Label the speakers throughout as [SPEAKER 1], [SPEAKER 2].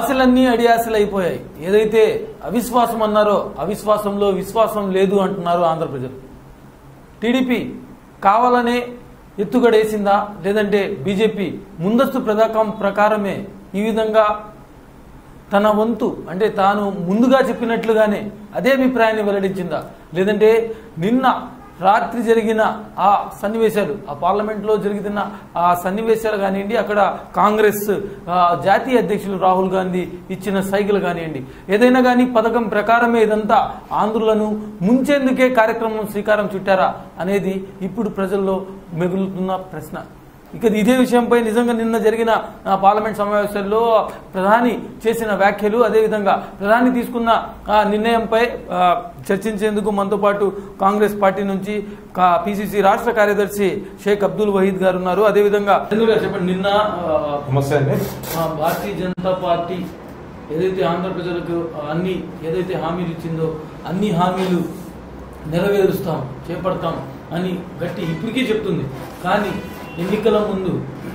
[SPEAKER 1] ఆశలన్నీ అడియాశలు అయిపోయాయి ఏదైతే అవిశ్వాసం అన్నారో అవిశ్వాసంలో విశ్వాసం లేదు అంటున్నారు ఆంధ్ర ప్రజలు టీడీపీ కావాలనే ఎత్తుగడేసిందా లేదంటే బీజేపీ ముందస్తు ప్రదాకం ప్రకారమే ఈ విధంగా తన వంతు అంటే తాను ముందుగా చెప్పినట్లుగానే అదే అభిప్రాయాన్ని వెల్లడించిందా లేదంటే నిన్న రాత్రి జరిగిన ఆ సన్నివేశాలు ఆ పార్లమెంట్లో జరిగిన ఆ సన్నివేశాలు కానివ్వండి అక్కడ కాంగ్రెస్ ఆ, జాతీయ అధ్యక్షులు రాహుల్ గాంధీ ఇచ్చిన సైకిల్ కానివ్వండి ఏదైనా కానీ పథకం ప్రకారమే ఇదంతా ఆంధ్రులను ముంచేందుకే కార్యక్రమం శ్రీకారం చుట్టారా అనేది ఇప్పుడు ప్రజల్లో మెగులుతున్న ప్రశ్న ఇక ఇదే విషయంపై నిజంగా నిన్న జరిగిన ఆ, పార్లమెంట్ సమావేశాల్లో ప్రధాని చేసిన వ్యాఖ్యలు అదేవిధంగా ప్రధాని తీసుకున్న ఆ, నిర్ణయంపై ఆ, చర్చించేందుకు మనతో పాటు కాంగ్రెస్ పార్టీ నుంచి పిసిసి రాష్ట్ర కార్యదర్శి షేక్ అబ్దుల్ వహీద్ గారు ఉన్నారు అదేవిధంగా చంద్రు గారు చెప్పండి నిన్న ఆ,
[SPEAKER 2] నమస్తే అండి
[SPEAKER 1] ఆ, భారతీయ జనతా పార్టీ ఏదైతే ఆంధ్ర ప్రజలకు అన్ని ఏదైతే హామీలు ఇచ్చిందో అన్ని హామీలు నెరవేరుస్తాం చేపడతాం అని గట్టి ఇప్పటికీ చెప్తుంది కానీ ఎన్నికల ముందు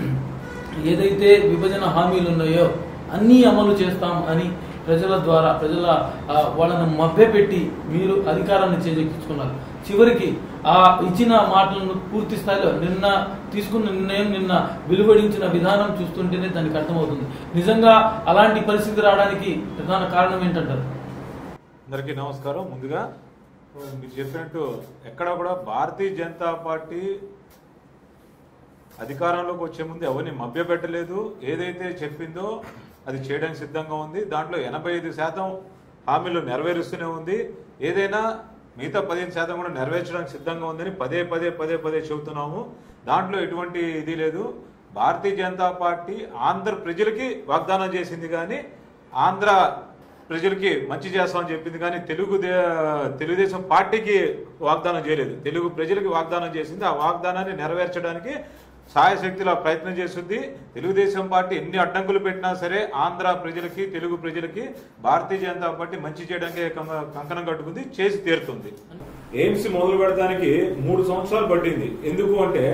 [SPEAKER 1] ఏదైతే విభజన హామీలు ఉన్నాయో అన్నీ అమలు చేస్తాం అని ప్రజల ద్వారా ప్రజల ఆ, వాళ్ళను మభ్యపెట్టి మీరు అధికారాన్ని చేజెక్కించుకున్నారు చివరికి ఆ ఇచ్చిన మాటలను పూర్తి స్థాయిలో నిన్న తీసుకున్న నిర్ణయం నిన్న వెలువడించిన విధానం చూస్తుంటేనే దానికి అర్థమవుతుంది నిజంగా అలాంటి పరిస్థితి రావడానికి ప్రధాన కారణం ఏంటంటారు
[SPEAKER 2] అందరికీ నమస్కారం ముందుగా మీరు చెప్పినట్టు ఎక్కడ కూడా భారతీయ జనతా పార్టీ అధికారంలోకి వచ్చే ముందు ఎవరిని మభ్యపెట్టలేదు ఏదైతే చెప్పిందో అది చేయడానికి సిద్ధంగా ఉంది దాంట్లో ఎనభై ఐదు శాతం హామీలు నెరవేరుస్తూనే ఉంది ఏదైనా మిగతా పదిహేను శాతం కూడా నెరవేర్చడానికి సిద్ధంగా ఉందని పదే పదే పదే పదే చెబుతున్నాము దాంట్లో ఎటువంటి ఇది లేదు భారతీయ జనతా పార్టీ ఆంధ్ర ప్రజలకి వాగ్దానం చేసింది కానీ ఆంధ్ర ప్రజలకి మంచి చేస్తామని చెప్పింది కానీ తెలుగు దే- తెలుగుదేశం పార్టీకి వాగ్దానం చేయలేదు తెలుగు ప్రజలకి వాగ్దానం చేసింది ఆ వాగ్దానాన్ని నెరవేర్చడానికి సాయశక్తిలో ప్రయత్నం చేస్తుంది తెలుగుదేశం పార్టీ ఎన్ని అడ్డంకులు పెట్టినా సరే ఆంధ్ర ప్రజలకి తెలుగు ప్రజలకి భారతీయ జనతా పార్టీ మంచి చేయడానికి కం- కంకణం కట్టుకుంది చేసి తీరుతుంది ఎయిమ్స్ మొదలు పెడడానికి మూడు సంవత్సరాలు పట్టింది ఎందుకు అంటే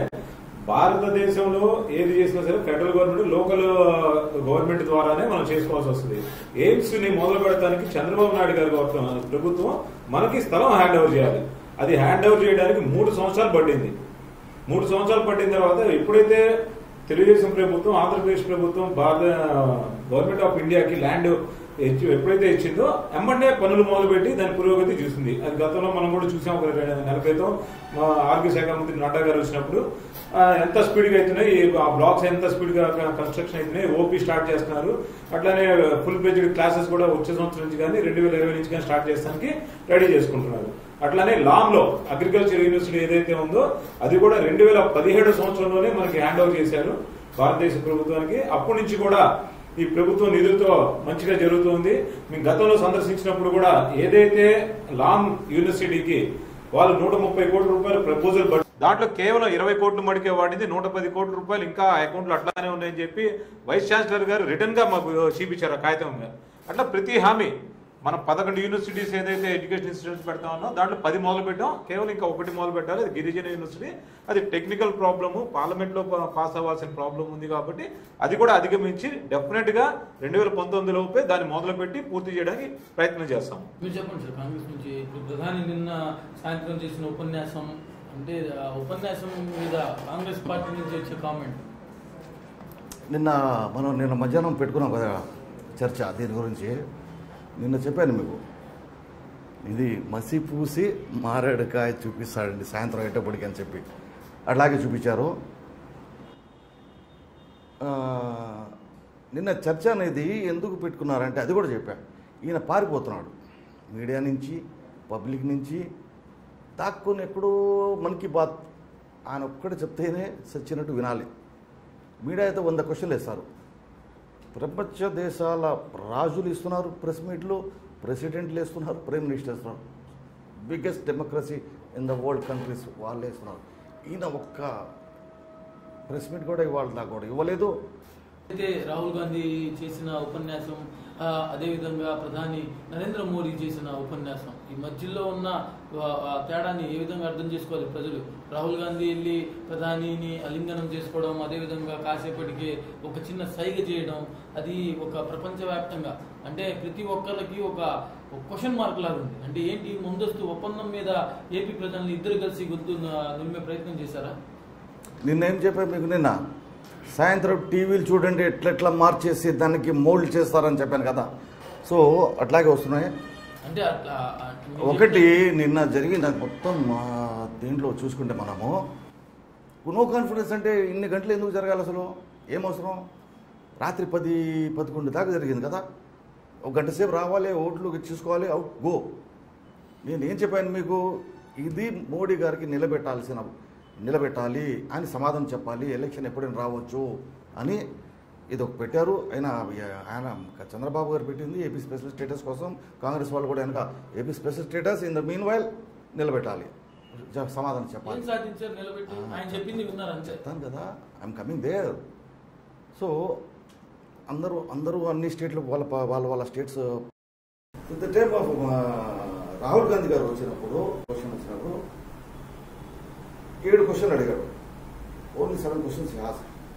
[SPEAKER 2] భారతదేశంలో ఏది చేసినా సరే ఫెడరల్ గవర్నమెంట్ లోకల్ గవర్నమెంట్ ద్వారానే మనం చేసుకోవాల్సి వస్తుంది ఎయిమ్స్ ని మొదలు పెడతానికి చంద్రబాబు నాయుడు గారి గవర్నమెంట్ ప్రభుత్వం మనకి స్థలం హ్యాండ్ ఓవర్ చేయాలి అది హ్యాండ్ ఓవర్ చేయడానికి మూడు సంవత్సరాలు పట్టింది మూడు సంవత్సరాలు పట్టిన తర్వాత ఎప్పుడైతే తెలుగుదేశం ప్రభుత్వం ఆంధ్రప్రదేశ్ ప్రభుత్వం భారత గవర్నమెంట్ ఆఫ్ ఇండియాకి ల్యాండ్ ఇచ్చి ఎప్పుడైతే ఇచ్చిందో ఎమ్మటే పనులు మొదలుపెట్టి దాని పురోగతి చూసింది అది గతంలో మనం కూడా చూసాం ఒక రెండు నెలల క్రితం మా ఆరోగ్య శాఖ మంత్రి నడ్డా గారు వచ్చినప్పుడు ఆ, ఎంత స్పీడ్ గా అవుతున్నాయి ఆ బ్లాక్స్ ఎంత స్పీడ్ గా కన్స్ట్రక్షన్ అవుతున్నాయి ఓపీ స్టార్ట్ చేస్తున్నారు అట్లానే ఫుల్ ప్లేజ్డ్ క్లాసెస్ కూడా వచ్చే సంవత్సరం నుంచి కానీ రెండు వేల ఇరవై నుంచి కానీ స్టార్ట్ చేస్తానికి రెడీ చేసుకుంటున్నారు అట్లానే లామ్ లో అగ్రికల్చర్ యూనివర్సిటీ ఏదైతే ఉందో అది కూడా రెండు వేల పదిహేడు సంవత్సరంలోనే మనకి హ్యాండ్ ఓవర్ చేశారు భారతదేశ ప్రభుత్వానికి అప్పటి నుంచి కూడా ఈ ప్రభుత్వం నిధులతో మంచిగా జరుగుతుంది మేము గతంలో సందర్శించినప్పుడు కూడా ఏదైతే లామ్ యూనివర్సిటీకి వాళ్ళు నూట ముప్పై కోట్ల రూపాయలు ప్రపోజల్ పడి- దాంట్లో కేవలం ఇరవై కోట్లు మడికే వాడింది నూట పది కోట్ల రూపాయలు ఇంకా అకౌంట్లు అట్లానే ఉన్నాయని చెప్పి వైస్ ఛాన్సలర్ గారు రిటర్న్ గా మాకు చూపించారు ఆ కాగితం మీద అట్లా ప్రతి హామీ మనం పదకొండు యూనివర్సిటీస్ ఏదైతే ఎడ్యుకేషన్ ఇన్స్టిట్యూట్స్ పెడతా ఉన్నాం దాంట్లో పది మొదలు పెట్టాం కేవలం ఇంకా ఒకటి మొదలు పెట్టాలి అది గిరిజన యూనివర్సిటీ అది టెక్నికల్ ప్రాబ్లము పార్లమెంట్ లో పాస్ అవ్వాల్సిన ప్రాబ్లం ఉంది కాబట్టి అది కూడా అధిగమించి డెఫినెట్ గా రెండు వేల పంతొమ్మిది లోపే దాన్ని మొదలు పెట్టి పూర్తి చేయడానికి ప్రయత్నం చేస్తాం
[SPEAKER 1] మీరు చెప్పండి సార్ కాంగ్రెస్ నుంచి ఇప్పుడు ప్రధాని నిన్న సాయంత్రం చేసిన ఉపన్యాసం అంటే ఆ ఉపన్యాసం మీద కాంగ్రెస్ పార్టీ నుంచి వచ్చే కామెంట్
[SPEAKER 3] నిన్న మనం నిన్న మధ్యాహ్నం పెట్టుకున్నాం కదా చర్చ దీని గురించి నిన్న చెప్పాను మీకు ఇది మసి పూసి మారేడుకాయ చూపిస్తాడండి సాయంత్రం అయ్యేటప్పటికి అని చెప్పి అట్లాగే చూపించారు ఆ, నిన్న చర్చ అనేది ఎందుకు పెట్టుకున్నారంటే అది కూడా చెప్పాను ఈయన పారిపోతున్నాడు మీడియా నుంచి పబ్లిక్ నుంచి దాక్కుని ఎక్కడో మనకి బాత్ ఆయన ఒక్కడే చెప్తేనే సచ్చినట్టు వినాలి మీడియా అయితే వంద క్వశ్చన్లు వేస్తారు ప్రపంచ దేశాల రాజులు ఇస్తున్నారు ప్రెస్ మీట్లు ప్రెసిడెంట్లు ఇస్తున్నారు ప్రైమ్ మినిస్టర్ ఇస్తున్నారు biggest democracy in the world countries వాళ్ళే ఇస్తున్నారు ఈయన ఒక్క ప్రెస్ మీట్ కూడా ఇవాళ దాకా కూడా ఇవ్వలేదు
[SPEAKER 1] అయితే రాహుల్ గాంధీ చేసిన ఉపన్యాసం ఆ, అదేవిధంగా ప్రధాని నరేంద్ర మోడీ చేసిన ఉపన్యాసం ఈ మధ్యలో ఉన్న ఆ, ఆ తేడాని ఏ విధంగా అర్థం చేసుకోవాలి ప్రజలు రాహుల్ గాంధీ వెళ్ళి ప్రధానిని అలింగనం చేసుకోవడం అదేవిధంగా కాసేపటికి ఒక చిన్న సైగ చేయడం అది ఒక ప్రపంచవ్యాప్తంగా అంటే ప్రతి ఒక్కరికి ఒక క్వశ్చన్ మార్క్ లాగా ఉంది అంటే ఏంటి ముందస్తు ఒప్పందం మీద ఏపీ ప్రజల్ని ఇద్దరు కలిసి గొంతు నిలిమే ప్రయత్నం చేశారా
[SPEAKER 3] నిన్న ఏం చెప్పాను మీకు నిన్న సాయంత్రం టీవీలు చూడండి ఎట్లెట్లా మార్చేసి దానికి మోల్డ్ చేస్తారని చెప్పాను కదా సో అట్లాగే వస్తున్నాయి
[SPEAKER 1] అంటే అట్లా ఆ, మీరు
[SPEAKER 3] ఒకటి నిన్న జరిగిన మొత్తం ఆ, దీంట్లో చూసుకుంటే మనము నో కాన్ఫిడెన్స్ అంటే ఇన్ని గంటలు ఎందుకు జరగాలి అసలు ఏం అవసరం రాత్రి పది పదకొండు దాకా జరిగింది కదా ఒక గంట సేపు రావాలి ఓట్లు చూసుకోవాలి అవుట్ గో నేను ఏం చెప్పాను మీకు ఇది మోడీ గారికి నిలబెట్టాల్సిన నిలబెట్టాలి అని సమాధానం చెప్పాలి ఎలక్షన్ ఎప్పుడైనా రావచ్చు అని ఇది ఒక పెట్టారు ఆయన ఆయన చంద్రబాబు గారు పెట్టింది ఏపీ స్పెషల్ స్టేటస్ కోసం కాంగ్రెస్ వాళ్ళు కూడా వెనక AP special status in the meanwhile నిలబెట్టాలి జ- సమాధానం
[SPEAKER 1] ఏం
[SPEAKER 3] చెప్పాలి
[SPEAKER 1] సాధించారు నిలబెట్టి ఆయన చెప్పింది విన్నారు అంతే
[SPEAKER 3] చెప్తాను కదా ఐఎమ్ కమింగ్ దేర్ సో అందరూ అందరూ అన్ని స్టేట్లు వాళ్ళ ప- వాళ్ళ వాళ్ళ states the time of Rahul Gandhi garu వచ్చినప్పుడు క్వశ్చన్ వచ్చినప్పుడు ఏడు క్వశ్చన్ అడిగాడు ఓన్లీ సెవెన్ క్వశ్చన్స్ ఆస్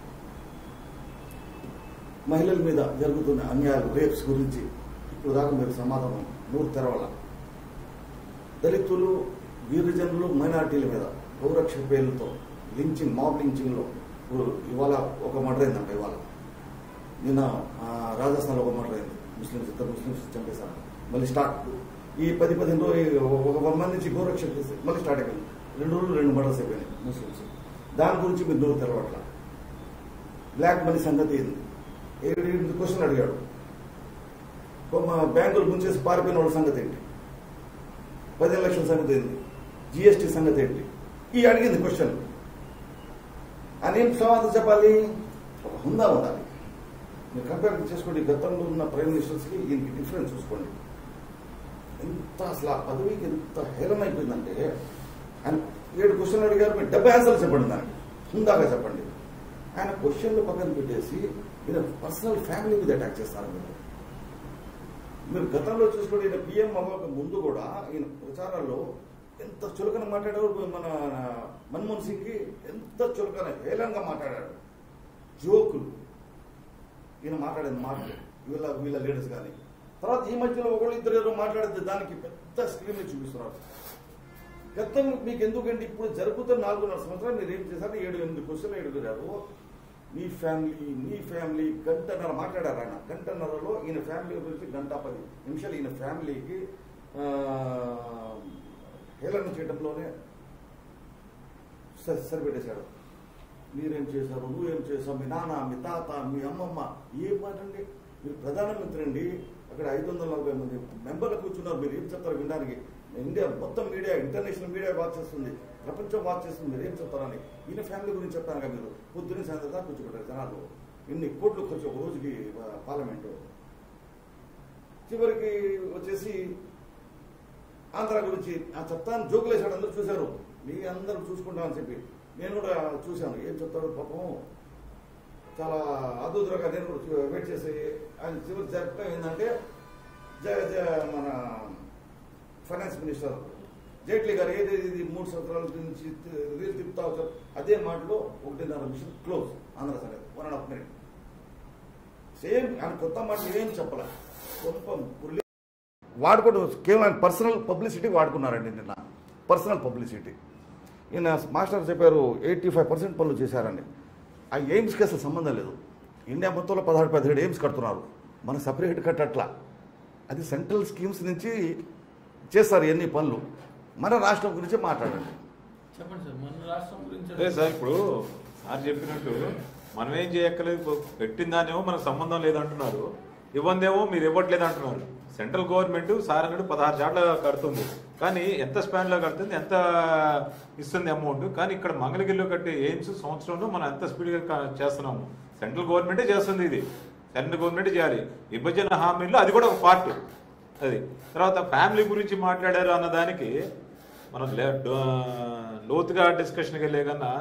[SPEAKER 3] మహిళల మీద జరుగుతున్న అన్యాయాలు రేప్స్ గురించి ఇప్పుడు దాకా మీరు సమాధానం నూరు తెరవాల దళితులు గిరిజనులు మైనార్టీల మీద గౌరక్ష పేర్లతో లించింగ్ మాబ్ లించింగ్లో ఇప్పుడు ఇవాళ ఒక మర్డర్ అయిందంట ఇవాళ నిన్న ఆ, రాజస్థాన్లో ఒక మర్డర్ అయింది ముస్లిమ్స్ ఇద్దరు ముస్లిమ్స్ చంపేశారు మళ్ళీ స్టార్ట్ ఈ పది పదిహేను రోజులు ఒక వన్ మంత్ నుంచి గోరక్ష చేసి మళ్ళీ స్టార్ట్ అయిపోయింది రెండు రోజులు రెండు మర్డర్స్ అయిపోయినాయి ముస్లిమ్స్ దాని గురించి మీరు నూరు తెరవట్ల బ్లాక్ మనీ సంగతి ఏంది ఏడు ఏడు క్వశ్చన్ అడిగాడు మా బ్యాంకులు ముంచేసి పారిపోయిన వాళ్ళ సంగతి ఏంటి పదిహేను లక్షల సంగతి ఏంటి జిఎస్టీ సంగతి ఏంటి ఈ అడిగింది క్వశ్చన్ అని ఏం సమాధానం చెప్పాలి ఒక హుందా ఉండాలి మీరు కంపేర్ చేసుకోండి గతంలో ఉన్న ప్రైమ్ మినిస్టర్స్కి దీనికి డిఫరెన్స్ చూసుకోండి ఎంత అసలు ఆ పదవికి ఎంత హేళన అయిపోయిందంటే ఆయన ఏడు క్వశ్చన్ అడిగారు మీరు డెబ్బై ఆన్సర్లు చెప్పండి దానికి హుందాగా చెప్పండి ఆయన క్వశ్చన్లు పక్కన పెట్టేసి మీరు పర్సనల్ ఫ్యామిలీ మీద అటాక్ చేస్తారు మీరు మీరు గతంలో చూసుకోండి ఈయన పిఎం అవ్వక ముందు కూడా ఈయన ప్రచారాల్లో ఎంత చులకన మాట్లాడారు మన మన్మోహన్ సింగ్కి ఎంత చులకన హేళంగా మాట్లాడాడు జోకులు ఈయన మాట్లాడేది మాటలు వీళ్ళ వీళ్ళ లీడర్స్ కానీ తర్వాత ఈ మధ్యలో ఒకళ్ళు ఇద్దరు ఎవరో మాట్లాడితే దానికి పెద్ద స్క్రీన్ చూపిస్తున్నారు గతం మీకు ఎందుకంటే ఇప్పుడు జరుగుతున్న నాలుగున్నర సంవత్సరాలు మీరు ఏం చేశారు ఏడు ఎనిమిది క్వశ్చన్లు ఎడుగురారు మీ ఫ్యామిలీ మీ ఫ్యామిలీ గంటన్నర మాట్లాడారు ఆయన గంటన్నరలో ఈయన ఫ్యామిలీ గురించి గంట పది నిమిషాలు ఈయన ఫ్యామిలీకి ఆ, హేళన చేయడంలోనే స- సరిపెట్టేశాడు మీరేం చేశారు నువ్వేం చేశావు మీ నాన్న మీ తాత మీ అమ్మమ్మ ఏం మాట అండి మీరు ప్రధానమంత్రి అండి అక్కడ ఐదు వందల నలభై మంది మెంబర్లు కూర్చున్నారు మీరు ఏం చెప్తారు వినడానికి ఇండియా మొత్తం మీడియా ఇంటర్నేషనల్ మీడియా వాచ్ చేస్తుంది ప్రపంచం వాచ్ చేస్తుంది మీరు ఏం చెప్తారని ఈయన ఫ్యామిలీ గురించి చెప్తాను కదా మీరు పొద్దున్న సాయంత్రం దాకా కూర్చోబెట్టారు జనాలు ఇన్ని కోట్లు ఖర్చు ఒక రోజుకి ఆ, పార్లమెంటు చివరికి వచ్చేసి ఆంధ్ర గురించి ఆ చెప్తాను జోకులు వేసాడు అందరూ చూశారు మీ అందరూ చూసుకుంటామని చెప్పి నేను కూడా చూశాను ఏం చెప్తాడు పాపం చాలా అద్భుతంగా నేను కూడా చూ- వెయిట్ చేసి ఆయన చివరి జరపడం ఏంటంటే జ జ మన ఫైనాన్స్ మినిస్టర్ జైట్లీ గారు ఏది ఇది మూడు సంవత్సరాల నుంచి రీల్ తిప్పుతా వచ్చారు అదే మాటలో ఒకటిన్నర నిమిషం క్లోజ్ ఆంధ్ర సంగతి one and half minute same ఆయన కొత్త మాటలు ఏం చెప్పలే కొంపం పుల్లి వాడుకోవడం కేవలం ఆయన పర్సనల్ పబ్లిసిటీ వాడుకున్నారండి నిన్న పర్సనల్ పబ్లిసిటీ ఈయన మాస్టర్ చెప్పారు ఎయిటీ ఫైవ్ పర్సెంట్ పనులు చేశారండి ఆ ఎయిమ్స్కి అసలు సంబంధం లేదు ఇండియా మొత్తంలో పదహారు పదిహేడు ఎయిమ్స్ కడుతున్నారు మన సపరేట్ కట్టట్లా అది సెంట్రల్ స్కీమ్స్ నుంచి చేస్తారు ఎన్ని పనులు మన రాష్ట్రం గురించి మాట్లాడండి
[SPEAKER 1] చెప్పండి సార్ మన రాష్ట్రం గురించి
[SPEAKER 2] అదే సార్ ఇప్పుడు సార్ చెప్పినట్టు మనం ఏం చేయక్కర్లేదు పెట్టిన దానేమో మనకు సంబంధం లేదంటున్నారు ఇవ్వందేమో మీరు ఇవ్వట్లేదు అంటున్నారు సెంట్రల్ గవర్నమెంట్ సార్ అన్నట్టు పదహారు చాట్ల కడుతుంది కానీ ఎంత స్పాన్ లో కడుతుంది ఎంత ఇస్తుంది అమౌంట్ కానీ ఇక్కడ మంగళగిరిలో కట్టే ఎయిమ్స్ సంవత్సరంలో మనం ఎంత స్పీడ్గా క- చేస్తున్నాము సెంట్రల్ గవర్నమెంటే చేస్తుంది ఇది సెంట్రల్ గవర్నమెంట్ చేయాలి విభజన హామీలో అది కూడా ఒక పార్ట్ అది తర్వాత ఫ్యామిలీ గురించి మాట్లాడారు అన్న దానికి మనం లే- డో- లోతుగా డిస్కషన్కి వెళ్ళే కన్నా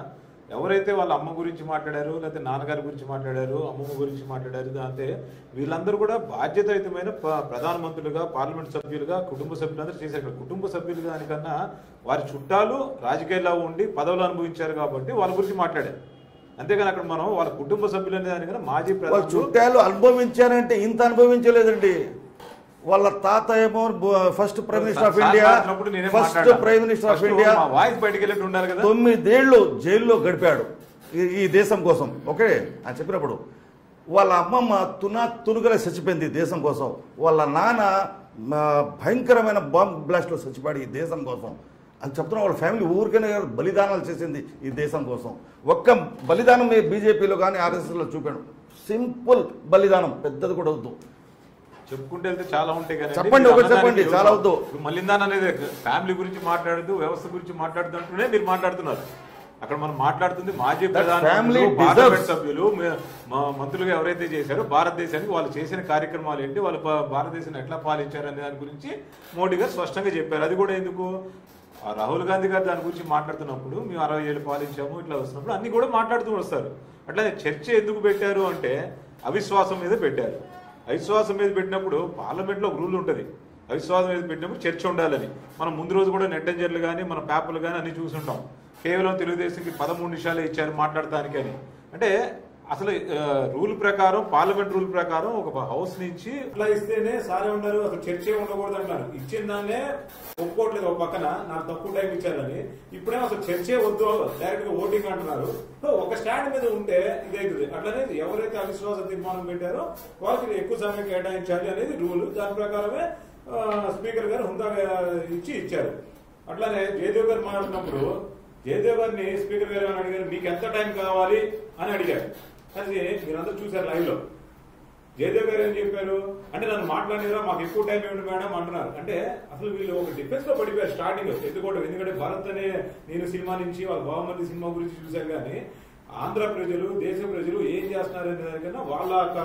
[SPEAKER 2] ఎవరైతే వాళ్ళ అమ్మ గురించి మాట్లాడారు లేకపోతే నాన్నగారి గురించి మాట్లాడారు అమ్మమ్మ గురించి మాట్లాడారు అంటే వీళ్ళందరూ కూడా బాధ్యతాయుతమైన ప- ప్రధానమంత్రులుగా పార్లమెంట్ సభ్యులుగా కుటుంబ సభ్యులందరూ చేశారు ఇక్కడ కుటుంబ సభ్యులు దానికన్నా వారి చుట్టాలు రాజకీయాల్లో ఉండి పదవులు అనుభవించారు కాబట్టి వాళ్ళ గురించి మాట్లాడారు అంతేగాని అక్కడ మనం వాళ్ళ కుటుంబ సభ్యులు అనే దానికన్నా మాజీ
[SPEAKER 3] వాళ్ళ
[SPEAKER 2] ప్రధాని
[SPEAKER 3] చుట్టాలు అనుభవించారంటే ఇంత అనుభవించలేదండి వాళ్ళ తాత ఏమో first prime minister of India
[SPEAKER 2] మాట్లాడినప్పుడు నేనే
[SPEAKER 3] ఫస్ట్
[SPEAKER 2] మాట్లాడాను.
[SPEAKER 3] Prime minister of
[SPEAKER 2] First
[SPEAKER 3] India
[SPEAKER 2] మా వాయిస్ బయటికి వెళ్ళినట్టు ఉండాలి కదా
[SPEAKER 3] తొమ్మిదేళ్లు జైల్లో గడిపాడు ఈ- ఈ దేశం కోసం ఓకే అని చెప్పినప్పుడు వాళ్ళ అమ్మమ్మ తునా తునుగలే చచ్చిపోయింది ఈ దేశం కోసం వాళ్ళ నాన్న మా, భయంకరమైన బాంబ్ బ్లాస్ట్లో చచ్చిపోయాడు ఈ దేశం కోసం అని చెప్తున్నా వాళ్ళ ఫ్యామిలీ ఊరికనే కాదు, బలిదానాలు చేసింది ఈ దేశం కోసం ఒక్క బలిదానం మీ బీజేపీలో కానీ ఆర్ఎస్ఎస్లో చూపాడు సింపుల్ బలిదానం పెద్దది కూడా వద్దు
[SPEAKER 2] చెప్పుకుంటే వెళ్తే చాలా ఉంటాయి కానీ
[SPEAKER 3] చెప్పండి, ఒకటి చెప్పండి, చాలా వద్దు.
[SPEAKER 2] మళ్ళిందాన్ అనేది ఫ్యామిలీ గురించి మాట్లాడుతూ వ్యవస్థ గురించి మాట్లాడుతుంటూనే మీరు మాట్లాడుతున్నారు అక్కడ మనం మాట్లాడుతుంది మాజీ
[SPEAKER 3] That family
[SPEAKER 2] ప్రధాని పార్లమెంట్
[SPEAKER 3] deserves-
[SPEAKER 2] సభ్యులు మే- మా మంత్రులుగా ఎవరైతే చేశారో భారతదేశానికి వాళ్ళు చేసిన కార్యక్రమాలు ఏంటి వాళ్ళు పా- భారతదేశాన్ని ఎట్లా పాలించారు అనే దాని గురించి మోడీ గారు స్పష్టంగా చెప్పారు అది కూడా ఎందుకు ఆ రాహుల్ గాంధీ గారు దాని గురించి మాట్లాడుతున్నప్పుడు మేము అరవై ఏళ్ళు పాలించాము ఇట్లా వస్తున్నప్పుడు అన్ని కూడా మాట్లాడుతూ వస్తారు అట్లా చర్చ ఎందుకు పెట్టారు అంటే అవిశ్వాసం మీద పెట్టారు అవిశ్వాసం మీద పెట్టినప్పుడు పార్లమెంట్లో ఒక రూల్ ఉంటుంది అవిశ్వాసం మీద పెట్టినప్పుడు చర్చ ఉండాలని మనం ముందు రోజు కూడా నెట్ ఎంజర్లు కానీ మన పేపర్లు కానీ అన్ని చూసుంటాం కేవలం తెలుగుదేశంకి పదమూడు నిమిషాలే ఇచ్చారు మాట్లాడటానికి అని అంటే అసలు ఆ, రూల్ ప్రకారం పార్లమెంట్ రూల్ ప్రకారం ఒక హౌస్ నుంచి ఇట్లా ఇస్తేనే సారే ఉన్నారు అసలు చర్చే ఉండకూడదు అంటారు ఇచ్చిన దాన్నే ఒప్పుకోవట్లేదు ఒక పక్కన నాకు తక్కువ టైం ఇచ్చారని ఇప్పుడేమో అసలు చర్చే వద్దు డైరెక్ట్ గా ఓటింగ్ అంటున్నారు సో ఒక స్టాండ్ మీద ఉంటే ఇదైతుంది అట్లనే ఎవరైతే అవిశ్వాస తీర్మానం పెట్టారో వాళ్ళకి ఎక్కువ సమయం కేటాయించాలి అనేది రూల్ దాని ప్రకారమే ఆ, స్పీకర్ గారు హుందాగా ఇచ్చి ఇచ్చారు అట్లానే జయదేవ్ గారు మాట్లాడినప్పుడు జయదేవ్ గారిని స్పీకర్ గారు అని అడిగారు మీకు ఎంత టైం కావాలి అని అడిగారు అది మీరందరూ చూసారు లైవ్ లో జయదేవ్ గారు ఏం చెప్పారు అంటే నన్ను మాట్లాడినరా మాకు ఎక్కువ టైం ఏమిటి మేడం అంటున్నారు అంటే అసలు వీళ్ళు ఒక డిఫెన్స్ లో పడిపోయారు స్టార్టింగ్ ఎందుకోవడం ఎందుకంటే భరత్ అనే నేను సినిమా నుంచి వాళ్ళ బావమతి సినిమా గురించి చూశాను కానీ ఆంధ్ర ప్రజలు దేశ ప్రజలు ఏం చేస్తున్నారు అనే దానికన్నా వాళ్ళ యొక్క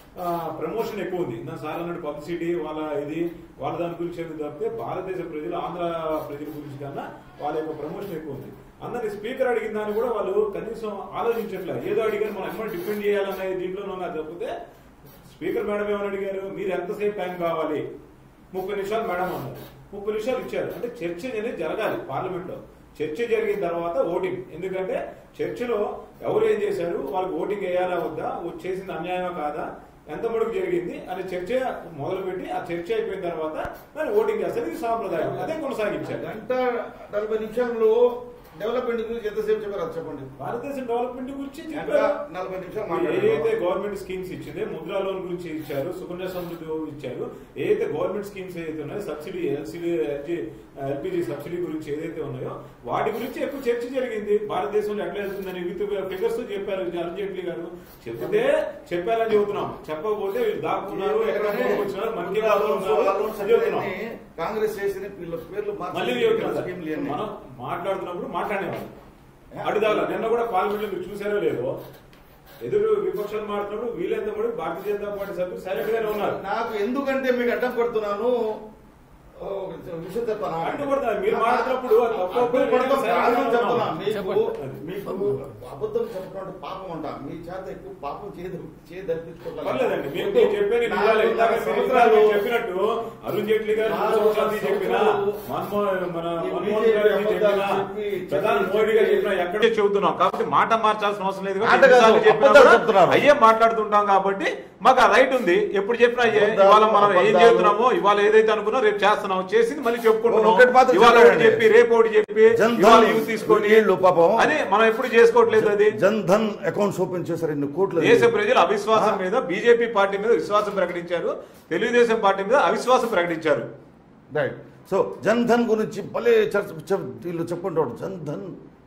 [SPEAKER 2] ప్రమోషన్ ఎక్కువ ఉంది నా సార్ అన్నట్టు పబ్లిసిటీ వాళ్ళ ఇది వాళ్ళ దాని గురించి ఏమి తప్పితే భారతదేశ ప్రజలు ఆంధ్ర ప్రజల గురించి కన్నా వాళ్ళ యొక్క ప్రమోషన్ ఎక్కువ ఉంది అందరి స్పీకర్ అడిగిన దాన్ని కూడా వాళ్ళు కనీసం ఆలోచించట్లేదు ఏదో అడిగారు మనం ఎమ్మని డిపెండ్ చేయాలనే దీంట్లో ఉన్నారు తప్పితే స్పీకర్ మేడం ఏమని అడిగారు మీరు ఎంతసేపు టైం కావాలి ముప్పై నిమిషాలు మేడం అన్నారు ముప్పై నిమిషాలు ఇచ్చారు అంటే చర్చ అనేది జరగాలి పార్లమెంట్ లో చర్చ జరిగిన తర్వాత ఓటింగ్ ఎందుకంటే చర్చలో ఎవరు ఏం చేశారు వాళ్ళకి ఓటింగ్ వేయాలా వద్దా ఓ- చేసింది అన్యాయమా కాదా ఎంత మటుకు జరిగింది అనే చర్చ మొదలుపెట్టి ఆ చర్చ అయిపోయిన తర్వాత దాన్ని ఓటింగ్ చేస్తారు ఇది సాంప్రదాయం అదే కొనసాగించారు
[SPEAKER 3] గంట నలభై నిమిషాల్లో డెవలప్మెంట్ గురించి ఎంతసేపు చెప్పారు అది చెప్పండి
[SPEAKER 2] భారతదేశం డెవలప్మెంట్ గురించి
[SPEAKER 3] గంట
[SPEAKER 2] చెప్పారు
[SPEAKER 3] నలభై నిమిషాలు
[SPEAKER 2] ఏదైతే
[SPEAKER 3] మాట్లాడారు
[SPEAKER 2] గవర్నమెంట్ స్కీమ్స్ ఇచ్చింది ముద్రా లోన్ గురించి ఇచ్చారు సుకన్య సమృద్ధి ఇచ్చారు ఏదైతే గవర్నమెంట్ స్కీమ్స్ ఏదైతే ఉన్నాయో సబ్సిడీ ఎల్సిడి ఎల్పిజి సబ్సిడీ గురించి ఏదైతే ఉన్నాయో వాటి గురించి ఎక్కువ చర్చ జరిగింది భారతదేశంలో ఎట్లా వెళ్తుందని విత్ ఫిగర్స్ చెప్పారు అరుణ్ జైట్లీ గారు చెప్తే చెప్పారని చెబుతున్నాం చెప్పకపోతే వీళ్ళు దాక్కున్నారు ఎక్కడ వచ్చినారు మనకి చెబుతున్నాం
[SPEAKER 3] కాంగ్రెస్ చేసిన వీళ్ళ పేర్లు
[SPEAKER 2] మళ్ళీ
[SPEAKER 3] స్కీమ్లు
[SPEAKER 2] చెప్తున్నాం
[SPEAKER 3] ఇవన్నీ.
[SPEAKER 2] మనం మాట్లాడుతున్నప్పుడు మాట్లాడేవాళ్ళు అడుగుదాల నిన్న కూడా పార్లమెంట్ లో మీరు చూసారో లేదో ఎదురు విపక్షాలు మాట్లాడినప్పుడు వీళ్ళంత కూడా భారతీయ జనతా పార్టీ సభ్యులు సైలెంట్ గానే ఉన్నారు
[SPEAKER 3] నాకు ఎందుకంటే మీకు అడ్డం పడుతున్నాను ఓ, ఒక విషయం చెప్తాను
[SPEAKER 2] అడ్డుపడతారు. మీరు మాట్లాడినప్పుడు అది తప్పు
[SPEAKER 3] అడ్డు పడతాం
[SPEAKER 2] ఒప్పుకోలేదు.
[SPEAKER 3] కాదు అని చెప్తున్నా. మీకు
[SPEAKER 1] చెప్పండి.
[SPEAKER 3] మీకు అబద్ధం చెప్పడం పాపం అంట మీ చేత ఎక్కువ పాపం చేయదు చేయదర్పించుకుంటారు
[SPEAKER 2] పర్లేదండి మీరు మీరు చెప్పేది నిజాలే. ఇందాక మీరు
[SPEAKER 3] సంవత్సరాలు
[SPEAKER 2] మీరు చెప్పినట్టు అరుణ్ జైట్లీ గారు
[SPEAKER 3] నాలుగు
[SPEAKER 2] సోనియా గాంధీ చెప్పిన
[SPEAKER 3] సంవత్సరాలు
[SPEAKER 2] మన్మోహన్ మన
[SPEAKER 3] ఈ
[SPEAKER 2] మన్మోహన్
[SPEAKER 3] బీజేపీ
[SPEAKER 2] గాంధీ చెప్పిన
[SPEAKER 3] అబద్ధాలు చెప్పి,
[SPEAKER 2] ప్రధాని
[SPEAKER 3] చెప్పి,
[SPEAKER 2] మోడీ గారు
[SPEAKER 3] చెప్పి
[SPEAKER 2] చెప్పిన ఎక్కడే చెబుతున్నాం కాబట్టి మాట మార్చాల్సిన అవసరం లేదు
[SPEAKER 3] మాట కాదు,
[SPEAKER 2] ఎన్నిసార్లు చెప్పినా
[SPEAKER 3] అబద్ధాలు
[SPEAKER 2] కూడా
[SPEAKER 3] చెప్తున్నారు.
[SPEAKER 2] అయ్యే మాట్లాడుతుంటాం కాబట్టి మాకు ఆ రైట్ ఉంది ఎప్పుడు చెప్పినా అయ్యే
[SPEAKER 3] అబద్ధాలు,
[SPEAKER 2] ఇవాళ మనం ఏం
[SPEAKER 3] అబద్ధాలు.
[SPEAKER 2] చేస్తున్నామో ఇవాళ ఏదైతే అనుకున్నా రేపు చేస్తున్నాం చేసింది మళ్ళీ చెప్పుకుంటున్నాం
[SPEAKER 3] ఒకటి మాత్రం
[SPEAKER 2] ఇవాళ ఒకటి
[SPEAKER 3] చెప్పండి.
[SPEAKER 2] చెప్పి రేపు ఒకటి చెప్పి
[SPEAKER 3] జన్ ధన్
[SPEAKER 2] ఇవాళ యూజ్ తీసుకొని
[SPEAKER 3] వీళ్ళు పాపం.
[SPEAKER 2] అని మనం ఎప్పుడు చేసుకోవట్లేదు అది
[SPEAKER 3] జన్ ధన్ అకౌంట్స్ ఓపెన్ చేశారు ఇన్ని కోట్లు
[SPEAKER 2] దేశ ప్రజలు అవిశ్వాసం మీద బీజేపీ పార్టీ మీద విశ్వాసం ప్రకటించారు తెలుగుదేశం పార్టీ మీద అవిశ్వాసం ప్రకటించారు
[SPEAKER 3] రైట్ సో జన్ ధన్ గురించి భలే చర్చ చెప్- వీళ్ళు చెప్పుకుంటాడు జన్ ధన్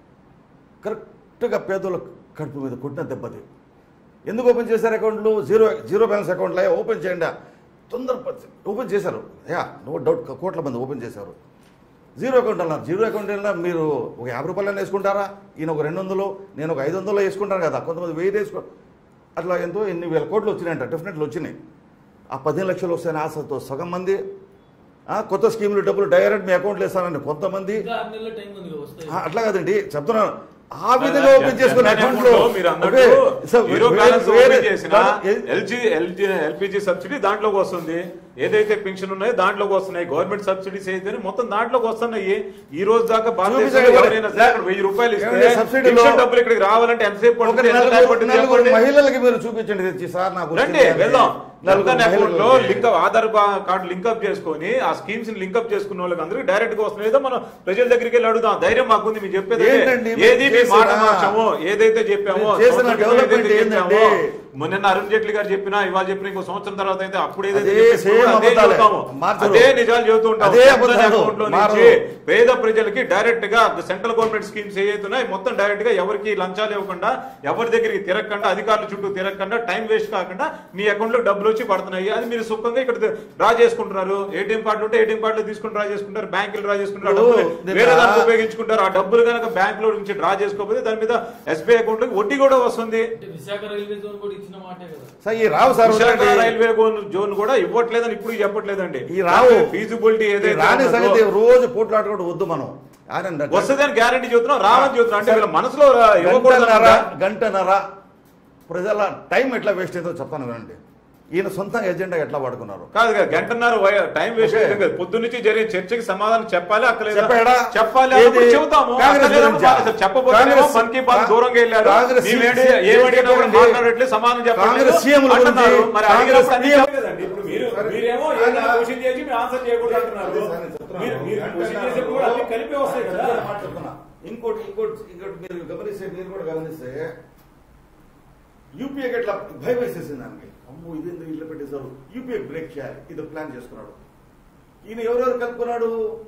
[SPEAKER 3] కరెక్ట్గా పేదోళ్ళ కడుపు మీద కొట్టిన దెబ్బది ఎందుకు ఓపెన్ చేశారు అకౌంట్లు జీరో జీరో బ్యాలెన్స్ అకౌంట్లు అయ్యా ఓపెన్ చేయండి తొందర ఓపెన్ చేశారు యా నో డౌట్ కోట్ల మంది ఓపెన్ చేశారు జీరో అకౌంట్ అన్నారు జీరో అకౌంట్ అయినా మీరు ఒక యాభై రూపాయలు వేసుకుంటారా ఈయన ఒక రెండు వందలు నేను ఒక ఐదు వందలు వేసుకుంటాను కదా కొంతమంది వెయ్యి వేసుకో అట్లా ఎంతో ఎన్ని వేల కోట్లు వచ్చినాయంట డెఫినెట్లు వచ్చినాయి ఆ పదిహేను లక్షలు వస్తాయని ఆశతో సగం మంది ఆ, కొత్త స్కీములు డబ్బులు డైరెక్ట్ మీ అకౌంట్లో వేస్తానని కొంతమంది
[SPEAKER 1] ఇంకా ఆరు నెలల టైం ఉంది కదా, వస్తాయి
[SPEAKER 3] ఆ, అట్లా కాదండి చెప్తున్నాను ఆ విధంగా ఓపెన్ చేసుకున్న
[SPEAKER 2] జనరల్
[SPEAKER 3] అకౌంట్ లో
[SPEAKER 2] అకౌంట్లో మీరు అన్నట్టు
[SPEAKER 3] ఓకే, సో
[SPEAKER 2] జీరో
[SPEAKER 3] వేరే-
[SPEAKER 2] బ్యాలెన్స్
[SPEAKER 3] వేరే-
[SPEAKER 2] ఓపెన్ చేసిన
[SPEAKER 3] ఏ-
[SPEAKER 2] ఎల్జీ ఎల్జీ ఎల్పిజి సబ్సిడీ దాంట్లోకి వస్తుంది ఏదైతే పెన్షన్ ఉన్నాయో దాంట్లోకి వస్తున్నాయి గవర్నమెంట్ సబ్సిడీస్ అయితే మొత్తం దాంట్లోకి వస్తున్నాయి ఈ రోజు దాకా భారతదేశంలో
[SPEAKER 3] చూపించండి.
[SPEAKER 2] ఎవరైనా సరే అక్కడ వెయ్యి రూపాయలు ఇస్తే
[SPEAKER 3] ఏమండి, సబ్సిడీలో-
[SPEAKER 2] పెన్షన్ డబ్బులు ఇక్కడికి రావాలంటే ఎంతసేపు
[SPEAKER 3] ఒక
[SPEAKER 2] పడుతుంది ఎంత టైం
[SPEAKER 3] నలుగురు
[SPEAKER 2] పడుతుంది
[SPEAKER 3] నలుగురు
[SPEAKER 2] చెప్పండి.
[SPEAKER 3] మహిళలకి మీరు చూపించండి తెచ్చి సార్ నాకు
[SPEAKER 2] రండి
[SPEAKER 3] వచ్చింది అని.
[SPEAKER 2] వెళ్దాం
[SPEAKER 3] నలుగురు
[SPEAKER 2] జన్ధన్ అకౌంట్ లో
[SPEAKER 3] మహిళలు
[SPEAKER 2] లింక్ ఆధార్ బా- కార్డు లింక్అప్ చేసుకొని ఆ స్కీమ్స్ ని లింక్అప్ చేసుకున్న వాళ్ళకి అందరికి డైరెక్ట్ గా వస్తున్నాయి ఏదో మనం ప్రజల దగ్గరికి వెళ్ళి అడుగుదాం ధైర్యం మాకుంది మీరు చెప్పేది అదే.
[SPEAKER 3] ఏంటండి మీరు
[SPEAKER 2] ఏది మీ మాట
[SPEAKER 3] చేసిన-
[SPEAKER 2] మార్చామో ఏదైతే చెప్పామో
[SPEAKER 3] మీరు చేసిన
[SPEAKER 2] సంవత్సరం క్రితం
[SPEAKER 3] డెవలప్మెంట్
[SPEAKER 2] ఏదైతే
[SPEAKER 3] ఏంటండి?
[SPEAKER 2] చెప్పామో, మొన్న అరుణ్ జైట్లీ గారు చెప్పినా ఇవాళ చెప్పిన ఇంకో సంవత్సరం తర్వాత అయితే అప్పుడు ఏదైతే
[SPEAKER 3] అదే
[SPEAKER 2] చెప్పారో
[SPEAKER 3] సేమ్
[SPEAKER 2] అదే
[SPEAKER 3] అబద్ధాలే.
[SPEAKER 2] చెబుతాము.
[SPEAKER 3] మార్చరు.
[SPEAKER 2] అదే నిజాలు చెబుతూ ఉంటాం
[SPEAKER 3] అదే
[SPEAKER 2] జన్ధన్
[SPEAKER 3] అబద్ధాలు.
[SPEAKER 2] అకౌంట్ లో నుంచి
[SPEAKER 3] మారరు.
[SPEAKER 2] పేద ప్రజలకి డైరెక్ట్ గా సెంట్రల్ గవర్నమెంట్ స్కీమ్స్ ఏవైతున్నాయి మొత్తం డైరెక్ట్ గా ఎవరికి లంచాలు ఇవ్వకుండా ఎవరి దగ్గరికి తిరగకుండా అధికారుల చుట్టూ తిరగకుండా టైం వేస్ట్ కాకుండా మీ అకౌంట్ లో డబ్బులు వచ్చి పడుతున్నాయి అది మీరు సుఖంగా ఇక్కడ డ్రా చేసుకుంటున్నారు ఏటీఎం కార్డు ఉంటే ఏటీఎం కార్డు తీసుకుని డ్రా చేసుకుంటారు బ్యాంకులు డ్రా చేసుకుంటారు ఆ
[SPEAKER 3] ఇప్పుడు
[SPEAKER 2] డబ్బులు
[SPEAKER 3] నిన్న-
[SPEAKER 2] వేరే దానికి ఉపయోగించుకుంటారు ఆ డబ్బులు కనుక బ్యాంక్ లో నుంచి డ్రా చేసుకోకపోతే దాని మీద ఎస్బీఐ అకౌంట్ లో వడ్డీ కూడా వస్తుంది
[SPEAKER 1] అంటే విశాఖ రైల్వే జోన్ కూడా ఇచ్చిన మాటే కదా
[SPEAKER 3] సార్ ఈ రావు సార్
[SPEAKER 2] విశాఖ
[SPEAKER 3] ఉండండి.
[SPEAKER 2] రైల్వే జోన్- జోన్ కూడా ఇవ్వట్లేదని ఇప్పుడు చెప్పట్లేదండి
[SPEAKER 3] ఈ రావు
[SPEAKER 2] ఫీజిబిలిటీ
[SPEAKER 3] ఈ
[SPEAKER 2] ఏదైతే
[SPEAKER 3] రాని
[SPEAKER 2] ఉన్నదో-
[SPEAKER 3] సంగతి రోజు పోట్లాడుకోవడం వద్దు మనం ఆనంద
[SPEAKER 2] వస్తుందని గ్యారంటీ చెబుతున్నాం రావని చెబుతున్నాం అంటే వీళ్ళ మనసులో రా- ఇవ్వకూడదు
[SPEAKER 3] గంటన్నర
[SPEAKER 2] అనుకుంటా.
[SPEAKER 3] గంటన్నర ప్రజల టైం ఎట్లా వేస్ట్ అయిందో చెప్తాను వినండి ఈయన సొంతంగా ఎజెండా ఎట్లా వాడుకున్నారు
[SPEAKER 2] కాదు కదా గంటన్నర వయ- టైం వేస్ట్
[SPEAKER 3] ఓకే.
[SPEAKER 2] చేయడం కాదు పొద్దున్నుంచి జరిగే చర్చకి సమాధానం చెప్పాలి అక్కలేదు
[SPEAKER 3] చెప్పాడా?
[SPEAKER 2] చెప్పాలి
[SPEAKER 3] ఏది?
[SPEAKER 2] అన్నప్పుడు చెబుతాము
[SPEAKER 3] కాంగ్రెస్
[SPEAKER 2] అక్కర్లేదన్నప్పుడు
[SPEAKER 3] గురించా?
[SPEAKER 2] మానేస్తారు. చెప్పబోతే
[SPEAKER 3] కాంగ్రెస్-
[SPEAKER 2] మన్ కీ బాత్
[SPEAKER 3] కా-
[SPEAKER 2] దూరంగా వెళ్ళారు
[SPEAKER 3] కాంగ్రెస్
[SPEAKER 2] మేమేంటి
[SPEAKER 3] సీఎం
[SPEAKER 2] ఏమడిగినా కూడా
[SPEAKER 3] చెప్పండి.
[SPEAKER 2] మాట్లాడట్లేదు సమాధానం చెప్పండి
[SPEAKER 3] కాంగ్రెస్ సీఎంల గురించి,
[SPEAKER 2] అంటున్నారు. మరి
[SPEAKER 3] కాంగ్రెస్
[SPEAKER 2] అడిగినప్పుడు అన్ని
[SPEAKER 3] సీఎం-
[SPEAKER 2] చెప్పాలి కదండి. ఇప్పుడు మీరు
[SPEAKER 3] సరే.
[SPEAKER 2] మీరేమో
[SPEAKER 3] ఆయన-
[SPEAKER 2] ఏదైనా క్వశ్చన్ చేసి మీరు ఆన్సర్ చేయకూడదు అంటున్నారు
[SPEAKER 3] అదే సార్ నేను చెప్తున్నాను.
[SPEAKER 2] మీరు మీరు
[SPEAKER 3] గంటన్నర
[SPEAKER 2] క్వశ్చన్ చేసేప్పుడు కూడా అన్ని కలిపి వస్తాయి కదా
[SPEAKER 3] మాట చెప్తున్నా. ఇంకోటి ఇంకోటి ఇంకోటి మీరు గమనిస్తే మీరు కూడా గమనిస్తే యూపీఏ ఎట్లా భయం వేసేసింది దానికి అమ్మో ఇదేందో ఇల్లు పెట్టేశారు యూపీఏ బ్రేక్ చేయాలి ఇది ప్లాన్ చేసుకున్నాడు ఈయన ఎవరెవరు కలుపుకున్నాడు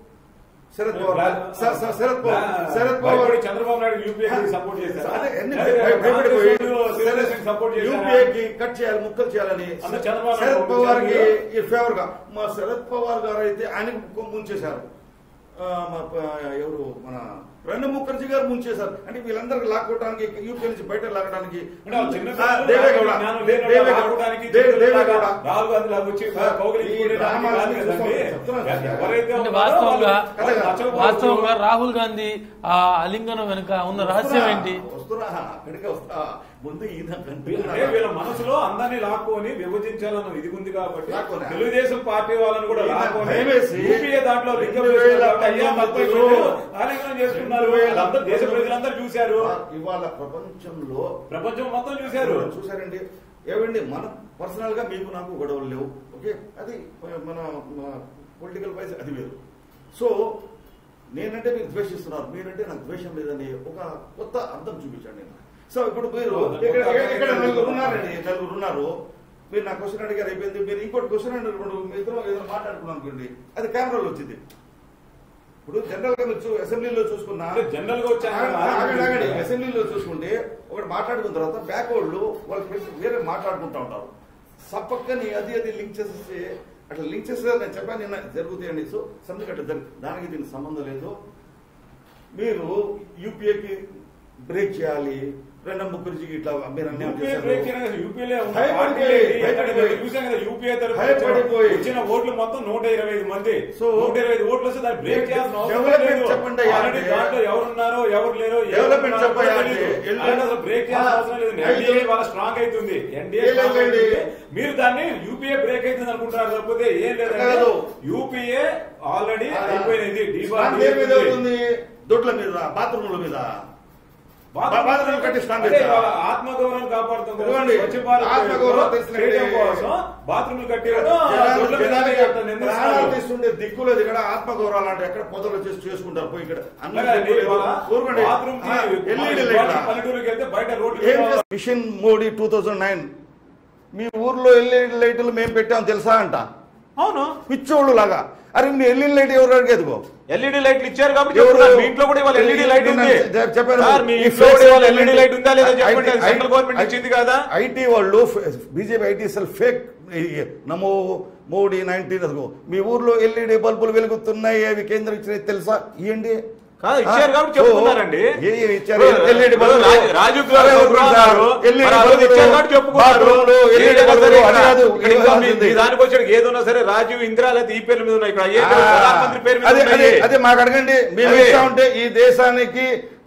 [SPEAKER 3] శరద్ పవార్ స- స- శరద్ పవార్ శరద్ పవార్
[SPEAKER 2] భయపడి చంద్రబాబు నాయుడు యూపీఏ సపోర్ట్ చేశారు
[SPEAKER 3] అదే ఎన్ని భయ- భయ- భయపడిపోయి
[SPEAKER 2] సపోర్ట్ చేశారు
[SPEAKER 3] యూపీఏకి కట్ చేయాలి ముక్కలు చేయాలని
[SPEAKER 2] అందరూ చంద్రబాబు నాయుడు
[SPEAKER 3] శరద్ పవార్ కి
[SPEAKER 2] పంపించారు.
[SPEAKER 3] ఈ ఫేవర్ గా మా శరద్ పవార్ గారు అయితే ఆయన ముంచేశారు ఆ, మా ప- ఎవరు మన ప్రణబ్ ముఖర్జీ గారు ముంచేశారు అంటే వీళ్ళందరికీ లాక్కోవడానికి యూపీ నుంచి బయట లాగడానికి
[SPEAKER 2] అంటే వాళ్ళు చిన్న
[SPEAKER 3] ఆ,
[SPEAKER 2] పిల్లలు
[SPEAKER 3] దేవేగౌడ
[SPEAKER 2] జ్ఞానం
[SPEAKER 3] దే-
[SPEAKER 2] లేని
[SPEAKER 3] దేవేగౌడ
[SPEAKER 2] వాళ్ళు ఆడుకోవడానికి
[SPEAKER 3] దే-
[SPEAKER 2] చిన్న
[SPEAKER 3] దేవేగౌడ
[SPEAKER 2] పిల్లలాగా రాహుల్ గాంధీ లాగా వచ్చి
[SPEAKER 3] సార్,
[SPEAKER 2] కౌగిలించుకునే
[SPEAKER 3] ఈ
[SPEAKER 2] దానికి
[SPEAKER 3] డ్రామాలు
[SPEAKER 2] కాదు కదండి.
[SPEAKER 3] చెప్తున్నాను సార్.
[SPEAKER 2] ఎవరైతే
[SPEAKER 1] అంటే
[SPEAKER 2] ఉన్నారో
[SPEAKER 1] వాస్తవంగా
[SPEAKER 2] వాళ్ళు- వాళ్ళు నచ్చకపోవచ్చు.
[SPEAKER 1] వాస్తవంగా రాహుల్ గాంధీ ఆ అలింగనం వెనుక ఉన్న రహస్యం ఏంటి
[SPEAKER 3] వస్తున్నా అక్కడికే వస్తా ముందు ఈయన
[SPEAKER 2] అంటే వీళ్ళ మనసులో అందరినీ లాక్కొని విభజించాలన్న ఇది ఉంది కాబట్టి
[SPEAKER 3] లాక్కోనా?
[SPEAKER 2] తెలుగుదేశం పార్టీ వాళ్ళని కూడా
[SPEAKER 3] ఈయన
[SPEAKER 2] లాక్కొని
[SPEAKER 3] భయమేసి
[SPEAKER 2] యూపీఏ దాంట్లో లింగం
[SPEAKER 3] రెండు వేల
[SPEAKER 2] చేసుకున్నారు. అయ్యా, తప్పు
[SPEAKER 3] పంతొమ్మిదిలో
[SPEAKER 2] అయిపోయింది. ఆలింగనం చేసుకున్నారు
[SPEAKER 3] రెండు వేల
[SPEAKER 2] వాళ్ళందరూ దేశ ప్రజలందరూ చూశారు
[SPEAKER 3] ఇవాళ ప్రపంచంలో
[SPEAKER 2] ప్రపంచం మొత్తం చూశారు
[SPEAKER 3] చూసారండి ఏమండి మన పర్సనల్ గా మీకు నాకు గొడవలు లేవు ఓకే అది మన పొలిటికల్ వైజ్ అది వేరు సో నేనంటే మీరు ద్వేషిస్తున్నారు మీరంటే నాకు ద్వేషం లేదని ఒక కొత్త అర్థం చూపించండి నేను సో ఇప్పుడు మీరు ఇక్కడ ఇక్కడ- ఇక్కడ నలుగురు ఉన్నారండి నలుగురు ఉన్నారు మీరు నా క్వశ్చన్ అడిగారు అయిపోయింది మీరు ఇంకోటి క్వశ్చన్ అడిగారు మీ ఇద్దరు ఏదైనా మాట్లాడుకున్నాం అనుకోండి అది కెమెరాలో వచ్చింది ఇప్పుడు జనరల్ గా మీరు చూ- అసెంబ్లీలో చూసుకున్నా
[SPEAKER 2] అంటే జనరల్ గా వచ్చాను
[SPEAKER 3] ఆగండి, ఆగండి, ఆగండి. అసెంబ్లీలో చూసుకుంటే ఒకటి మాట్లాడుకున్న తర్వాత బ్యాక్ వాళ్ళు వాళ్ళు కలిసి వేరే మాట్లాడుకుంటా ఉంటారు సపక్కని అది అది లింక్ చేసేసి అట్లా లింక్ చేస్తే నేను చెప్పాను నిన్న జరుగుతాయండి సో సంథింగ్ అట్లా జరుగు దానికి దీనికి సంబంధం లేదు మీరు యూపీఏకి బ్రేక్ చేయాలి రెండో ముగ్గురికి ఇట్లా మీరు అన్ని
[SPEAKER 2] యూపీఏ
[SPEAKER 3] చేశారు.
[SPEAKER 2] బ్రేక్ చేయడం కాదు, యూపీఏలో ఉన్న
[SPEAKER 3] భయపడిపోయి,
[SPEAKER 2] పార్టీలు ఏంటి?
[SPEAKER 3] భయపడిపోయి.
[SPEAKER 2] ఎక్కడ చూసాం కదా యూపీఏ తరఫున
[SPEAKER 3] భయపడిపోయి.
[SPEAKER 2] వచ్చిన ఓట్లు మొత్తం నూట ఇరవై ఐదు మంది
[SPEAKER 3] సో,
[SPEAKER 2] నూట ఇరవై ఐదు ఓట్లు వస్తే దాన్ని బ్రేక్ చేయాల్సిన అవసరం
[SPEAKER 3] డెవలప్మెంట్
[SPEAKER 2] లేదు.
[SPEAKER 3] చెప్పండి అయ్యా
[SPEAKER 2] ఆల్రెడీ
[SPEAKER 3] అంటే.
[SPEAKER 2] దాంట్లో ఎవరున్నారో ఎవరు లేరో ఎవరు
[SPEAKER 3] డెవలప్మెంట్
[SPEAKER 2] ఉన్నారో
[SPEAKER 3] చెప్పయ్యా
[SPEAKER 2] కూడా
[SPEAKER 3] అంటే.
[SPEAKER 2] తెలీదు.
[SPEAKER 3] ఎల్లు-
[SPEAKER 2] అలాంటి అసలు బ్రేక్ చేయాల్సిన అవసరం లేదు
[SPEAKER 3] ఐదు-
[SPEAKER 2] ఎన్డీఏ వాళ్ళ స్ట్రాంగ్ అవుతుంది ఎన్డీఏ
[SPEAKER 3] ఏ
[SPEAKER 2] స్ట్రాంగ్
[SPEAKER 3] లేదండి.
[SPEAKER 2] అవుతుంది. మీరు దాన్ని యూపీఏ బ్రేక్ అవుతుంది అనుకుంటున్నారు కాకపోతే ఏం లేదండి
[SPEAKER 3] కాదు.
[SPEAKER 2] యూపీఏ ఆల్రెడీ
[SPEAKER 3] ఆ,
[SPEAKER 2] అయిపోయినది
[SPEAKER 3] స్ట్రాంగ్ దేని మీద అవుతుంది దొడ్ల మీద బాత్రూముల మీద బా- బాత్రూమ్ కట్టి స్ట్రాంగ్
[SPEAKER 2] అదే
[SPEAKER 3] చేశారా?
[SPEAKER 2] వాళ్ళ ఆత్మగౌరవం కాపాడుతాం కోసం,
[SPEAKER 3] ఇదిగోండి,
[SPEAKER 2] స్వచ్ఛ భారత్
[SPEAKER 3] ఆత్మగౌరవం తెలిసినట్టే.
[SPEAKER 2] చేయడం కోసం బాత్రూమ్లు కట్టేయడం
[SPEAKER 3] జనాలు-
[SPEAKER 2] రోడ్ల మీద
[SPEAKER 3] జనాలకి
[SPEAKER 2] అట్లా నిందిస్తున్నారు.
[SPEAKER 3] ప్రాణాలు తీస్తుండే దిక్కులేదు ఇక్కడ ఆత్మగౌరవాలు అంటే ఎక్కడ పొదలు చేసి చేసుకుంటారు పోయి ఇక్కడ అన్ని
[SPEAKER 2] అలాగే
[SPEAKER 3] దిక్కులు
[SPEAKER 2] ఇవాళ
[SPEAKER 3] ఊరుకోండి.
[SPEAKER 2] బాత్రూమ్ కి
[SPEAKER 3] ఆ, LED లైట్లా?
[SPEAKER 2] పల్లెటూరుకి వెళ్తే బయట రోడ్లు
[SPEAKER 3] ఏం చేస్తారు? Mission Modi two thousand nine మీ ఊర్లో ఎల్ఈడి లైట్లు మేము పెట్టాం తెలుసా అంట
[SPEAKER 2] అవును
[SPEAKER 3] పిచ్చోళ్ళు లాగా అరే మీ ఎల్ఈడి లైట్ ఎవరు అడిగేదిగో
[SPEAKER 2] ఎల్ఈడి లైట్లు ఇచ్చారు కాబట్టి
[SPEAKER 3] ఎవరు?
[SPEAKER 2] చెప్తున్నారు. మీ ఇంట్లో కూడా ఇవాళ ఎల్ఈడి లైట్ ఉంది
[SPEAKER 3] నేను చెప్పాను.
[SPEAKER 2] సార్, మీ
[SPEAKER 3] ఈ
[SPEAKER 2] ఇంట్లో కూడా ఇవాళ
[SPEAKER 3] ఫేక్
[SPEAKER 2] ఎల్ఈడి లైట్ ఉందా లేదా చెప్పండి
[SPEAKER 3] ఐటీ-
[SPEAKER 2] సెంట్రల్ గవర్నమెంట్ ఇచ్చింది కదా
[SPEAKER 3] ఐటీ వాళ్ళు బీజేపీ ఐటీ సెల్ ఫేక్ నమో మోడీ నైన్టీన్ అదిగో మీ ఊర్లో ఎల్ఈడి బల్బులు వెలుగుతున్నాయి అవి కేంద్రం ఇచ్చినవి తెలుసా ఇవ్వండి
[SPEAKER 2] కాదు, ఇచ్చారు కాబట్టి చెప్పుకున్నారండి.
[SPEAKER 3] ఏ ఏ ఇచ్చారు
[SPEAKER 2] ఇప్పుడు
[SPEAKER 3] ఎల్ఈడి
[SPEAKER 2] ఇప్పుడు రాజు- రాజు గారు చెప్పుకున్నారు.
[SPEAKER 3] ఎల్ఈడి
[SPEAKER 2] మరి ఆ రోజు ఇచ్చారు కాబట్టి చెప్పుకున్నారు.
[SPEAKER 3] ఎల్ఈడి
[SPEAKER 2] ఏదైనా సరే
[SPEAKER 3] బల్బులు
[SPEAKER 2] ఇక్కడ-
[SPEAKER 3] అది కాదు
[SPEAKER 2] ఇక్కడ ఇంకా మీ- మీ దానికి వచ్చాడు ఏదైనా సరే రాజీవ్ ఇందిరా లేదా ఈ పేర్ల మీద ఉన్నాయి ఇక్కడ ఏ పేరు? ప్రధానమంత్రి పేరు మీద
[SPEAKER 3] అదే అదే
[SPEAKER 2] ఉన్నాయి.
[SPEAKER 3] అదే మాకు అడగండి మేము
[SPEAKER 2] అదే.
[SPEAKER 3] ఇస్తా ఉంటే ఈ దేశానికి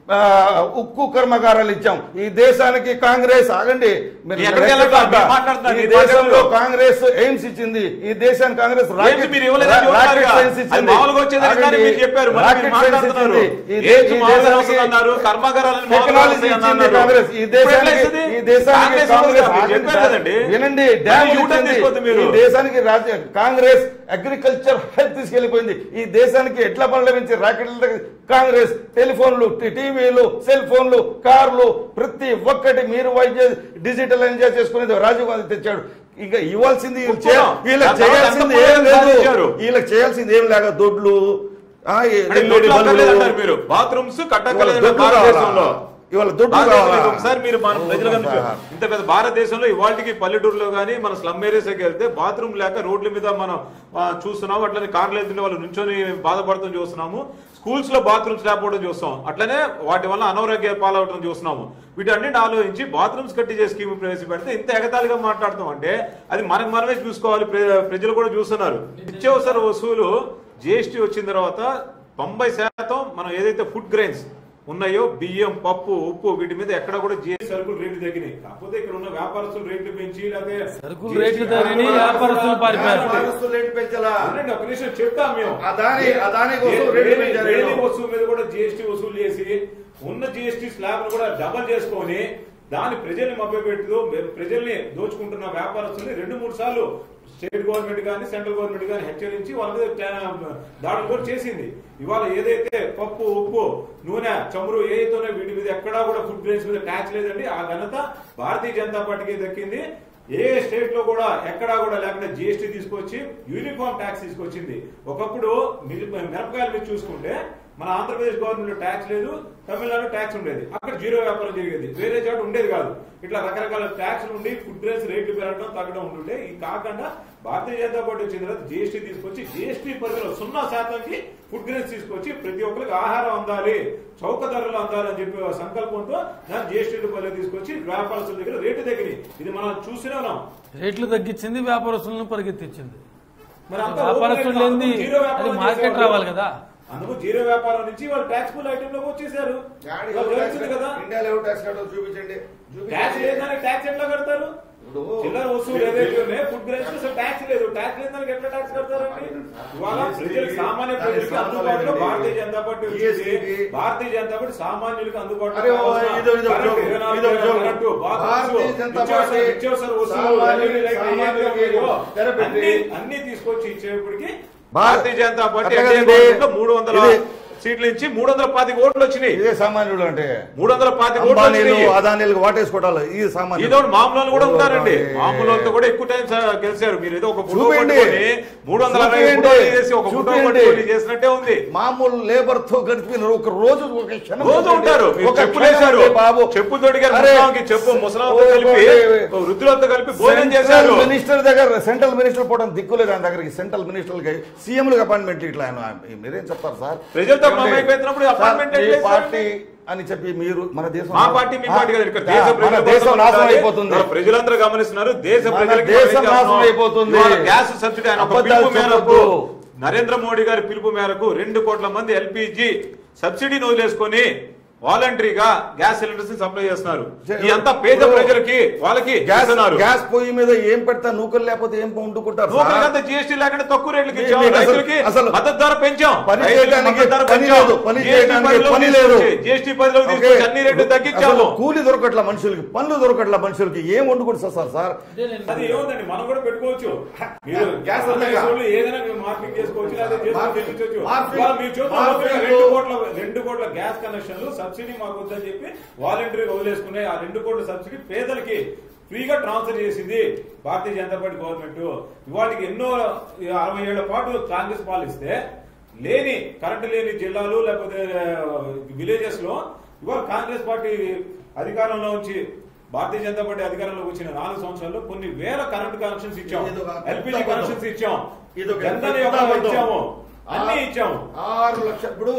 [SPEAKER 3] ఆ, ఉక్కు కర్మకారాలు ఇచ్చాం ఈ దేశానికి కాంగ్రెస్ ఆగండి మీరు
[SPEAKER 2] ఎక్కడికి వెళ్ళొద్దు, మీరు మాట్లాడుతున్నారు,
[SPEAKER 3] ఈ
[SPEAKER 2] మీరు
[SPEAKER 3] దేశంలో
[SPEAKER 2] మాట్లాడుతున్నారు.
[SPEAKER 3] కాంగ్రెస్ ఎయిమ్స్ ఇచ్చింది ఈ దేశానికి కాంగ్రెస్
[SPEAKER 2] ఏంటి మీరు ఇవ్వలేదని చెబుతున్నారు కదా? అది మామూలుగా వచ్చేదని కానీ మీరు చెప్పారు. మరి మీరు మాట్లాడుతున్నారు. ఏంటి మామూలుగా వస్తుందన్నారు? కర్మాగారాలను మామూలుగా
[SPEAKER 3] టెక్నాలజీ
[SPEAKER 2] వస్తాయి
[SPEAKER 3] ఇచ్చింది
[SPEAKER 2] అన్నారు.
[SPEAKER 3] కాంగ్రెస్ ఈ
[SPEAKER 2] ఇప్పుడు ఎట్లా
[SPEAKER 3] దేశానికి
[SPEAKER 2] ఇస్తుంది?
[SPEAKER 3] ఈ దేశానికి
[SPEAKER 2] కాంగ్రెస్
[SPEAKER 3] కాంగ్రెస్
[SPEAKER 2] ఇవ్వదు కదా, మీరు
[SPEAKER 3] ఆగండి
[SPEAKER 2] చెప్పారు
[SPEAKER 3] సార్.
[SPEAKER 2] కదండి.
[SPEAKER 3] వినండి
[SPEAKER 2] మరి
[SPEAKER 3] డ్యామ్
[SPEAKER 2] యూటర్న్
[SPEAKER 3] ఇచ్చింది.
[SPEAKER 2] తీసుకోవద్దు మీరు.
[SPEAKER 3] ఈ దేశానికి రాజ్య కాంగ్రెస్ అగ్రికల్చర్ హెల్త్ తీసుకెళ్లిపోయింది ఈ దేశానికి ఎట్ల పనుల నుంచి రాకెట్ల దగ్గర కాంగ్రెస్ టెలిఫోన్లు టి- టీవీలు సెల్ ఫోన్లు కార్లు ప్రతి ఒక్కటి మీరు వైద్య డిజిటల్ ఎంజాయ్ చేసుకునేది రాజీవ్ గాంధీ తెచ్చాడు ఇంకా ఇవ్వాల్సింది వీళ్ళు చేయ-
[SPEAKER 2] ఒప్పుకోను.
[SPEAKER 3] వీళ్ళకి
[SPEAKER 2] దాని తర్వాత
[SPEAKER 3] చేయాల్సింది
[SPEAKER 2] ఎంత
[SPEAKER 3] ఏం
[SPEAKER 2] పోరాటం
[SPEAKER 3] లేదు
[SPEAKER 2] సాధించారు?
[SPEAKER 3] వీళ్ళకి చేయాల్సింది ఏం లేక దొడ్లు ఆ, ఈ
[SPEAKER 2] అంటే
[SPEAKER 3] LED
[SPEAKER 2] దొడ్లు
[SPEAKER 3] బల్బులు.
[SPEAKER 2] అక్కర్లేదంటారు మీరు బాత్రూమ్స్
[SPEAKER 3] ఇవాళ
[SPEAKER 2] కట్టక్కర్లేదు
[SPEAKER 3] దొడ్లు
[SPEAKER 2] భారతదేశంలో
[SPEAKER 3] కావాలా? ఇవాళ దొడ్లు
[SPEAKER 2] భారతదేశంలో
[SPEAKER 3] కావాలా?
[SPEAKER 2] ఒకసారి మీరు మన ప్రజలు కనుక
[SPEAKER 3] సార్.
[SPEAKER 2] ఇంత పెద్ద భారతదేశంలో ఇవాళకి పల్లెటూరులో కానీ మన స్లమ్ ఏరియాస్ వెళ్తే బాత్రూమ్ లేక రోడ్ల మీద మనం ఆ, చూస్తున్నాం అట్లనే కార్లు వెళ్తుంటే వాళ్ళు నుంచొని బాధపడటం చూస్తున్నాము స్కూల్స్ లో బాత్రూమ్స్ లేకపోవడం చూస్తాం అట్లనే వాటి వల్ల అనారోగ్య పాలవటం చూస్తున్నాము వీటన్నిటి ఆలోచించి బాత్రూమ్స్ కట్టించే స్కీమ్ ప్రవేశపెడితే ఇంత ఎగతాళిగా మాట్లాడుతాం అంటే అది మనకు మనమే చూసుకోవాలి ప్ర- ప్రజలు కూడా చూస్తున్నారు నిత్యావసర వసూలు జిఎస్టీ వచ్చిన తర్వాత తొంభై శాతం మనం ఏదైతే ఫుడ్ గ్రెయిన్స్ ఉన్నాయో బియ్యం పప్పు ఉప్పు వీటి మీద ఎక్కడ కూడా జిఎస్టీ సరుకులు రేట్లు తగ్గినాయి కాకపోతే ఇక్కడ ఉన్న వ్యాపారస్తులు రేట్లు పెంచి లేకపోతే
[SPEAKER 1] సరుకులు
[SPEAKER 2] GST
[SPEAKER 1] రేట్లు తగ్గినాయి, వ్యాపారస్తులు పారిపోయారు.
[SPEAKER 3] వ్యాపారస్తులు రేటు పెంచాలా?
[SPEAKER 2] వినండి, ఒక నిమిషం చెప్తాం మేము
[SPEAKER 3] అదాని- అదాని వస్తువు రేట్లు
[SPEAKER 2] డైలీ-
[SPEAKER 3] పెంచారు
[SPEAKER 2] డైలీ
[SPEAKER 3] వీళ్ళు.
[SPEAKER 2] వస్తువు మీద కూడా జిఎస్టీ వసూలు చేసి ఉన్న జిఎస్టీ స్లాబ్ కూడా డబల్ చేసుకొని దాని ప్రజల్ని మభ్యపెడుతూ ప్రజల్ని దోచుకుంటున్న వ్యాపారస్తుల్ని రెండు మూడు సార్లు స్టేట్ గవర్నమెంట్ కానీ సెంట్రల్ గవర్నమెంట్ కానీ హెచ్చరించి వాళ్ళ మీద టా- దాడులు కూడా చేసింది ఇవాళ ఏదైతే పప్పు ఉప్పు నూనె చమురు ఏదైతే వీటి మీద ఎక్కడా కూడా ఫుడ్ గ్రెయిన్స్ మీద ట్యాక్స్ లేదండి ఆ ఘనత భారతీయ జనతా పార్టీకి దక్కింది ఏ స్టేట్ లో కూడా ఎక్కడా కూడా లేకుండా జిఎస్టీ తీసుకొచ్చి యూనిఫామ్ ట్యాక్స్ తీసుకొచ్చింది ఒకప్పుడు మిల్- మిరపకాయల మీద చూసుకుంటే మన ఆంధ్రప్రదేశ్ గవర్నమెంట్ ట్యాక్స్ లేదు తమిళనాడు ట్యాక్స్ ఉండేది అక్కడ జీరో వ్యాపారం జరిగేది వేరే చోట ఉండేది కాదు ఇట్లా రకరకాల ట్యాక్స్ ఉండి ఫుడ్ రేట్స్ రేట్లు పెరగడం తగ్గడం ఉంటుండే ఇది కాకుండా భారతీయ జనతా పార్టీ వచ్చిన తర్వాత జిఎస్టీ తీసుకొచ్చి జిఎస్టీ పరిధిలో సున్నా శాతంకి ఫుడ్ గ్రెయిన్స్ తీసుకొచ్చి ప్రతి ఒక్కరికి ఆహారం అందాలి చౌక ధరలు అందాలి అని చెప్పి సంకల్పంతో దాన్ని జిఎస్టీ పరిధిలో తీసుకొచ్చి వ్యాపారస్తుల దగ్గర రేటు తగ్గినాయి ఇది మనం చూస్తూనే ఉన్నాం
[SPEAKER 1] రేట్లు తగ్గించింది వ్యాపారస్తులను పరిగెత్తించింది
[SPEAKER 2] మరి అంతా
[SPEAKER 1] వ్యాపారస్తులు
[SPEAKER 2] ఓపెన్
[SPEAKER 1] లేనిది
[SPEAKER 2] జీరో వ్యాపారం
[SPEAKER 1] అది మార్కెట్
[SPEAKER 2] చేసేవాళ్ళు.
[SPEAKER 1] రావాలి కదా
[SPEAKER 2] అందుకు జీరో వ్యాపారం నుంచి వాళ్ళు ట్యాక్స్ ఫుల్ ఐటమ్ లోకి వచ్చేసారు
[SPEAKER 3] గాడి
[SPEAKER 2] వాళ్ళు
[SPEAKER 3] ఎవరు
[SPEAKER 2] తెలుస్తుంది
[SPEAKER 3] ట్యాక్స్
[SPEAKER 2] కదా
[SPEAKER 3] ఇండియాలో ఎవరు ట్యాక్స్ కట్టదో చూపించండి
[SPEAKER 2] ట్యాక్స్
[SPEAKER 3] చూపించండి
[SPEAKER 2] లేదని ట్యాక్స్ ఎట్లా కడతారు
[SPEAKER 3] ఇప్పుడు
[SPEAKER 2] చిల్లర వస్తువులు ఏదైతే ఉన్నాయో ఫుడ్ గ్రెయిన్స్ అసలు ట్యాక్స్ లేదు ట్యాక్స్ లేదని ఎట్లా ట్యాక్స్ కడతారండి ఇవాళ ప్రజలకు సామాన్య ప్రజలకు అందుబాటులో భారతీయ జనతా పార్టీ వచ్చింది భారతీయ జనతా పార్టీ సామాన్యులకు అందుబాటులో
[SPEAKER 3] అరే ఓ,
[SPEAKER 2] కావాల్సిన
[SPEAKER 3] ఇదో ఇదో
[SPEAKER 2] కరెంటు,
[SPEAKER 3] జోక్,
[SPEAKER 2] ఇరవై నాలుగు
[SPEAKER 3] ఇదో
[SPEAKER 2] గంటల
[SPEAKER 3] జోక్.
[SPEAKER 2] కరెంటు, బాత్రూమ్స్,
[SPEAKER 3] భారతీయ జనతా
[SPEAKER 2] నిత్యావసర-
[SPEAKER 3] పార్టీ
[SPEAKER 2] నిత్యావసర వస్తువులు,
[SPEAKER 3] సామాన్యులు-
[SPEAKER 2] అన్ని లైక్
[SPEAKER 3] సామాన్యులకి
[SPEAKER 2] ఏదైతే ఉన్నాయో,
[SPEAKER 3] తెరపెట్టి
[SPEAKER 2] అన్ని- అన్ని తీసుకొచ్చి ఇచ్చేప్పటికి
[SPEAKER 3] భారత-
[SPEAKER 2] భారతీయ జనతా పార్టీ
[SPEAKER 3] అట్లా
[SPEAKER 2] ఎన్డీఏ
[SPEAKER 3] కదండి.
[SPEAKER 2] గవర్నమెంట్లో మూడు వందల
[SPEAKER 3] ఇది-
[SPEAKER 2] సీట్ల నుంచి మూడు వందల పాతిక ఓట్లు వచ్చినాయి
[SPEAKER 3] ఇదే సామాన్యుడు అంటే
[SPEAKER 2] మూడు వందల పాతిక ఓట్లు
[SPEAKER 3] అంబానీలు
[SPEAKER 2] వచ్చినాయి
[SPEAKER 3] అదానీలకు వాటేసుకోవటాలు ఇది సామాన్యుడు
[SPEAKER 2] ఏదో మామూలు కూడా ఉంటారండి
[SPEAKER 3] ఓ,
[SPEAKER 2] మామూలు వాళ్ళతో కూడా ఎక్కువ టైం స- గెలిచారు మీరు ఏదో ఒక ఫోటో
[SPEAKER 3] చూపించండి.
[SPEAKER 2] పట్టుకొని మూడు వందల అరవై
[SPEAKER 3] చూపించండి.
[SPEAKER 2] ఫోటోలు చేసి ఒక ఫోటో
[SPEAKER 3] చూపించండి.
[SPEAKER 2] పట్టుకొని చేసినట్టే ఉంది
[SPEAKER 3] మామూలు లేబర్ తో గడిపిన ఒక రోజు ఒక క్షణం
[SPEAKER 2] రోజు ఉంటారు మీరు
[SPEAKER 3] ఒక
[SPEAKER 2] చెప్పులు
[SPEAKER 3] క్షణం
[SPEAKER 2] వేశారు
[SPEAKER 3] అండి బాబు
[SPEAKER 2] చెప్పు తోడిగారు
[SPEAKER 3] అరే,
[SPEAKER 2] ముసలాంకి చెప్పు ముసలాంతో
[SPEAKER 3] ఓ,
[SPEAKER 2] కలిపి
[SPEAKER 3] ఓ,
[SPEAKER 2] ఓ వృద్ధులతో కలిపి భోజనం చేశారు
[SPEAKER 3] సెంట్రల్ మినిస్టర్ దగ్గర సెంట్రల్ మినిస్టర్ పోవడం దిక్కులేదు ఆయన దగ్గరికి సెంట్రల్ మినిస్టర్లకి సీఎంలకు అపాయింట్మెంట్ ఇట్లా ఆయన మీరేం చెప్తారు సార్
[SPEAKER 2] ప్రజలతో
[SPEAKER 3] ఏమండి?
[SPEAKER 2] మమేకమైనప్పుడు
[SPEAKER 3] సార్,
[SPEAKER 2] appointment
[SPEAKER 3] మీ
[SPEAKER 2] ఎట్లా
[SPEAKER 3] పార్టీ అని చెప్పి మీరు మన దేశం
[SPEAKER 2] మా పార్టీ మీ పార్టీ కదా ఇక్కడ
[SPEAKER 3] ఆ,
[SPEAKER 2] దేశ
[SPEAKER 3] మన
[SPEAKER 2] ప్రజల
[SPEAKER 3] దేశం
[SPEAKER 2] కోసం
[SPEAKER 3] నాశనం
[SPEAKER 2] ఉండాలి.
[SPEAKER 3] అయిపోతుంది
[SPEAKER 2] మన ప్రజలందరూ గమనిస్తున్నారు దేశ
[SPEAKER 3] మన
[SPEAKER 2] ప్రజలకి
[SPEAKER 3] దేశం
[SPEAKER 2] మనం ఏం
[SPEAKER 3] నాశనం
[SPEAKER 2] చేస్తున్నాం?
[SPEAKER 3] అయిపోతుంది.
[SPEAKER 2] ఇవాళ గ్యాస్ సబ్సిడీ ఆయన ఒక
[SPEAKER 3] అబద్ధాలు
[SPEAKER 2] పిలుపు మేరకు
[SPEAKER 3] చెప్పొద్దు.
[SPEAKER 2] నరేంద్ర మోడీ గారి పిలుపు మేరకు రెండు కోట్ల మంది ఎల్పిజి సబ్సిడీని వదిలేసుకొని వాలంటరీగా గ్యాస్ సిలిండర్స్ సప్లై చేస్తున్నారు ఈ అంతా పేద
[SPEAKER 3] ఇప్పుడు
[SPEAKER 2] ప్రజలకి వాళ్ళకి
[SPEAKER 3] గ్యాస్
[SPEAKER 2] ఇస్తున్నారు
[SPEAKER 3] గ్యాస్ పొయ్యి మీద ఏం పెడతా నూకలు లేకపోతే ఏం వండుకుంటారు సార్?
[SPEAKER 2] నూకలకంతా జీఎస్టీ లేకుండా తక్కువ రేట్లకి ఇచ్చాం
[SPEAKER 3] మీకు అసలు-
[SPEAKER 2] రైతులకి
[SPEAKER 3] అసలు
[SPEAKER 2] మద్దతు ధర పెంచాం
[SPEAKER 3] పని
[SPEAKER 2] రైతులకి
[SPEAKER 3] చేయడానికి
[SPEAKER 2] మద్దతు ధర
[SPEAKER 3] పని
[SPEAKER 2] పెంచాం.
[SPEAKER 3] లేదు, పని
[SPEAKER 2] GST
[SPEAKER 3] చేయడానికి
[SPEAKER 2] పరిధిలోకి
[SPEAKER 3] పని లేదు.
[SPEAKER 2] తీసుకొచ్చి, GST పరిధిలోకి
[SPEAKER 3] ఓకే.
[SPEAKER 2] తీసుకొచ్చి అన్ని రేట్లు తగ్గించాము
[SPEAKER 3] అసలు కూలి దొరకట్ల మనుషులకి పనులు దొరకట్ల మనుషులకి ఏం వండుకుంటు సార్ సార్
[SPEAKER 2] అది ఏముందండి మనం కూడా పెట్టుకోవచ్చు మీరు
[SPEAKER 3] గ్యాస్
[SPEAKER 2] గ్యాస్
[SPEAKER 3] వద్దగా.
[SPEAKER 2] వాళ్ళు ఏదైనా మీరు మార్పింగ్ చేసుకోవచ్చు లేదా చేసుకొని
[SPEAKER 3] మార్పింగ్.
[SPEAKER 2] తెచ్చుకోవచ్చు.
[SPEAKER 3] మార్పింగ్.
[SPEAKER 2] ఇవాళ మీరు చూద్దాం
[SPEAKER 3] మార్పింగ్.
[SPEAKER 2] రెండు కోట్ల రెండు కోట్ల గ్యాస్ కనెక్షన్లు సబ్సిడీ మాకు వద్దని చెప్పి వాలంటరీ వదిలేసుకునే ఆ రెండు కోట్ల సబ్సిడీ పేదలకి ఫ్రీగా ట్రాన్స్ఫర్ చేసింది భారతీయ జనతా పార్టీ గవర్నమెంట్ ఇవాటికి ఎన్నో అరవై ఏళ్ల పాటు కాంగ్రెస్ పాలిస్తే లేని కరెంటు లేని జిల్లాలు లేకపోతే విలేజెస్ లో ఇవాళ కాంగ్రెస్ పార్టీ అధికారంలో ఉంచి భారతీయ జనతా పార్టీ అధికారంలోకి వచ్చిన నాలుగు సంవత్సరాల్లో కొన్ని వేల కరెంట్ కనెక్షన్స్ ఇచ్చాం
[SPEAKER 3] ఇది ఒక
[SPEAKER 2] ఎల్పిజి
[SPEAKER 3] పెద్ద
[SPEAKER 2] కనెక్షన్స్ ఇచ్చాం
[SPEAKER 3] ఇది ఒక
[SPEAKER 2] జన్ధన్
[SPEAKER 3] పెద్ద
[SPEAKER 2] యోజన
[SPEAKER 3] అబద్ధం.
[SPEAKER 2] ఇచ్చాము అన్ని
[SPEAKER 3] ఆ-
[SPEAKER 2] ఇచ్చాము
[SPEAKER 3] ఆరు లక్షలు ఇప్పుడు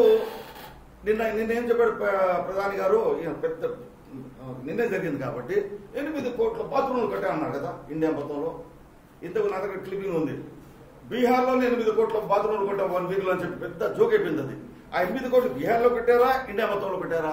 [SPEAKER 3] నిన్న నిన్న ఏం చెప్పాడు ప్ర- ప్రధాని గారు ఈయన పెద్ద నిన్నే జరిగింది కాబట్టి ఎనిమిది కోట్ల బాత్రూమ్లు కట్టామన్నారు కదా ఇండియా మొత్తంలో ఇంతకు నా దగ్గర క్లిప్పింగ్ ఉంది బీహార్లో ఎనిమిది కోట్ల బాత్రూమ్లు కట్టాం వన్ వీక్ లో అని చెప్పి పెద్ద జోక్ అయిపోయింది అది ఆ ఎనిమిది కోట్లు బీహార్లో కట్టారా ఇండియా మొత్తంలో కట్టారా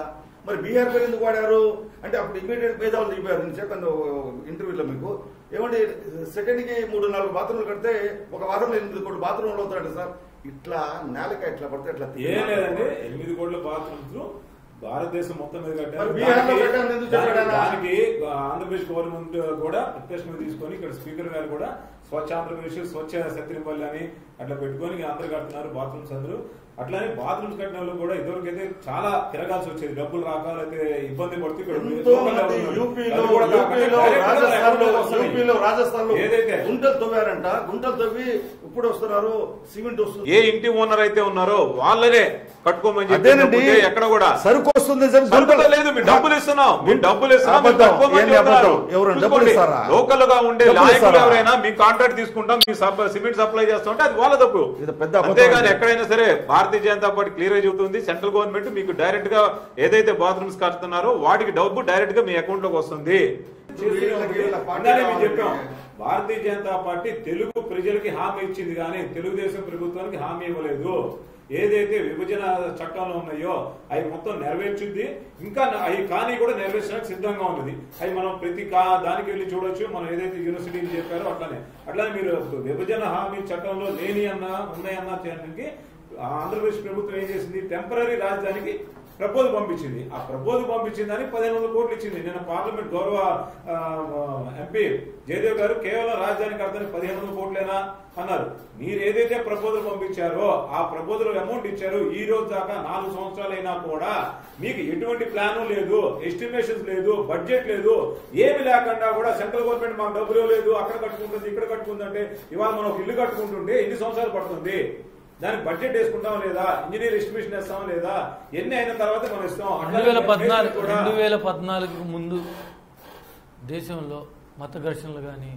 [SPEAKER 3] మరి బీహార్ పేరు ఎందుకు వాడారు అంటే అప్పుడు ఇమీడియట్ భేదాలు దిగిపోయారు నేను చెప్పాను ఇంటర్వ్యూలో మీకు ఏమంటే సెకండ్కి మూడు నాలుగు బాత్రూమ్లు కడితే ఒక వారంలో ఎనిమిది కోట్లు బాత్రూమ్లు అవుతాడు సార్ ఇట్లా నేలక ఇట్లా పడితే ఇట్లా
[SPEAKER 2] ఏం లేదండి ఎనిమిది కోట్ల బాత్రూమ్స్ భారతదేశం మొత్తం మీద కట్టారు
[SPEAKER 3] మరి బీహార్లో
[SPEAKER 2] దానికి-
[SPEAKER 3] పెట్టాలని ఎందుకు
[SPEAKER 2] దానికి-
[SPEAKER 3] చెప్పాడు ఆయన?
[SPEAKER 2] దానికి ఆంధ్రప్రదేశ్ గవర్నమెంట్ కూడా ప్రత్యక్షంగా తీసుకొని ఇక్కడ స్పీకర్ గారు కూడా స్వచ్ఛ ఆంధ్రప్రదేశ్ స్వచ్ఛ సత్యనపల్లి అని అట్లా పెట్టుకొని అందరు కడుతున్నారు బాత్రూమ్స్ అందరూ అట్లానే బాత్రూమ్స్ కట్టిన వాళ్ళు కూడా ఇదివరకైతే చాలా తిరగాల్సి వచ్చేది డబ్బులు రాక లేకపోతే ఇబ్బంది పడుతూ ఇక్కడ
[SPEAKER 3] ఎంతో
[SPEAKER 2] లోకల్
[SPEAKER 3] మంది
[SPEAKER 2] ఎవరు ఉన్నారు?
[SPEAKER 3] యూపీలో
[SPEAKER 2] అది కూడా కాకుండా
[SPEAKER 3] యూపీలో
[SPEAKER 2] direct గా
[SPEAKER 3] రాజస్థాన్ లో
[SPEAKER 2] అకౌంట్లోకి వస్తున్నాయి.
[SPEAKER 3] యూపీలో రాజస్థాన్ లో
[SPEAKER 2] ఏదైతే
[SPEAKER 3] గుంటలు తవ్వారంట గుంటలు తవ్వి ఇప్పుడు వస్తున్నారు సిమెంట్ వస్తుంది
[SPEAKER 2] ఏ ఇంటి ఓనర్ అయితే ఉన్నారో వాళ్ళనే కట్టుకోమని చెప్పి
[SPEAKER 3] అదేనండి
[SPEAKER 2] తప్పితే ఎక్కడ కూడా
[SPEAKER 3] సరుకు వస్తుంది చెప్పి
[SPEAKER 2] సరుకుతో లేదు మీ డబ్బులు ఇస్తున్నాం మీ డబ్బులు ఇస్తున్నాం మీరు
[SPEAKER 3] అబద్ధం.
[SPEAKER 2] కట్టుకోమని
[SPEAKER 3] ఏంది
[SPEAKER 2] చెప్తున్నారు.
[SPEAKER 3] అబద్ధం? ఎవరు డబ్బులు
[SPEAKER 2] చూసుకోండి.
[SPEAKER 3] ఇస్తారా?
[SPEAKER 2] లోకల్ గా ఉండే
[SPEAKER 3] డబ్బులు
[SPEAKER 2] నాయకులు
[SPEAKER 3] ఇస్తారా?
[SPEAKER 2] ఎవరైనా మీ కాంట్రాక్ట్ తీసుకుంటాం మీ సబ్- సిమెంట్ సప్లై చేస్తాం అంటే అది వాళ్ళ తప్పు
[SPEAKER 3] ఇది పెద్ద అబద్ధం
[SPEAKER 2] అంతేగాని
[SPEAKER 3] అండి.
[SPEAKER 2] ఎక్కడైనా సరే భారతీయ జనతా పార్టీ క్లియర్ గా చెబుతుంది సెంట్రల్ గవర్నమెంట్ మీకు డైరెక్ట్ గా ఏదైతే బాత్రూమ్స్ కడుతున్నారో వాటికి డబ్బు డైరెక్ట్ గా మీ అకౌంట్ లోకి వస్తుంది
[SPEAKER 3] వీళ్ళకి వీళ్ళ పార్టీ
[SPEAKER 2] ఇందాకే మీకు
[SPEAKER 3] కావాలంటే-
[SPEAKER 2] చెప్పాం భారతీయ జనతా పార్టీ తెలుగు ప్రజలకి హామీ ఇచ్చింది కానీ తెలుగుదేశం ప్రభుత్వానికి హామీ ఇవ్వలేదు ఏదైతే విభజన చట్టాలు ఉన్నాయో అవి మొత్తం నెరవేర్చుద్ది ఇంకా అవి కానీ కూడా నెరవేర్చడానికి సిద్ధంగా ఉన్నది అవి మనం ప్రతి కా దానికి వెళ్ళి చూడొచ్చు మనం ఏదైతే యూనివర్సిటీలు చెప్పారో అట్లానే అట్లానే మీరు విభజన హామీ చట్టంలో లేని అన్నా ఉన్నాయన్నా చేయడానికి ఆంధ్రప్రదేశ్ ప్రభుత్వం ఏం చేసింది టెంపరీ రాజధానికి ప్రపోజల్ పంపించింది ఆ ప్రపోజల్ పంపించిందని పదిహేను వందల కోట్లు ఇచ్చింది నిన్న పార్లమెంట్ గౌరవ ఆ, ఎంపీ జయదేవ్ గారు కేవలం రాజధాని కడతానికి పదిహేను వందల కోట్లేనా అన్నారు మీరు ఏదైతే ప్రపోజల్ పంపించారో ఆ ప్రపోజల్ అమౌంట్ ఇచ్చారు ఈ రోజు దాకా నాలుగు సంవత్సరాలైనా కూడా మీకు ఎటువంటి ప్లాన్ లేదు ఎస్టిమేషన్స్ లేదు బడ్జెట్ లేదు ఏమి లేకుండా కూడా సెంట్రల్ గవర్నమెంట్ మాకు డబ్బులు లేదు అక్కడ కట్టుకుంటుంది ఇక్కడ కట్టుకుందంటే ఇవాళ మనం ఒక ఇల్లు కట్టుకుంటుంటే ఎన్ని సంవత్సరాలు పడుతుంది దానికి బడ్జెట్ వేసుకుంటాం లేదా ఇంజనీర్ ఎస్టిమేషన్ వేస్తాం లేదా ఎన్ని అయిన తర్వాత మనం ఇస్తాం
[SPEAKER 1] రెండు వేల పద్నాలుగు
[SPEAKER 2] కూడా
[SPEAKER 1] రెండు వేల పద్నాలుగు ముందు దేశంలో మత ఘర్షణలు కానీ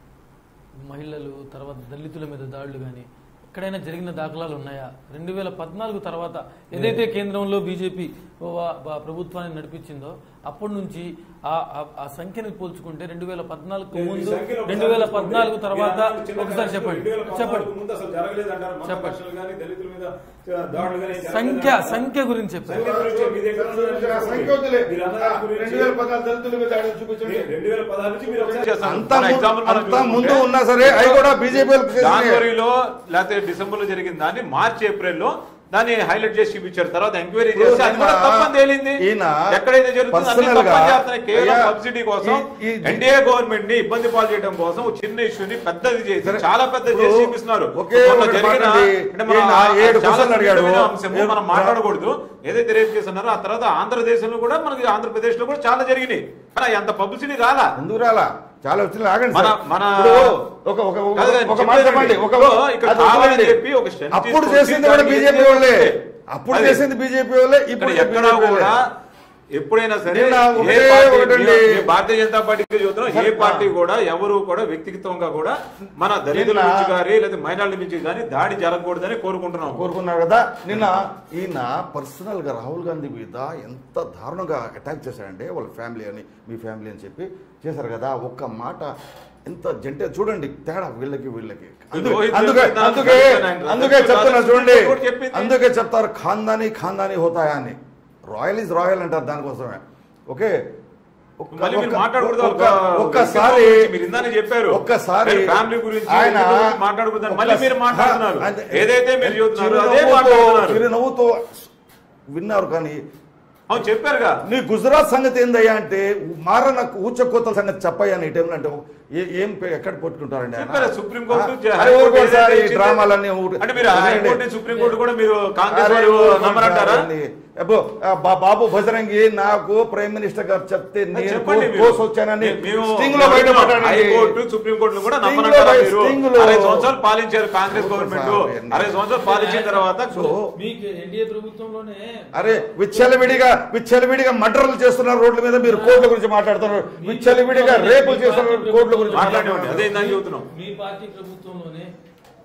[SPEAKER 1] మహిళలు తర్వాత దళితుల మీద దాడులు కానీ ఎక్కడైనా జరిగిన దాఖలాలు ఉన్నాయా రెండు వేల పద్నాలుగు తర్వాత ఏదైతే కేంద్రంలో బీజేపీ ప్రభుత్వాన్ని నడిపించిందో అప్పటి నుంచి ఆ ఆ- ఆ సంఖ్యని పోల్చుకుంటే రెండు వేల పద్నాలుగు
[SPEAKER 2] ఈ
[SPEAKER 1] ముందు
[SPEAKER 2] సంఖ్యలో ఒకసారి
[SPEAKER 1] రెండు వేల
[SPEAKER 2] చూసుకోండి.
[SPEAKER 1] పద్నాలుగు తర్వాత
[SPEAKER 2] ఈ అన్నది చిన్న
[SPEAKER 1] ఒకసారి
[SPEAKER 2] కాదు.
[SPEAKER 1] చెప్పండి
[SPEAKER 2] 2014
[SPEAKER 1] చెప్పండి
[SPEAKER 2] ముందు అసలు జరగలేదు అంటారు మత
[SPEAKER 1] చెప్పండి.
[SPEAKER 2] ఘర్షణలు కానీ దళితుల మీద దాడులు కానీ జరగలేదు
[SPEAKER 1] సంఖ్య
[SPEAKER 2] అంటారు.
[SPEAKER 1] సంఖ్య గురించి చెప్పండి
[SPEAKER 2] సంఖ్య గురించి మీ దగ్గర ఉన్న
[SPEAKER 3] సంఖ్య వద్దులే.
[SPEAKER 2] మీరు అన్న దాని గురించి-
[SPEAKER 3] రెండు వేల పద్నాలుగు దళితుల మీద దాడి చూపించండి
[SPEAKER 2] రెండు వేల పదహారు నుంచి మీరు ఒకసారి చేస్తాను.
[SPEAKER 3] అంత
[SPEAKER 2] మన example మనం
[SPEAKER 3] అంత ముందు
[SPEAKER 2] చూసుకుంటే
[SPEAKER 3] ఉన్నా సరే అవి కూడా బీజేపీ
[SPEAKER 2] జనవరిలో లేకపోతే డిసెంబర్ లో జరిగిన దాన్ని మార్చి ఏప్రిల్లో దాన్ని హైలైట్ చేసి చూపించారు తర్వాత ఎంక్వైరీ
[SPEAKER 3] ఇప్పుడు
[SPEAKER 2] చేసి అది కూడా
[SPEAKER 3] నిన్న
[SPEAKER 2] తప్పని తేలింది
[SPEAKER 3] ఈయన
[SPEAKER 2] ఎక్కడైతే జరుగుతుందో అన్ని
[SPEAKER 3] personal గా
[SPEAKER 2] తప్పని చేస్తున్నాయి కేవలం
[SPEAKER 3] అయ్యా,
[SPEAKER 2] సబ్సిడీ కోసం
[SPEAKER 3] ఈ- ఈ-
[SPEAKER 2] ఎన్డీఏ గవర్నమెంట్ ని ఇబ్బంది పాలు చేయడం కోసం ఒక చిన్న ఇష్యూని పెద్దది చేసి
[SPEAKER 3] సరే.
[SPEAKER 2] చాలా పెద్ద
[SPEAKER 3] ఇప్పుడు
[SPEAKER 2] చేసి చూపిస్తున్నారు
[SPEAKER 3] ఒకే
[SPEAKER 2] మొన్న
[SPEAKER 3] ఒకటి
[SPEAKER 2] జరిగిన
[SPEAKER 3] మాట్లాడి,
[SPEAKER 2] అంటే మన
[SPEAKER 3] ఈయన ఏడు
[SPEAKER 2] చాలా
[SPEAKER 3] క్వశ్చన్లు అడిగాడు.
[SPEAKER 2] సున్నితమైన అంశము,
[SPEAKER 3] ఏడు-
[SPEAKER 2] మనం మాట్లాడకూడదు ఏదైతే రేపు చేస్తున్నారో ఆ తర్వాత ఆంధ్రదేశంలో కూడా మనకి ఆంధ్రప్రదేశ్ లో కూడా చాలా జరిగినాయి కానీ అంత పబ్లిసిటీ రాలా
[SPEAKER 3] ఎందుకు రాలా చాలా వచ్చిన ఆగండి
[SPEAKER 2] మన-
[SPEAKER 3] సార్.
[SPEAKER 2] మన-
[SPEAKER 3] ఇప్పుడు ఒక ఒక ఒక-
[SPEAKER 2] కాదు కాదు,
[SPEAKER 3] ఒక మాట
[SPEAKER 2] చెప్పేది
[SPEAKER 3] చెప్పండి ఒక
[SPEAKER 2] ఇప్పుడు ఇక్కడ
[SPEAKER 3] అది
[SPEAKER 2] కావాలని
[SPEAKER 3] వదిలేయండి.
[SPEAKER 2] చెప్పి ఒక strength
[SPEAKER 3] అప్పుడు
[SPEAKER 2] తీసుకొచ్చి
[SPEAKER 3] చేసింది కూడా
[SPEAKER 2] దాన్ని
[SPEAKER 3] బీజేపీ
[SPEAKER 2] ఏదైతే
[SPEAKER 3] వాళ్ళే
[SPEAKER 2] ఉంటే
[SPEAKER 3] అప్పుడు
[SPEAKER 2] అది.
[SPEAKER 3] చేసింది బీజేపీ వాళ్ళే
[SPEAKER 2] ఇక్కడ
[SPEAKER 3] ఇప్పుడు
[SPEAKER 2] ఎక్కడా
[SPEAKER 3] BJP
[SPEAKER 2] కూడా
[SPEAKER 3] వాళ్ళే.
[SPEAKER 2] ఎప్పుడైనా సరే
[SPEAKER 3] నిన్న
[SPEAKER 2] ఏ
[SPEAKER 3] ఒకటే
[SPEAKER 2] పార్టీ
[SPEAKER 3] ఒకటండి.
[SPEAKER 2] మేము- మేము భారతీయ జనతా పార్టీకి చూస్తున్నాం ఏ
[SPEAKER 3] సరే,
[SPEAKER 2] పార్టీ కూడా ఎవరు కూడా వ్యక్తిగతంగా కూడా మన దళితుల
[SPEAKER 3] నిన్న-
[SPEAKER 2] నుంచి కానీ లేదా మైనార్టీ నుంచి కానీ దాడి జరగకూడదని కోరుకుంటున్నాం
[SPEAKER 3] కోరుకున్నారు కదా నిన్న ఈయన పర్సనల్ గా రాహుల్ గాంధీ మీద ఎంత దారుణంగా అటాక్ చేశాడంటే వాళ్ళ ఫ్యామిలీ అని మీ ఫ్యామిలీ అని చెప్పి చేశారు కదా ఒక్క మాట ఎంత జంటే చూడండి తేడా వీళ్ళకి వీళ్ళకి అందుకే
[SPEAKER 2] రోహిత్
[SPEAKER 3] అందుకే
[SPEAKER 2] వెంకట్ నాథ్
[SPEAKER 3] అందుకే
[SPEAKER 2] వెంకట్
[SPEAKER 3] అందుకే
[SPEAKER 2] నాథ్
[SPEAKER 3] చెప్తున్నా
[SPEAKER 2] రాజస్థాన్
[SPEAKER 3] చూడండి
[SPEAKER 2] కూడా చెప్పింది.
[SPEAKER 3] అందుకే చెప్తారు ఖాందాని ఖాందాని హోతాయా అని రాయల్ ఇస్ రాయల్ అంటారు దానికోసమే ఓకే ఒక్క-
[SPEAKER 2] మళ్ళీ మీరు
[SPEAKER 3] ఒక్క-
[SPEAKER 2] మాట్లాడకూడదు
[SPEAKER 3] ఒక్క-
[SPEAKER 2] ఒక
[SPEAKER 3] ఒక్కసారి
[SPEAKER 2] వ్యక్తిత్వం గురించి మీరు ఇందానే చెప్పారు
[SPEAKER 3] ఒక్కసారి
[SPEAKER 2] ఫ్యామిలీ గురించి
[SPEAKER 3] ఆయన
[SPEAKER 2] వ్యక్తిత్వం గురించి మాట్లాడకూడదని మళ్ళీ మీరు మాట్లాడుతున్నారు
[SPEAKER 3] అంటే-
[SPEAKER 2] ఏదైతే మీరు చెబుతున్నారో అదే
[SPEAKER 3] చిరునవ్వుతో-
[SPEAKER 2] మాట్లాడుతున్నారు
[SPEAKER 3] చిరునవ్వుతో విన్నారు కానీ
[SPEAKER 2] అవును చెప్పారుగా
[SPEAKER 3] నీ గుజరాత్ సంగతి ఏందయ్యా అంటే మారన ఊచకోతల సంగతి చెప్పయ్యా నీ టైంలో అంటే ఏ- ఏం పే- ఎక్కడ పట్టుకుంటారండి ఆయన?
[SPEAKER 2] చెప్పారు సుప్రీంకోర్టు
[SPEAKER 3] ఆ, అరే ఊరుకో సార్, ఈ
[SPEAKER 2] ఏదైతే
[SPEAKER 3] డ్రామాలన్నీ ఊరు-
[SPEAKER 2] అంటే మీరు
[SPEAKER 3] వదిలేయండి.
[SPEAKER 2] హైకోర్టు సుప్రీంకోర్టు కూడా మీరు కాంగ్రెస్
[SPEAKER 3] అరే
[SPEAKER 2] వాళ్ళు
[SPEAKER 3] ఊరుకో
[SPEAKER 2] నమ్మరంటారా
[SPEAKER 3] సార్, ఈ- అబ్బో, ఆ బా- బాబు భజరంగి నాకు ప్రైమ్ మినిస్టర్ గారు చెప్తే నేను
[SPEAKER 2] చెప్పండి మీరు.
[SPEAKER 3] కోర్స్ వచ్చానని
[SPEAKER 2] మేము
[SPEAKER 3] స్టింగ్ లో బయటపడ్డానండి.
[SPEAKER 2] హైకోర్టు సుప్రీం కోర్టులు కూడా
[SPEAKER 3] స్టింగ్ లో
[SPEAKER 2] నమ్మనంటారా
[SPEAKER 3] బయ-
[SPEAKER 2] మీరు
[SPEAKER 3] స్టింగ్ లో-
[SPEAKER 2] అరవై సంవత్సరాలు పాలించారు కాంగ్రెస్
[SPEAKER 3] ఊరుకో
[SPEAKER 2] గవర్నమెంట్
[SPEAKER 3] సార్, ఎన్ని-
[SPEAKER 2] అరవై సంవత్సరాలు పాలించిన తర్వాత
[SPEAKER 3] సో
[SPEAKER 1] మీకు ఎన్డీఏ ప్రభుత్వంలోనే
[SPEAKER 3] అరే విచ్చలవిడిగా విచ్చలవిడిగా మర్డర్లు చేస్తున్నారు రోడ్ల మీద మీరు కోర్టుల గురించి మాట్లాడుతున్నారు విచ్చలవిడిగా రేపులు చేస్తున్నారు కోర్టుల గురించి
[SPEAKER 2] మాట్లాడండి
[SPEAKER 3] మాట్లాడుతున్నారు
[SPEAKER 2] అదే ఇందాక చెబుతున్నాం
[SPEAKER 1] మీ పార్టీ ప్రభుత్వంలోనే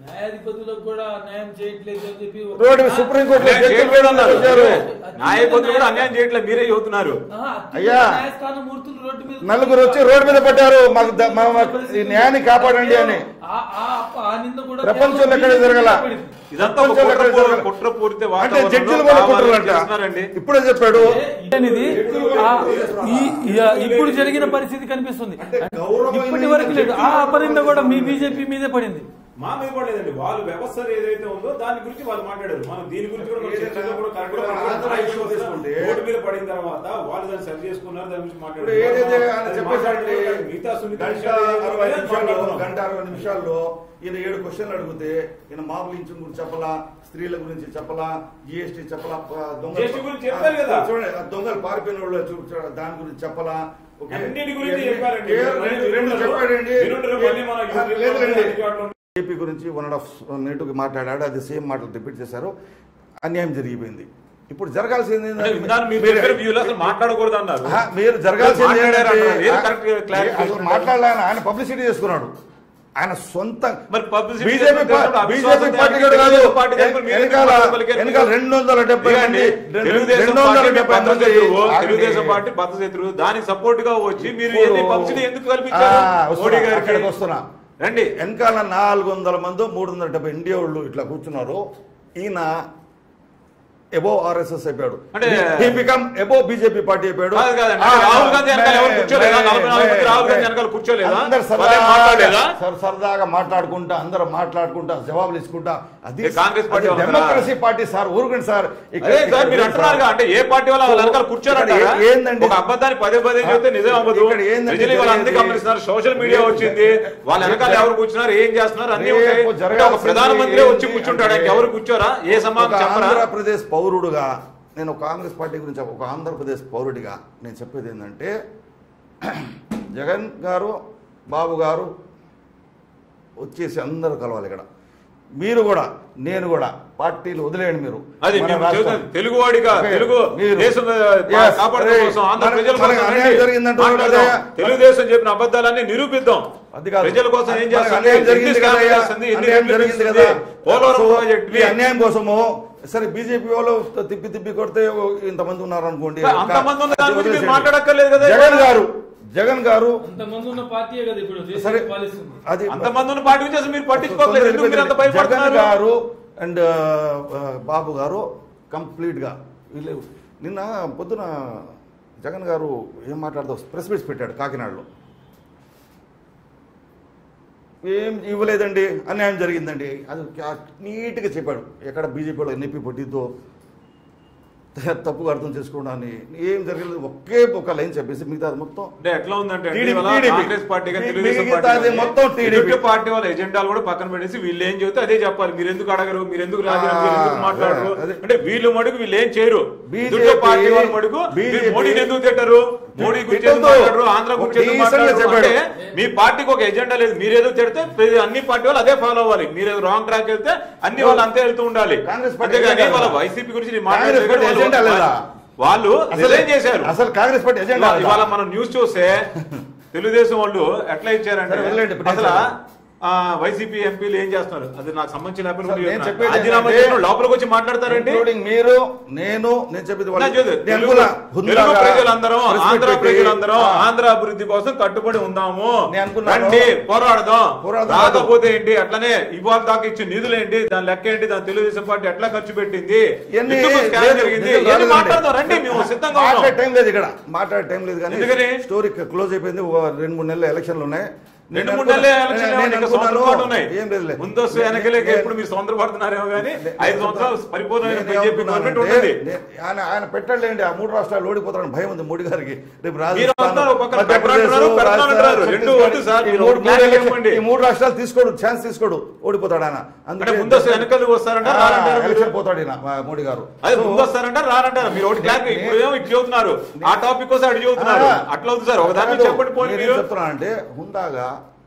[SPEAKER 1] న్యాయాధిపతులకు కూడా న్యాయం చేయట్లేదు అని చెప్పి ఒక-
[SPEAKER 3] రోడ్డు సుప్రీంకోర్టులో
[SPEAKER 2] అన్యాయం
[SPEAKER 3] జడ్జిలు
[SPEAKER 2] చేయట్లేదు అన్నారు
[SPEAKER 3] వచ్చారు.
[SPEAKER 2] న్యాయపతులు కూడా అన్యాయం చేయట్లేదు మీరే చెబుతున్నారు
[SPEAKER 1] ఆహా, అత్యున్నత
[SPEAKER 3] అయ్యా.
[SPEAKER 1] న్యాయస్థాన మూర్తులు రోడ్డు మీద
[SPEAKER 3] నలుగురు వచ్చి రోడ్డు మీద పడ్డారు మాకు ద- మా- మాకు ఈ న్యాయాన్ని కాపాడండి అని
[SPEAKER 1] ఆ- ఆ- ఆ నింద కూడా
[SPEAKER 3] ప్రపంచంలో ఎక్కడ
[SPEAKER 1] కేవలం
[SPEAKER 3] జరగల
[SPEAKER 1] పడింది.
[SPEAKER 2] ఇదంతా ఒక
[SPEAKER 3] ప్రపంచంలో ఎక్కడ
[SPEAKER 2] కుట్రపూరిత-
[SPEAKER 3] జరగల.
[SPEAKER 2] కుట్రపూరిత
[SPEAKER 3] అంటే
[SPEAKER 2] వాతావరణంలో
[SPEAKER 3] జడ్జిలు కూడా
[SPEAKER 2] కావాలని
[SPEAKER 3] కుట్రలంట
[SPEAKER 2] చేస్తున్నారండి
[SPEAKER 3] ఇప్పుడే చెప్పాడు
[SPEAKER 1] అనేది ఆ ఈ- ఈ- ఇప్పుడు జరిగిన పరిస్థితి కనిపిస్తుంది
[SPEAKER 3] గౌరవమైన
[SPEAKER 1] ఇప్పటి వరకు లేదు ఆ అపరింద కూడా మీ బీజేపీ మీదే పడింది
[SPEAKER 4] మా మీద పడలేదండి వాళ్ళు వ్యవస్థ ఏదైతే ఉందో దాని గురించి వాళ్ళు మాట్లాడారు మనం దీని గురించి కూడా మనం చర్చలో కూడా కరెక్ట్ గా మాట్లాడారు.
[SPEAKER 3] ఆంధ్ర ఇష్యూ తీసుకుంటే
[SPEAKER 4] రోడ్డు మీద పడిన తర్వాత వాళ్ళు దాన్ని సరి చేసుకున్నారు దాని గురించి
[SPEAKER 3] ఇప్పుడు ఏదైతే ఆయన
[SPEAKER 4] అది
[SPEAKER 3] చెప్పేసాడండి
[SPEAKER 4] మాట్లాడుతున్నారు. మిగతా సున్నిత
[SPEAKER 3] గంట
[SPEAKER 4] విషయాలు ఏదైతే
[SPEAKER 3] అరవై
[SPEAKER 4] ఉన్నాయో
[SPEAKER 3] నిమిషాల్లో
[SPEAKER 4] మాట్లాడుతున్నాం.
[SPEAKER 3] గంట అరవై నిమిషాల్లో ఈయన ఏడు క్వశ్చన్లు అడిగితే ఈయన మాబు లించం గురించి చెప్పలా స్త్రీల గురించి చెప్పలా జిఎస్టీ చెప్పలా ప- దొంగ
[SPEAKER 4] GST గురించి చెప్పారు కదా.
[SPEAKER 3] చూడండి ఆ దొంగలు పారిపోయిన వాళ్ళు చూ- చూ- దాని గురించి చెప్పలా ఓకే.
[SPEAKER 4] అన్నిటి గురించి
[SPEAKER 3] ఎన్ని-
[SPEAKER 4] చెప్పారండి.
[SPEAKER 3] ఏ- రెండు రెండు
[SPEAKER 4] వినుండరు.
[SPEAKER 3] చెప్పాడండి
[SPEAKER 4] వినుండరు. మళ్ళీ మన యూట్యూబ్
[SPEAKER 3] లేదు,
[SPEAKER 4] లో
[SPEAKER 3] లేదు.
[SPEAKER 4] అందుబాటులో
[SPEAKER 3] ఏపీ గురించి వన్ అండ్ హాఫ్ మినిట్కి మాట్లాడాడు అది సేమ్ మాటలు రిపీట్ చేశారు అన్యాయం జరిగిపోయింది ఇప్పుడు జరగాల్సింది
[SPEAKER 2] అంటే
[SPEAKER 3] ఏంటంటే
[SPEAKER 2] విధానం మీరు
[SPEAKER 3] మీరు-
[SPEAKER 2] చెప్పిన వ్యూలో అసలు మాట్లాడకూడదు అన్నారు
[SPEAKER 3] ఆహా, మీరు జరగాల్సింది
[SPEAKER 2] మాట్లాడారు
[SPEAKER 3] ఏంటంటే,
[SPEAKER 2] అంటారు. ఏది correct గా clarity
[SPEAKER 3] అసలు
[SPEAKER 2] చేసుకుంటారు?
[SPEAKER 3] మాట్లాడాలని ఆయన పబ్లిసిటీ చేసుకున్నాడు ఆయన సొంత
[SPEAKER 2] మరి publicity
[SPEAKER 3] బీజేపీ
[SPEAKER 2] చేసుకుంటే
[SPEAKER 3] పా-
[SPEAKER 2] అవిశ్వాసం
[SPEAKER 3] బీజేపీ
[SPEAKER 2] దానికి
[SPEAKER 3] పార్టీ కూడా కాదు
[SPEAKER 2] తెలుగుదేశం పార్టీ తరపున మీరు
[SPEAKER 3] వెనకాల
[SPEAKER 2] ఎందుకు పలికారు?
[SPEAKER 3] వెనకాల రెండు వందల డెబ్బై మంది
[SPEAKER 2] ఇదిగోండి,
[SPEAKER 3] రెండు
[SPEAKER 2] తెలుగుదేశం
[SPEAKER 3] వందల
[SPEAKER 2] పార్టీ
[SPEAKER 3] డెబ్బై
[SPEAKER 2] భద్రత
[SPEAKER 3] మంది
[SPEAKER 2] శత్రువు,
[SPEAKER 3] ఆగండి.
[SPEAKER 2] తెలుగుదేశం పార్టీ భద్రత శత్రువు దానికి సపోర్ట్ గా వచ్చి మీరు
[SPEAKER 3] ఇప్పుడు-
[SPEAKER 2] ఏంది పబ్లిసిటీ ఎందుకు కల్పించారు
[SPEAKER 3] ఆ, వస్తున్నా,
[SPEAKER 2] మోడీ
[SPEAKER 3] అక్కడికి
[SPEAKER 2] గారికి
[SPEAKER 3] వస్తున్నా
[SPEAKER 2] రండి
[SPEAKER 3] వెనకాల నాలుగు వందల మంది మూడు వందల డెబ్బై ఇండియా వాళ్ళు ఇట్లా కూర్చున్నారు ఈయన ఎబో ఆర్ఎస్ఎస్ అయిపోయాడు
[SPEAKER 2] అంటే-
[SPEAKER 3] హీ బికమ్ ఎబో బీజేపీ పార్టీ అయిపోయాడు
[SPEAKER 2] కాదు కాదండి.
[SPEAKER 3] ఆ,
[SPEAKER 2] అంటే రాహుల్ గాంధీ వెనకాల ఎవరు
[SPEAKER 3] మే-
[SPEAKER 2] కూర్చోలేదా?
[SPEAKER 3] మే-
[SPEAKER 2] నలభై నాలుగు మంది
[SPEAKER 3] మే-
[SPEAKER 2] రాహుల్ గాంధీ
[SPEAKER 3] మే-
[SPEAKER 2] వెనకాల కూర్చోలేదా?
[SPEAKER 3] అందరు
[SPEAKER 2] వాళ్ళేం
[SPEAKER 3] సరదాగా
[SPEAKER 2] మాట్లాడలేదా?
[SPEAKER 3] సర- సరదాగా మాట్లాడుకుంటా అందరూ మాట్లాడుకుంటా జవాబులు ఇచ్చుకుంటా అది
[SPEAKER 2] ఏ కాంగ్రెస్ పార్టీ
[SPEAKER 3] అది
[SPEAKER 2] వాళ్ళ
[SPEAKER 3] డెమోక్రసీ పార్టీ సార్ ఊరుకోండి సార్ ఇక్కడ-
[SPEAKER 2] అదే సార్
[SPEAKER 3] ఇక్కడ
[SPEAKER 2] మీరు
[SPEAKER 3] లేదు
[SPEAKER 2] అంటున్నారు
[SPEAKER 3] సార్.
[SPEAKER 2] అంటే ఏ పార్టీ వాళ్ళ వాళ్ళ వెనకాల కూర్చోరంటారా
[SPEAKER 3] ఇక్కడ ఏ- ఏందండి?
[SPEAKER 2] ఒక అబద్ధాన్ని పదే పదే చెప్తే నిజం అవ్వదు
[SPEAKER 3] ఇక్కడ ఏందండి
[SPEAKER 2] ప్రజలు వాళ్ళందరూ
[SPEAKER 3] జరిగేది?
[SPEAKER 2] గమనిస్తున్నారు సోషల్ మీడియా వచ్చింది వాళ్ళ వెనకాల ఎవరు కూర్చున్నారు ఏం చేస్తున్నారు అన్ని
[SPEAKER 3] రేపు
[SPEAKER 2] ఉంటాయి అంటే ఒక
[SPEAKER 3] జరగాల్సింది
[SPEAKER 2] ప్రధానమంత్రి వచ్చి
[SPEAKER 3] ఏంటి
[SPEAKER 2] కూర్చుంటాడు
[SPEAKER 3] అంటే
[SPEAKER 2] ఎవరు కూర్చోరా ఏ
[SPEAKER 3] ఒక
[SPEAKER 2] సమాధానం చెప్పరా
[SPEAKER 3] ఆంధ్రప్రదేశ్ పౌరుడుగా నేను ఒక కాంగ్రెస్ పార్టీ గురించి చెప్ప- ఒక ఆంధ్రప్రదేశ్ పౌరుడిగా నేను చెప్పేది ఏంటంటే జగన్ గారు బాబు గారు వచ్చేసి అందరూ కలవాలి ఇక్కడ మీరు కూడా నేను కూడా పార్టీలు వదిలేయండి మీరు
[SPEAKER 2] అది
[SPEAKER 3] మన
[SPEAKER 2] మేము
[SPEAKER 3] రాష్ట్రం-
[SPEAKER 2] చెబుతాం. తెలుగువాడిగా
[SPEAKER 3] ఓకే,
[SPEAKER 2] తెలుగు
[SPEAKER 3] మీరు-
[SPEAKER 2] దేశం
[SPEAKER 3] Yes,
[SPEAKER 2] కాపాడడం
[SPEAKER 3] అరే,
[SPEAKER 2] కోసం ఆంధ్ర
[SPEAKER 3] మన-
[SPEAKER 2] ప్రజల
[SPEAKER 3] మనకి
[SPEAKER 2] కోసం
[SPEAKER 3] అన్యాయం
[SPEAKER 2] రండి.
[SPEAKER 3] జరిగిందంటున్నాడు
[SPEAKER 2] మాట్లాడదాం.
[SPEAKER 3] కదా.
[SPEAKER 2] తెలుగుదేశం చెప్పిన అబద్ధాలన్నీ నిరూపిద్దాం
[SPEAKER 3] అది కాదు.
[SPEAKER 2] ప్రజల కోసం ఏం
[SPEAKER 3] మనకి
[SPEAKER 2] చేస్తుంది
[SPEAKER 3] అన్యాయం జరిగింది
[SPEAKER 2] ఎన్ని
[SPEAKER 3] కదా
[SPEAKER 2] స్కామ్లు
[SPEAKER 3] అయ్యా.
[SPEAKER 2] చేస్తుంది, ఎన్ని
[SPEAKER 3] అన్యాయం
[SPEAKER 2] రెట్లు
[SPEAKER 3] జరిగింది
[SPEAKER 2] ఇస్తుంది.
[SPEAKER 3] కదా
[SPEAKER 2] పోలవరం
[SPEAKER 3] సో,
[SPEAKER 2] ప్రాజెక్ట్
[SPEAKER 3] ఈ అన్యాయం కోసము సరే బీజేపీ వాళ్ళు తిప్పి తిప్పి కొడితే ఓ ఇంతమంది ఉన్నారు అనుకోండి
[SPEAKER 2] అంతమంది ఉన్న దాని గురించి మీరు
[SPEAKER 3] వదిలేసేయండి.
[SPEAKER 2] మాట్లాడక్కర్లేదు కదా
[SPEAKER 3] జగన్ గారు జగన్ గారు
[SPEAKER 1] అంతమంది ఉన్న పార్టీయే కదా ఇప్పుడు
[SPEAKER 3] సరే
[SPEAKER 1] దేశాన్ని పాలిస్తుంది
[SPEAKER 3] అది
[SPEAKER 2] అంతమంది ఉన్న పార్టీ గురించి అసలు మీరు పట్టించుకోలేదు ఎందుకు మీరు అంత
[SPEAKER 3] జగన్
[SPEAKER 2] భయపడుతున్నారు
[SPEAKER 3] గారు అండ్ బాబు గారు కంప్లీట్ గా వీళ్ళు నిన్న పొద్దున జగన్ గారు ఏం మాట్లాడుతూ ప్రెస్ మీట్స్ పెట్టాడు కాకినాడలో ఏం ఇవ్వలేదండి అన్యాయం జరిగిందండి అది క్యా- నీట్గా చెప్పాడు ఎక్కడ బీజేపీ వాళ్ళు ఎన్నిపి పొట్టిద్దో తప్పుగా అర్థం చేసుకోవడాన్ని ఏం జరగలేదు ఒకే ఒక లైన్ చెప్పేసి మిగతా మొత్తం
[SPEAKER 2] అంటే ఎట్లా ఉందంటే అండి,
[SPEAKER 3] TDP,
[SPEAKER 2] ఇవాళ
[SPEAKER 3] TDP.
[SPEAKER 2] కాంగ్రెస్ పార్టీ కానీ తెలుగుదేశం
[SPEAKER 3] మిగతాది
[SPEAKER 2] పార్టీ కానీ
[SPEAKER 3] మొత్తం TDP.
[SPEAKER 2] ఎదుటి పార్టీ వాళ్ళ ఎజెండాలు కూడా పక్కన పెట్టేసి వీళ్ళు ఏం చెబితే అదే చెప్పాలి మీరు ఎందుకు అడగరు మీరు ఎందుకు రాజీనామా మీరు ఎందుకు
[SPEAKER 3] ఆ,
[SPEAKER 2] మాట్లాడరు
[SPEAKER 3] అదే.
[SPEAKER 2] అంటే వీళ్ళు మడుగు వీళ్ళు ఏం చేయరు
[SPEAKER 3] BJP,
[SPEAKER 2] ఎదుటి పార్టీ వాళ్ళ మడుగు మీరు
[SPEAKER 3] BJP,
[SPEAKER 2] మోడీని ఎందుకు తిట్టరు మోడీ గురించి ఎందుకు
[SPEAKER 3] తిట్టొద్దు.
[SPEAKER 2] మాట్లాడరు ఆంధ్ర గురించి ఎందుకు
[SPEAKER 3] Decent గా
[SPEAKER 2] మాట్లాడరు
[SPEAKER 3] చెప్పాడు.
[SPEAKER 2] అంటే మీ పార్టీకి ఒక ఎజెండా లేదు మీరు ఏదో తిడితే ప్రతి- అన్ని పార్టీ వాళ్ళు అదే ఫాలో అవ్వాలి మీరు ఏదో రాంగ్ ట్రాక్ వెళ్తే అన్ని వాళ్ళు అంతే వెళ్తూ ఉండాలి
[SPEAKER 3] కాంగ్రెస్ పార్టీ
[SPEAKER 2] అంతేగాని
[SPEAKER 3] ఎజెండా
[SPEAKER 2] వాళ్ళ
[SPEAKER 3] లేదా?
[SPEAKER 2] వైసీపీ గురించి నేను
[SPEAKER 3] కాంగ్రెస్
[SPEAKER 2] మాట్లాడలేదు
[SPEAKER 3] పార్టీ
[SPEAKER 2] వాళ్ళు-
[SPEAKER 3] ఎజెండా లేదా?
[SPEAKER 2] వాళ్ళు
[SPEAKER 3] అసలు
[SPEAKER 2] రిజైన్ చేశారు
[SPEAKER 3] అసలు కాంగ్రెస్ పార్టీ ఎజెండా
[SPEAKER 2] ఇవాళ- ఇవాళ మనం న్యూస్ చూస్తే తెలుగుదేశం వాళ్ళు ఎట్లా ఇచ్చారంటే
[SPEAKER 3] సరే, వదిలేండి, ఇప్పుడు
[SPEAKER 2] అసలు
[SPEAKER 3] చేశారు.
[SPEAKER 2] ఆ, వైసీపీ ఎంపీలు ఏం చేస్తున్నారు అది నాకు సంబంధించిన లేకపోతే
[SPEAKER 3] సార్,
[SPEAKER 2] మీరు
[SPEAKER 3] నేను చెప్పేది
[SPEAKER 2] రాజీనామా
[SPEAKER 3] ఏంటంటే-
[SPEAKER 2] చేసిన లోపలికి వచ్చి మాట్లాడతారండి
[SPEAKER 3] ఇంక్లూడింగ్ మీరు నేను నేను చెప్పేది
[SPEAKER 2] నా
[SPEAKER 3] వాళ్ళు-
[SPEAKER 2] చూడు,
[SPEAKER 3] నేను
[SPEAKER 2] తెలుగు
[SPEAKER 3] అనుకున్నా, హుందాగా
[SPEAKER 2] తెలుగు ప్రజలందరం
[SPEAKER 3] press meet
[SPEAKER 2] ఆంధ్ర
[SPEAKER 3] పెట్టి,
[SPEAKER 2] ప్రజలందరం
[SPEAKER 3] ఆ,
[SPEAKER 2] ఆంధ్ర అభివృద్ధి కోసం కట్టుబడి ఉందాము
[SPEAKER 3] నేను అనుకున్నాను.
[SPEAKER 2] రండి పోరాడదాం
[SPEAKER 3] పోరాడదాం.
[SPEAKER 2] రాకపోతే ఏంటి అట్లనే ఇవాళ దాకా ఇచ్చిన నిధులు ఏంటి దాని లెక్క ఏంటి దాని తెలుగుదేశం పార్టీ ఎట్లా ఖర్చు పెట్టింది
[SPEAKER 3] ఇవన్నీ
[SPEAKER 2] ఎందుకు scam
[SPEAKER 3] లేదు,
[SPEAKER 2] జరిగింది
[SPEAKER 3] నిధులు
[SPEAKER 2] ఇవన్నీ
[SPEAKER 3] రాలేదండి.
[SPEAKER 2] మాట్లాడదాం రండి మేము సిద్ధంగా ఉన్నాం
[SPEAKER 3] మాట్లాడే టైం లేదు ఇక్కడ మాట్లాడే టైం లేదు కానీ
[SPEAKER 2] ఎందుకని?
[SPEAKER 3] స్టోరీ క్లోజ్ అయిపోయింది ఓ రెండు మూడు నెలలు ఎలక్షన్లు ఉన్నాయి
[SPEAKER 2] రెండు
[SPEAKER 3] నేను
[SPEAKER 2] మూడు నెలలే
[SPEAKER 3] అనుకున్నా-
[SPEAKER 2] ఎలక్షన్
[SPEAKER 3] నేను
[SPEAKER 2] ఏమన్నా ఇంకా
[SPEAKER 3] అనుకున్నాను,
[SPEAKER 2] సంవత్సరం పాటు ఉన్నాయి
[SPEAKER 3] ఏం లేదులే.
[SPEAKER 2] ముందస్తు వెనకలేక
[SPEAKER 3] నేను-
[SPEAKER 2] ఎప్పుడు మీరు సొంత పడుతున్నారేమో కానీ
[SPEAKER 3] నే-
[SPEAKER 2] ఐదు
[SPEAKER 3] నేను
[SPEAKER 2] సంవత్సరాలు పరిపూర్ణమైన
[SPEAKER 3] నేను
[SPEAKER 2] బీజేపీ
[SPEAKER 3] ఏమనుకున్నానంటే,
[SPEAKER 2] గవర్నమెంట్ ఉంటుంది
[SPEAKER 3] నే- ఆయన ఆయన పెట్టలేండి ఆ మూడు రాష్ట్రాలు ఓడిపోతారని భయం ఉంది మోడీ గారికి రేపు
[SPEAKER 2] మీరు
[SPEAKER 3] రాజస్థాన్,
[SPEAKER 2] అంటున్నారు, ఒక పక్కన
[SPEAKER 3] మధ్యప్రదేశ్,
[SPEAKER 2] పెడతానంటున్నారు, పెడతానంటున్నారు.
[SPEAKER 3] రాజస్థాన్,
[SPEAKER 2] రెండు వద్దు సార్,
[SPEAKER 3] ఈ
[SPEAKER 2] మీరు
[SPEAKER 3] మూడు
[SPEAKER 2] ఒక plan
[SPEAKER 3] మూడు
[SPEAKER 2] చెప్పండి.
[SPEAKER 3] ఈ మూడు రాష్ట్రాలు తీసుకోడు ఛాన్స్ తీసుకోడు ఓడిపోతాడు ఆయన
[SPEAKER 2] అంటే ముందస్తు వెనకలు వస్తారంటారు
[SPEAKER 3] ఆ,
[SPEAKER 2] రారంటారు మీరు?
[SPEAKER 3] ఎలక్షన్ పోతాడు ఈయన, ఆ, మోడీ గారు
[SPEAKER 2] అదే
[SPEAKER 3] సో,
[SPEAKER 2] ముందు వస్తారంటారు రారంటారు మీరు ఒకటి క్లాక్
[SPEAKER 3] నే-
[SPEAKER 2] ఇప్పుడు ఏమో ఇటు చెబుతున్నారు ఆ టాపిక్ కోసం అటు చెబుతున్నారు
[SPEAKER 3] ఆ,
[SPEAKER 2] అట్లా అవుతుంది సార్ ఒక దాన్ని
[SPEAKER 3] కాదు,
[SPEAKER 2] చెప్పండి పోనీ
[SPEAKER 3] నేనేం
[SPEAKER 2] మీరు
[SPEAKER 3] చెప్తున్నానంటే హుందాగా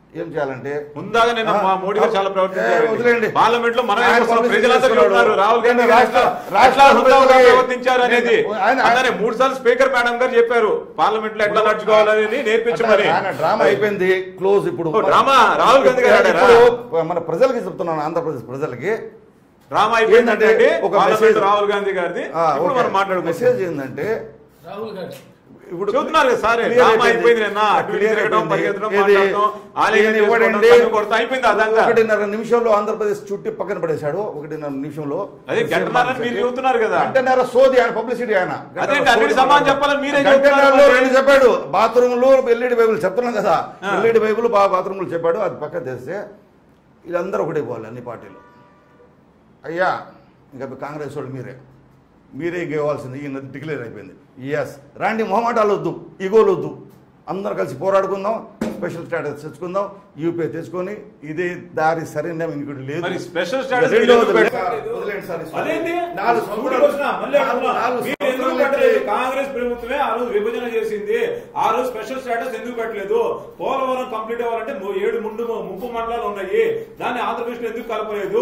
[SPEAKER 3] ఏం చేయాలంటే
[SPEAKER 2] ముందాగా నేను మా మోడీ గారు చాలా
[SPEAKER 3] ఏ,
[SPEAKER 2] ప్రవర్తించారు
[SPEAKER 3] వదిలేండి.
[SPEAKER 2] పార్లమెంట్ లో మనం
[SPEAKER 3] ఆయన
[SPEAKER 2] ఏమొస్తున్నాం?
[SPEAKER 3] publicity
[SPEAKER 2] ప్రజలంతా
[SPEAKER 3] చేసుకున్నాడు.
[SPEAKER 2] చూస్తున్నారు రాహుల్ గాంధీ
[SPEAKER 3] నేను
[SPEAKER 2] గారు
[SPEAKER 3] రాష్ట్ర-
[SPEAKER 2] ఎట్లా
[SPEAKER 3] రాష్ట్ర
[SPEAKER 2] హుందాగా
[SPEAKER 3] ప్రజలకి-
[SPEAKER 2] ప్రవర్తించారు అనేది
[SPEAKER 3] ఆయన-
[SPEAKER 2] అలానే మూడు సార్లు స్పీకర్ మేడం గారు చెప్పారు పార్లమెంట్ లో ఎట్లా నడుచుకోవాలని నేర్పించమని
[SPEAKER 3] ఆయన డ్రామా అయిపోయింది క్లోజ్ ఇప్పుడు
[SPEAKER 2] ఓ, డ్రామా రాహుల్ గాంధీ గారు ఆడారా?
[SPEAKER 3] ఇప్పుడు మన ప్రజలకి చెప్తున్నాను ఆంధ్రప్రదేశ్ ప్రజలకి
[SPEAKER 2] డ్రామా అయిపోయిందంటే
[SPEAKER 3] ఏంటంటే ఒక
[SPEAKER 2] పార్లమెంట్
[SPEAKER 3] మెసేజ్
[SPEAKER 2] రాహుల్ గాంధీ గారిది
[SPEAKER 3] ఆ,
[SPEAKER 2] ఇప్పుడు
[SPEAKER 3] ఓకే.
[SPEAKER 2] మనం మాట్లాడుకుంటాం
[SPEAKER 3] మెసేజ్ ఏంటంటే
[SPEAKER 1] రాహుల్ గాంధీ
[SPEAKER 3] ఇప్పుడు
[SPEAKER 2] చెబుతున్నారు కదా సార్
[SPEAKER 3] clear
[SPEAKER 2] డ్రామా
[SPEAKER 3] అయిపోయింది.
[SPEAKER 2] అయిపోయింది నిన్న అటు ఇటు
[SPEAKER 3] Clear
[SPEAKER 2] తిరగడం
[SPEAKER 3] అయిపోయింది.
[SPEAKER 2] పరిగెత్తడం
[SPEAKER 3] ఏది?
[SPEAKER 2] మాట్లాడటం ఆలయం
[SPEAKER 3] ఈయన
[SPEAKER 2] చేసుకోవడం,
[SPEAKER 3] ఇవ్వడండి.
[SPEAKER 2] కన్ను కొడతాం, అయిపోయింది అదంతా
[SPEAKER 3] ఒకటిన్నర నిమిషంలో ఆంధ్రప్రదేశ్ చుట్టి పక్కన పడేశాడు ఒకటిన్నర నిమిషంలో
[SPEAKER 2] అదే గంటన్నరని మీరు చెబుతున్నారు కదా.
[SPEAKER 3] గంటన్నర సోది ఆయన పబ్లిసిటీ ఆయన
[SPEAKER 2] అదే అండి, అన్నిటి సమానం చెప్పాలని మీరే
[SPEAKER 3] గంటన్నరలో
[SPEAKER 2] చెప్తున్నారు
[SPEAKER 3] రెండు చెప్పాడు బాత్రూములు ఎల్ఈడి బైబుల్ చెప్తున్నాం కదా
[SPEAKER 2] ఆ.
[SPEAKER 3] ఎల్ఈడి బైబుల్ బా బాత్రూములు చెప్పాడు అది పక్కన తెస్తే వీళ్ళందరూ ఒకటే పోవాలి అన్ని పార్టీలు అయ్యా ఇంకా కాంగ్రెస్ వాళ్ళు మీరే మీరే గెలవాల్సింది ఈయన డిక్లేర్ అయిపోయింది ఎస్ రాండి మొహమాటాలు వద్దు ఈగోలు వద్దు అందరం కలిసి పోరాడుకుందాం స్పెషల్ స్టాటస్ తెచ్చుకుందాం యూపీ తెచ్చుకొని ఇదే దారి సరైన ఇంకోటి లేదు
[SPEAKER 2] మరి స్పెషల్ స్టాటస్
[SPEAKER 3] రెండో
[SPEAKER 2] మీరు ఎందుకు
[SPEAKER 3] వదిలే-
[SPEAKER 2] పెట్టారు?
[SPEAKER 3] వదిలేండి సార్ ఈ
[SPEAKER 4] అదేంటి
[SPEAKER 3] నాలుగు
[SPEAKER 4] సూటికి
[SPEAKER 3] సంవత్సరాలు-
[SPEAKER 4] వచ్చినా మళ్ళీ అడుగుతున్నా.
[SPEAKER 3] నాలుగు
[SPEAKER 4] మీరు ఎందుకు
[SPEAKER 3] సంవత్సరాలు
[SPEAKER 4] పెట్టలేదు
[SPEAKER 3] అయితే-
[SPEAKER 4] కాంగ్రెస్ ప్రభుత్వమే ఆ రోజు విభజన చేసింది ఆ రోజు స్పెషల్ స్టేటస్ ఎందుకు పెట్టలేదు పోలవరం కంప్లీట్ అవ్వాలంటే మూ- ఏడు ముందు ముప్పు మండలాలు ఉన్నాయి దాన్ని ఆంధ్రప్రదేశ్ లో ఎందుకు కలపలేదు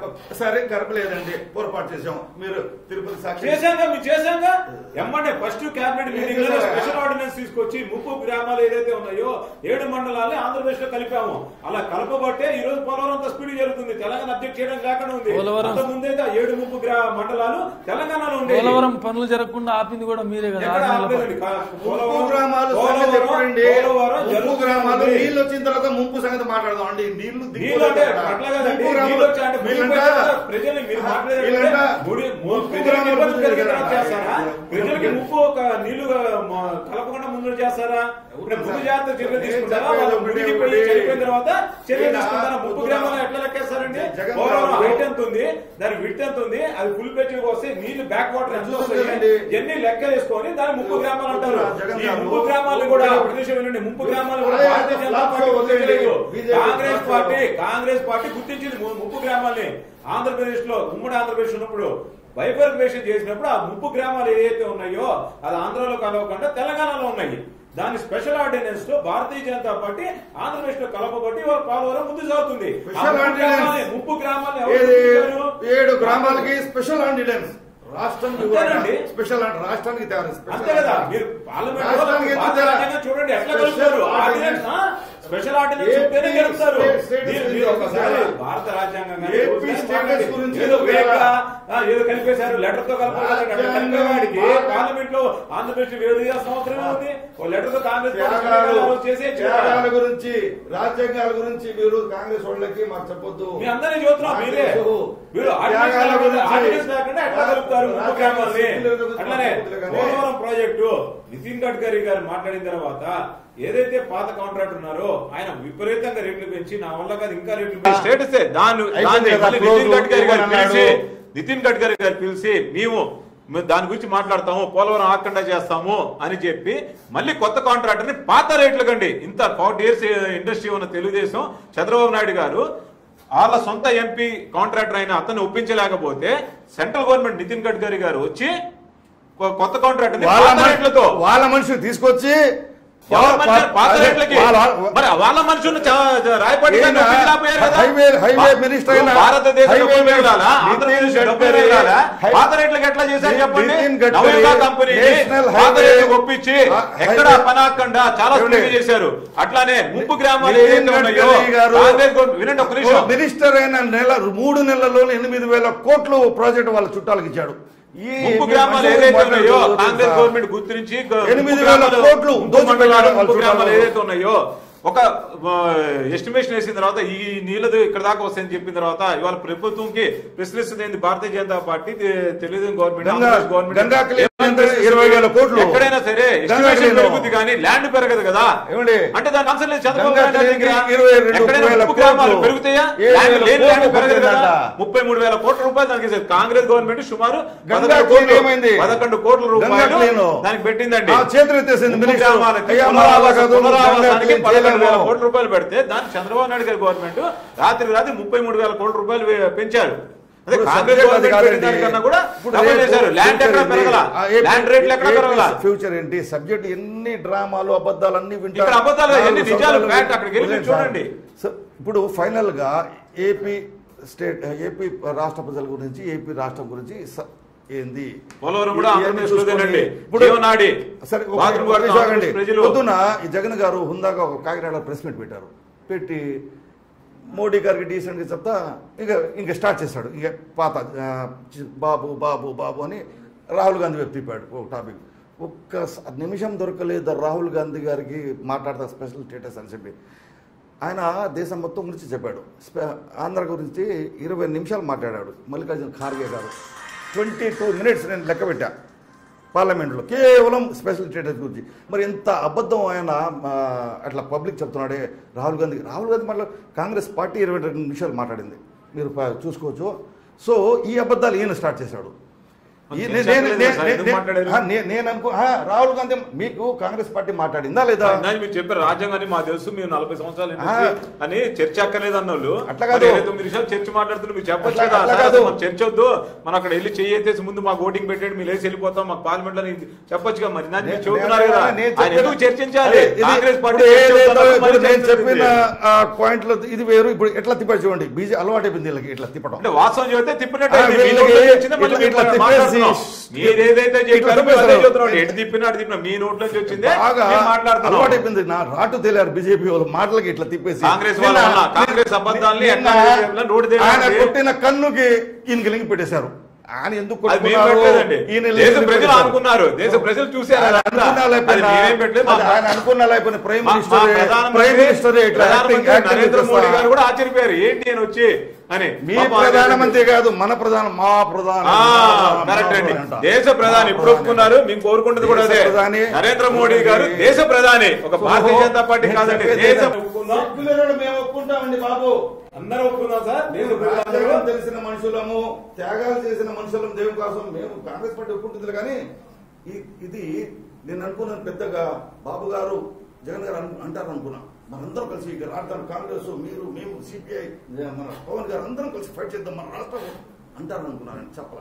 [SPEAKER 3] సరే కరపలేదండి పొరపాటు చేసాం మీరు తిరుపతి సాక్షి
[SPEAKER 4] చేశాక మీరు చేశాక ఎమ్మంటే ఫస్ట్ క్యాబినెట్ మీటింగ్ లో
[SPEAKER 3] చేశారా?
[SPEAKER 4] స్పెషల్ ఆర్డినెన్స్ తీసుకొచ్చి ముప్పు గ్రామాలు ఏదైతే ఉన్నాయో ఏడు మండలాల్ని ఆంధ్రప్రదేశ్ లో కలిపాము అలా కలపబట్టే ఈ రోజు పోలవరం అంత స్పీడ్ జరుగుతుంది తెలంగాణ అబ్జెక్ట్ చేయడం లేకుండా ఉంది
[SPEAKER 1] పోలవరం-
[SPEAKER 4] అంత ముందైతే ఆ ఏడు ముప్పు గ్రా మండలాలు తెలంగాణలో ఉండేవి
[SPEAKER 1] పోలవరం పనులు జరగకుండా ఆపింది కూడా మీరే కదా
[SPEAKER 4] ఎక్కడ
[SPEAKER 1] ఆరు నెలల
[SPEAKER 4] ఆపలేదండి.
[SPEAKER 1] పాటు.
[SPEAKER 4] కా-
[SPEAKER 3] ముంపు
[SPEAKER 4] పోలవరం-
[SPEAKER 3] గ్రామాలు
[SPEAKER 4] పోలవరం-
[SPEAKER 3] సంగతి ఎప్పుడండి
[SPEAKER 4] పోలవరం
[SPEAKER 3] ముంపు
[SPEAKER 4] జరుగుతుంది.
[SPEAKER 3] గ్రామాలు నీళ్ళు వచ్చిన తర్వాత ముంపు సంగతి మాట్లాడదాం అండి నీళ్లు
[SPEAKER 4] నీళ్ళు అంటే అట్లా కాదండి. నీళ్ళు వచ్చి అంటే మునిగిపోయిన తర్వాత ప్రజల్ని మీరు మాట్లాడేదంటే ముడి- ము- ప్రజలకి ఇబ్బంది కలిగే తర్వాత చేస్తారా? ప్రజలకి ముప్పు ఒక నీళ్లు మ- కలపకుండా ముందు చేస్తారా ఇప్పుడు ముందు జాగ్రత్త చర్యలు తీసుకుంటారా వాళ్ళు మునిగిపోయి చనిపోయిన తర్వాత చర్యలు తీసుకుంటారా ముప్పు గ్రామాలు ఎట్లా లెక్కేస్తారండి
[SPEAKER 3] జగన్
[SPEAKER 4] పోలవరం
[SPEAKER 3] గారు-
[SPEAKER 4] హైట్ ఎంత ఉంది దాని విడ్త్ ఎంత ఉంది అది ఫుల్ పేజ్ వస్తే నీళ్లు బ్యాక్ వాటర్ ఎంత వస్తాయి
[SPEAKER 3] చూడండి.
[SPEAKER 4] ఎన్ని లెక్క వేసుకొని దాని ముప్పు గ్రామాలు అంటారు
[SPEAKER 3] జగన్
[SPEAKER 4] ఈ
[SPEAKER 3] గారు-
[SPEAKER 4] ముప్పు గ్రామాలు కూడా ప్రదేశం వినండి ముప్పు గ్రామాలు కూడా
[SPEAKER 3] అదే
[SPEAKER 4] భారతీయ జనతా
[SPEAKER 3] ఫ్లాప్
[SPEAKER 4] పార్టీ
[SPEAKER 3] లో వదిలేయండి.
[SPEAKER 4] గుర్తించలేదు.
[SPEAKER 3] బీజేపీ
[SPEAKER 4] కాంగ్రెస్
[SPEAKER 3] ఫ్లాప్ లో.
[SPEAKER 4] పార్టీ కాంగ్రెస్ పార్టీ గుర్తించింది ము- ముప్పు గ్రామాల్ని ఆంధ్రప్రదేశ్ లో ఉమ్మడి ఆంధ్రప్రదేశ్ ఉన్నప్పుడు బైఫర్మేషన్ చేసినప్పుడు ఆ ముప్పు గ్రామాలు ఏదైతే ఉన్నాయో అది ఆంధ్రలో కలవకుండా తెలంగాణలో ఉన్నాయి దాని స్పెషల్ ఆర్డినెన్స్ తో భారతీయ జనతా పార్టీ ఆంధ్రప్రదేశ్ లో కలపబట్టి వాళ్ళ పోలవరం ముందు సాగుతుంది ఆ
[SPEAKER 3] స్పెషల్
[SPEAKER 4] ముప్పు
[SPEAKER 3] ఆర్డినెన్స్.
[SPEAKER 4] గ్రామాల్ని- ముప్పు గ్రామాలు ఎవరు
[SPEAKER 3] ఏది
[SPEAKER 4] గుర్తించారు?
[SPEAKER 3] ఏడు గ్రామాలకి స్పెషల్ ఆర్డినెన్స్ రాష్ట్రానికి
[SPEAKER 4] అంతేనండి.
[SPEAKER 3] స్పెషల్ అంటే రాష్ట్రానికి తేవాలి స్పెషల్
[SPEAKER 4] అంతే కదా మీరు పార్లమెంట్ లో
[SPEAKER 3] రాష్ట్రానికి ఎందుకు
[SPEAKER 4] భారత
[SPEAKER 3] తేడా?
[SPEAKER 4] రాజ్యాంగం చూడండి ఎట్లా
[SPEAKER 3] స్పెషల్
[SPEAKER 4] కలుపుతారు
[SPEAKER 3] ఆర్డినెన్స్.
[SPEAKER 4] ఆర్డినెన్స్ ఆ? స్పెషల్ ఆర్డినెన్స్
[SPEAKER 3] ఏపీ
[SPEAKER 4] చెప్తేనే గెలుస్తారు
[SPEAKER 3] స్టేట్ స్టేటస్
[SPEAKER 4] మీరు-
[SPEAKER 3] గురించి
[SPEAKER 4] మీరు ఒకసారి
[SPEAKER 3] ఒకసారి
[SPEAKER 4] భారత రాజ్యాంగం కానీ
[SPEAKER 3] ఏపీ
[SPEAKER 4] ఒకసారి
[SPEAKER 3] స్టేటస్
[SPEAKER 4] మాట్లాడండి.
[SPEAKER 3] గురించి
[SPEAKER 4] ఏదో
[SPEAKER 3] ఒకసారి
[SPEAKER 4] వేగంగా, ఆ, ఏదో కలిపేశారు లెటర్ తో కలపాలి
[SPEAKER 3] రాజ్యాంగం
[SPEAKER 4] కలిపేవాడికి
[SPEAKER 3] భారత-
[SPEAKER 4] పార్లమెంట్ లో ఆంధ్రప్రదేశ్ వేరు చేయాల్సిన అవసరం ఉంది ఓ లెటర్ తో కాంగ్రెస్ పార్టీ
[SPEAKER 3] త్యాగాలు
[SPEAKER 4] ఆ రోజు చేసే
[SPEAKER 3] త్యాగాల గురించి రాజ్యాంగాల గురించి మీరు కాంగ్రెస్ వాళ్ళకి మాకు చెప్పొద్దు
[SPEAKER 4] మీ అందరినీ చూస్తున్నాం మీరే మీరు ఆర్డినెన్స్
[SPEAKER 3] త్యాగాల
[SPEAKER 4] లేకుండా-
[SPEAKER 3] గురించి-
[SPEAKER 4] ఆర్డినెన్స్ లేకుండా ఎట్లా కలుపుతారు ముప్పు గ్రామాల్ని
[SPEAKER 3] రాజ్యాంగ గురించి
[SPEAKER 4] అట్లానే
[SPEAKER 3] మాట్లాడలేదు కానీ-
[SPEAKER 4] పోలవరం ప్రాజెక్టు నితిన్ గడ్కరీ గారు మాట్లాడిన తర్వాత ఏదైతే పాత కాంట్రాక్ట్ ఉన్నారో ఆయన విపరీతంగా రేట్లు పెంచి నా వల్ల కాదు ఇంకా రేట్లు పెంచి
[SPEAKER 2] స్టేటస్ దాన్ని
[SPEAKER 3] అయిపోయింది
[SPEAKER 2] దాన్ని
[SPEAKER 3] కదా,
[SPEAKER 2] మళ్ళీ
[SPEAKER 3] క్లోజ్
[SPEAKER 2] నితిన్ గడ్కరీ గారు
[SPEAKER 3] అన్నాడు.
[SPEAKER 2] పిలిచి నితిన్ గడ్కరీ గారు పిలిచి మేము మేము దాని గురించి మాట్లాడతాము పోలవరం ఆకుండా చేస్తాము అని చెప్పి మళ్ళీ కొత్త కాంట్రాక్టర్ ని పాత రేట్లు కండి ఇంత ఫార్టీ ఇయర్స్ ఇండస్ట్రీ ఉన్న తెలుగుదేశం చంద్రబాబు నాయుడు గారు వాళ్ళ సొంత ఎంపీ కాంట్రాక్టర్ అయిన అతన్ని ఒప్పించలేకపోతే సెంట్రల్ గవర్నమెంట్ నితిన్ గడ్కరీ గారు వచ్చి కొ- కొత్త కాంట్రాక్టర్
[SPEAKER 3] వాళ్ళ
[SPEAKER 2] పాత
[SPEAKER 3] మనుషులు
[SPEAKER 2] రేట్లతో
[SPEAKER 3] వాళ్ళ మనుషులు తీసుకొచ్చి
[SPEAKER 2] ఎవరి మనుషులు? పాత
[SPEAKER 3] అదే,
[SPEAKER 2] రేట్లకి
[SPEAKER 3] వాళ్ళ-
[SPEAKER 2] మరి వాళ్ళ మనుషులు రాయపాటి గారిని
[SPEAKER 3] ఈయన
[SPEAKER 2] ఒప్పించలేకపోయారు కదా?
[SPEAKER 3] హైవే హైవే
[SPEAKER 2] భా-
[SPEAKER 3] మినిస్టర్ అయిన
[SPEAKER 2] భారతదేశ
[SPEAKER 3] హైవే
[SPEAKER 2] డబ్బులు
[SPEAKER 3] మినిస్టర్
[SPEAKER 2] మిగలాలా?
[SPEAKER 3] నితిన్
[SPEAKER 2] ఆంధ్రప్రదేశ్ డబ్బులు
[SPEAKER 3] గడ్కరీ,
[SPEAKER 2] మిగలాలా?
[SPEAKER 3] హై-
[SPEAKER 2] పాత రేట్లకు ఎట్లా చేశారు చెప్పండి
[SPEAKER 3] నితిన్ గడ్కరీ,
[SPEAKER 2] నవయుగ కంపెనీ
[SPEAKER 3] నేషనల్
[SPEAKER 2] పాత
[SPEAKER 3] హైవే-
[SPEAKER 2] రేట్లకు ఒప్పించి
[SPEAKER 3] ఆ,
[SPEAKER 2] ఎక్కడ
[SPEAKER 3] హైవే-
[SPEAKER 2] పనాకుండా చాలా
[SPEAKER 3] ఏమండి?
[SPEAKER 2] స్పీడ్ చేశారు అట్లానే ముప్పు గ్రామాలు
[SPEAKER 3] నితిన్
[SPEAKER 2] ఏదైతే ఉన్నాయో
[SPEAKER 3] గడ్కరీ గారు
[SPEAKER 2] కాంగ్రెస్ గవర్నమెంట్- వినండి ఒక నిమిషం
[SPEAKER 3] మినిస్టర్ అయిన నెల మూడు నెలల్లో ఎనిమిది వేల కోట్లు ప్రాజెక్ట్ వాళ్ళ చుట్టాలకు ఇచ్చాడు ఈ
[SPEAKER 2] ముప్పు
[SPEAKER 3] మీ
[SPEAKER 2] గ్రామాలు
[SPEAKER 3] మనుషులు
[SPEAKER 2] ఏదైతే
[SPEAKER 3] మాట్లాడుతూ
[SPEAKER 2] ఉన్నాయో
[SPEAKER 3] తెలుసా?
[SPEAKER 2] కాంగ్రెస్ గవర్నమెంట్ గుర్తించి గ-
[SPEAKER 3] ఎనిమిది
[SPEAKER 2] ముప్పు
[SPEAKER 3] వేల
[SPEAKER 2] గ్రామాలు-
[SPEAKER 3] కోట్లు
[SPEAKER 2] ముప్పు
[SPEAKER 3] దోచిపెట్టారు
[SPEAKER 2] మండలాలు, ముప్పు
[SPEAKER 3] వాళ్ళు
[SPEAKER 2] గ్రామాలు
[SPEAKER 3] చూడాలి.
[SPEAKER 2] ఏదైతే ఉన్నాయో ఒక ఎస్టిమేషన్ వేసిన తర్వాత ఈ నీళ్ళది ఇక్కడ దాకా వస్తాయని చెప్పిన తర్వాత ఇవాళ ప్రభుత్వంకి ప్రశ్నిస్తుంది ఏంది భారతీయ జనతా పార్టీ తె- Telugu Desam government
[SPEAKER 3] Ganga-
[SPEAKER 2] Andhra Pradesh government
[SPEAKER 3] Ganga clean
[SPEAKER 2] ఏమని
[SPEAKER 3] అంటే
[SPEAKER 2] ప్రశ్నిస్తుంది?
[SPEAKER 3] ఇరవై వేల కోట్లు.
[SPEAKER 2] ఎక్కడైనా సరే
[SPEAKER 3] గంగా
[SPEAKER 2] ఎస్టిమేషన్
[SPEAKER 3] క్లీన్.
[SPEAKER 2] పెరుగుద్ది కానీ ల్యాండ్ పెరగదు కదా
[SPEAKER 3] ఏమండి?
[SPEAKER 2] అంటే దాని ఆన్సర్ లేదు చంద్రబాబు
[SPEAKER 3] గంగా
[SPEAKER 2] నాయుడు గారి దగ్గర.
[SPEAKER 3] క్లీన్కి ఇరవై రెండు
[SPEAKER 2] ఎక్కడైనా
[SPEAKER 3] వేల
[SPEAKER 2] ముప్పు గ్రామాలు
[SPEAKER 3] కోట్లు.
[SPEAKER 2] పెరుగుతాయా
[SPEAKER 3] ఏడు
[SPEAKER 2] ల్యాండ్
[SPEAKER 3] వేల
[SPEAKER 2] లేని ల్యాండ్
[SPEAKER 3] కోట్లు
[SPEAKER 2] పెరగదు కదా
[SPEAKER 3] పెట్టిందంట.
[SPEAKER 2] ముప్పై మూడు వేల కోట్ల రూపాయలు దానికి ఇచ్చేది. కాంగ్రెస్ గవర్నమెంట్ సుమారు
[SPEAKER 3] గంగా
[SPEAKER 2] పదకొండు
[SPEAKER 3] క్లీన్
[SPEAKER 2] కోట్లు-
[SPEAKER 3] ఏమైంది?
[SPEAKER 2] పదకొండు కోట్ల
[SPEAKER 3] గంగా
[SPEAKER 2] రూపాయలు
[SPEAKER 3] క్లీన్.
[SPEAKER 2] దానికి పెట్టిందండి
[SPEAKER 3] ఆ చేతులు ఎత్తేసింది
[SPEAKER 2] ముప్పు
[SPEAKER 3] మినిస్టర్.
[SPEAKER 2] గ్రామాలకి
[SPEAKER 3] అయ్యా, మా వాళ్ళ
[SPEAKER 2] పునరావాస-
[SPEAKER 3] కాదు,
[SPEAKER 2] పునరావాసానికి
[SPEAKER 3] గంగా క్లీన్
[SPEAKER 2] పదకొండు వేల
[SPEAKER 3] చేయలేము.
[SPEAKER 2] కోట్ల రూపాయలు పెడితే దానికి చంద్రబాబు నాయుడు గారి గవర్నమెంట్ రాత్రి రాత్రి ముప్పై మూడు వేల కోట్ల రూపాయలు వే- పెంచారు అదే
[SPEAKER 3] ఇప్పుడు
[SPEAKER 2] కాంగ్రెస్
[SPEAKER 3] subject అది
[SPEAKER 2] గవర్నమెంట్
[SPEAKER 3] కాదండి.
[SPEAKER 2] పెట్టిన దానికన్నా కూడా
[SPEAKER 3] ఇప్పుడు
[SPEAKER 2] డబుల్
[SPEAKER 3] రేపు
[SPEAKER 2] చేశారు. ల్యాండ్
[SPEAKER 3] future
[SPEAKER 2] ఎక్కడ
[SPEAKER 3] ఏంటి?
[SPEAKER 2] పెరగల?
[SPEAKER 3] ఆ, ఏపీ-
[SPEAKER 2] ల్యాండ్ రేట్లు ఎక్కడ
[SPEAKER 3] ఏపీ
[SPEAKER 2] పెరగల?
[SPEAKER 3] ఫ్యూచర్ ఏంటి సబ్జెక్ట్ ఎన్ని డ్రామాలు అబద్ధాలు అన్ని వింటారు
[SPEAKER 2] ఇక్కడ అబద్ధాలు కాదు, ఎన్ని
[SPEAKER 3] నాలుగు
[SPEAKER 2] నిజాలు,
[SPEAKER 3] సంవత్సరాలు
[SPEAKER 2] fact అక్కడికి వెళ్ళి
[SPEAKER 3] వదిలేండి
[SPEAKER 2] చూడండి.
[SPEAKER 3] సార్. సో ఇప్పుడు ఫైనల్ గా ఏపీ స్టేట్ ఏపీ రాష్ట్ర ప్రజల గురించి ఏపీ రాష్ట్రం గురించి స- ఏంది
[SPEAKER 2] పోలవరం కూడా
[SPEAKER 3] ఇవన్నీ
[SPEAKER 2] ఆంధ్రప్రదేశ్లోదేనండి.
[SPEAKER 3] చూసుకొని ఇప్పుడు
[SPEAKER 2] జీవనాడి.
[SPEAKER 3] సరే ఒక
[SPEAKER 2] బాత్రూమ్
[SPEAKER 3] నిమిషం
[SPEAKER 2] వాడుతున్న
[SPEAKER 3] ఆగండి.
[SPEAKER 2] ప్రజలు.
[SPEAKER 3] పొద్దున ఈ జగన్ గారు హుందాగా ఒక కాకినాడ ప్రెస్ మీట్ పెట్టారు పెట్టి మోడీ గారికి డీసెంట్గా చెప్తా ఇంకా ఇంకా స్టార్ట్ చేశాడు ఇంకా పాత ఆ, చి- బాబు బాబు బాబు అని రాహుల్ గాంధీ వైపు తిప్పాడు ఒక టాపిక్ ఒక్క స- నిమిషం దొరకలేదు రాహుల్ గాంధీ గారికి మాట్లాడతా స్పెషల్ స్టేటస్ అని చెప్పి ఆయన దేశం మొత్తం గురించి చెప్పాడు స్పె- ఆంధ్ర గురించి ఇరవై నిమిషాలు మాట్లాడాడు మల్లికార్జున ఖార్గే గారు ట్వంటీ టూ మినిట్స్ నేను లెక్క పెట్టా పార్లమెంట్లో కేవలం స్పెషల్ స్టేటస్ గురించి మరి ఎంత అబద్ధం ఆయన ఆ, అట్లా పబ్లిక్ చెప్తున్నాడే రాహుల్ గాంధీ రాహుల్ గాంధీ మళ్ళీ కాంగ్రెస్ పార్టీ ఇరవై రెండు నిమిషాలు మాట్లాడింది మీరు ప- చూసుకోవచ్చు సో ఈ అబద్ధాలు ఈయన స్టార్ట్ చేశాడు ఈ-
[SPEAKER 2] ఏం
[SPEAKER 3] నే-
[SPEAKER 2] చెప్పలేదు
[SPEAKER 3] నేను- నే-
[SPEAKER 2] సార్,
[SPEAKER 3] నే-
[SPEAKER 2] ఎందుకు
[SPEAKER 3] నే-
[SPEAKER 2] మాట్లాడారు?
[SPEAKER 3] ఆ, నే- నేను అనుకో ఆ, రాహుల్ గాంధీ మీకు కాంగ్రెస్ పార్టీ మాట్లాడిందా లేదా
[SPEAKER 2] ఇందాక మీరు చెప్పారు రాజ్యాంగాన్ని మా తెలుసు మీరు నలభై సంవత్సరాలు
[SPEAKER 3] ఆ.
[SPEAKER 2] ఇండస్ట్రీ అని చర్చ అక్కర్లేదు అన్నోళ్ళు
[SPEAKER 3] అట్లా కాదు.
[SPEAKER 2] మరి ఇరవై తొమ్మిది నిమిషాలు చర్చ మాట్లాడుతున్నారు మీరు చెప్పొచ్చు
[SPEAKER 3] అట్లా-
[SPEAKER 2] కదా
[SPEAKER 3] అట్లా
[SPEAKER 2] సార్,
[SPEAKER 3] కాదు.
[SPEAKER 2] మనం చర్చ వద్దు మనం అక్కడ వెళ్ళి చెయ్యేసి ముందు మాకు ఓటింగ్ పెట్టండి మీరు లేచి వెళ్ళిపోతాం మాకు పార్లమెంట్ లో చెప్పొచ్చు కదా మరి దాన్ని మీరు
[SPEAKER 3] నే-
[SPEAKER 2] చెబుతున్నారు
[SPEAKER 3] నేను-
[SPEAKER 2] కదా
[SPEAKER 3] నేను
[SPEAKER 2] ఆయన
[SPEAKER 3] చెప్పిన-
[SPEAKER 2] ఎందుకు చర్చించాలి
[SPEAKER 3] అదే, ఇది
[SPEAKER 2] కాంగ్రెస్ పార్టీ
[SPEAKER 3] ఇప్పుడు
[SPEAKER 2] చర్చ
[SPEAKER 3] ఏదైతే
[SPEAKER 2] వద్దన్నప్పుడు
[SPEAKER 3] ఇప్పుడు
[SPEAKER 2] మళ్ళీ
[SPEAKER 3] నేను
[SPEAKER 2] చర్చ
[SPEAKER 3] చెప్పిన
[SPEAKER 2] ఉంది.
[SPEAKER 3] ఆ పాయింట్లు ఇది వేరు ఇప్పుడు ఎట్లా తిప్పాడు చూడండి బీజే అలవాటు అయిపోయింది వీళ్ళకి ఇట్లా తిప్పడం
[SPEAKER 2] అంటే వాస్తవం చెబితే తిప్పినట్టు
[SPEAKER 3] ఆ,
[SPEAKER 2] అయింది. మీ
[SPEAKER 3] వీళ్ళకి
[SPEAKER 2] నోట్లో వచ్చిందే మళ్ళీ
[SPEAKER 3] ఇట్లా- ఇట్లా
[SPEAKER 2] మీరు
[SPEAKER 3] తిప్పేసి
[SPEAKER 2] మాట్లాడుతున్నాం. మీరు ఏదైతే
[SPEAKER 3] ఇట్లా
[SPEAKER 2] చెప్పారో మేము అదే
[SPEAKER 3] తిప్పేశారు.
[SPEAKER 2] చెప్తున్నాం. ఎటు తిప్పినా అటు తిప్పినా మీ నోట్లో నుంచి వచ్చిందే
[SPEAKER 3] బాగా
[SPEAKER 2] మేము మాట్లాడుతున్నాం
[SPEAKER 3] అలవాటు అయిపోయింది నా రాటు తెలియారు బీజేపీ వాళ్ళు మాటలకి ఇట్లా తిప్పేసి
[SPEAKER 2] కాంగ్రెస్ వాళ్ళ
[SPEAKER 3] నిన్న-
[SPEAKER 2] వల్ల, కాంగ్రెస్ అబద్ధాల్ని
[SPEAKER 3] నిన్న
[SPEAKER 2] ఎట్లా చేయాలో నోటి దగ్గర
[SPEAKER 3] ఆయన
[SPEAKER 2] ఉంది.
[SPEAKER 3] కొట్టిన కన్నుకి ఈయనకి లింక్ పెట్టేశారు ఆయన ఎందుకు
[SPEAKER 2] అది మేము
[SPEAKER 3] కొట్టుకున్నారు?
[SPEAKER 2] పెట్టలేదండి
[SPEAKER 3] ఈయన లింక్
[SPEAKER 2] దేశ ప్రజలు
[SPEAKER 3] పెట్టేశారు.
[SPEAKER 2] అనుకున్నారు దేశ ప్రజలు చూశారు
[SPEAKER 3] ఆయన
[SPEAKER 2] అదంతా.
[SPEAKER 3] అనుకున్నా
[SPEAKER 2] అది
[SPEAKER 3] లేకపోయినా
[SPEAKER 2] మేమేం పెట్టలేదు మా-
[SPEAKER 3] అది ఆయన అనుకున్నా లేకపోయినా ప్రైమ్
[SPEAKER 2] మా- మా
[SPEAKER 3] మినిస్టర్
[SPEAKER 2] ప్రధానమంత్రి-
[SPEAKER 3] ప్రైమ్ మినిస్టర్ ఇట్లా
[SPEAKER 2] ప్రధానమంత్రి
[SPEAKER 3] యాక్టింగ్- యాక్టింగ్
[SPEAKER 2] నరేంద్ర మోడీ
[SPEAKER 3] చేస్తా.
[SPEAKER 2] గారు కూడా ఆశ్చర్యపోయారు ఏంటి అని వచ్చి అని
[SPEAKER 3] మీ
[SPEAKER 2] పాపం ఆయన
[SPEAKER 3] ప్రధానమంత్రి కాదు మన ప్రధాన మా ప్రధాన
[SPEAKER 2] ఆ,
[SPEAKER 3] మా
[SPEAKER 2] కరెక్ట్ అండి
[SPEAKER 3] ప్రధాని.
[SPEAKER 2] దేశ ప్రధాని ఇప్పుడు ఒప్పుకున్నారు మేము కోరుకుంటుంది కూడా అదే
[SPEAKER 3] దేశ ప్రధాని.
[SPEAKER 2] నరేంద్ర మోడీ గారు దేశ ప్రధాని ఒక భారతీయ జనతా పార్టీ
[SPEAKER 3] నేను
[SPEAKER 2] కాదండి
[SPEAKER 3] చెప్పేది
[SPEAKER 2] దేశ
[SPEAKER 3] ఏంటంటే, సెక్యులర్ మేము ఒప్పుకుంటామండి బాబు
[SPEAKER 4] అందరూ ఒప్పుకుందాం సార్ దేశ
[SPEAKER 3] రాజ్యాంగం
[SPEAKER 4] ప్రజలందరూ
[SPEAKER 3] తెలిసిన మనుషులము త్యాగాలు చేసిన మనుషులం దేవుని కోసం మేము కాంగ్రెస్ పార్టీ ఒప్పుకుంటుంది కానీ ఈ- ఇది నేను అనుకున్నాను పెద్దగా బాబు గారు జగన్ గారు అను- అంటారు అనుకున్నా మనందరం కలిసి ఇక రాష్ట్రం కాంగ్రెస్ మీరు మేము సిపిఐ మన పవన్ గారు అందరం కలిసి ఫైట్ చేద్దాం మన రాష్ట్రం అంటారు అనుకున్నాను చెప్పాల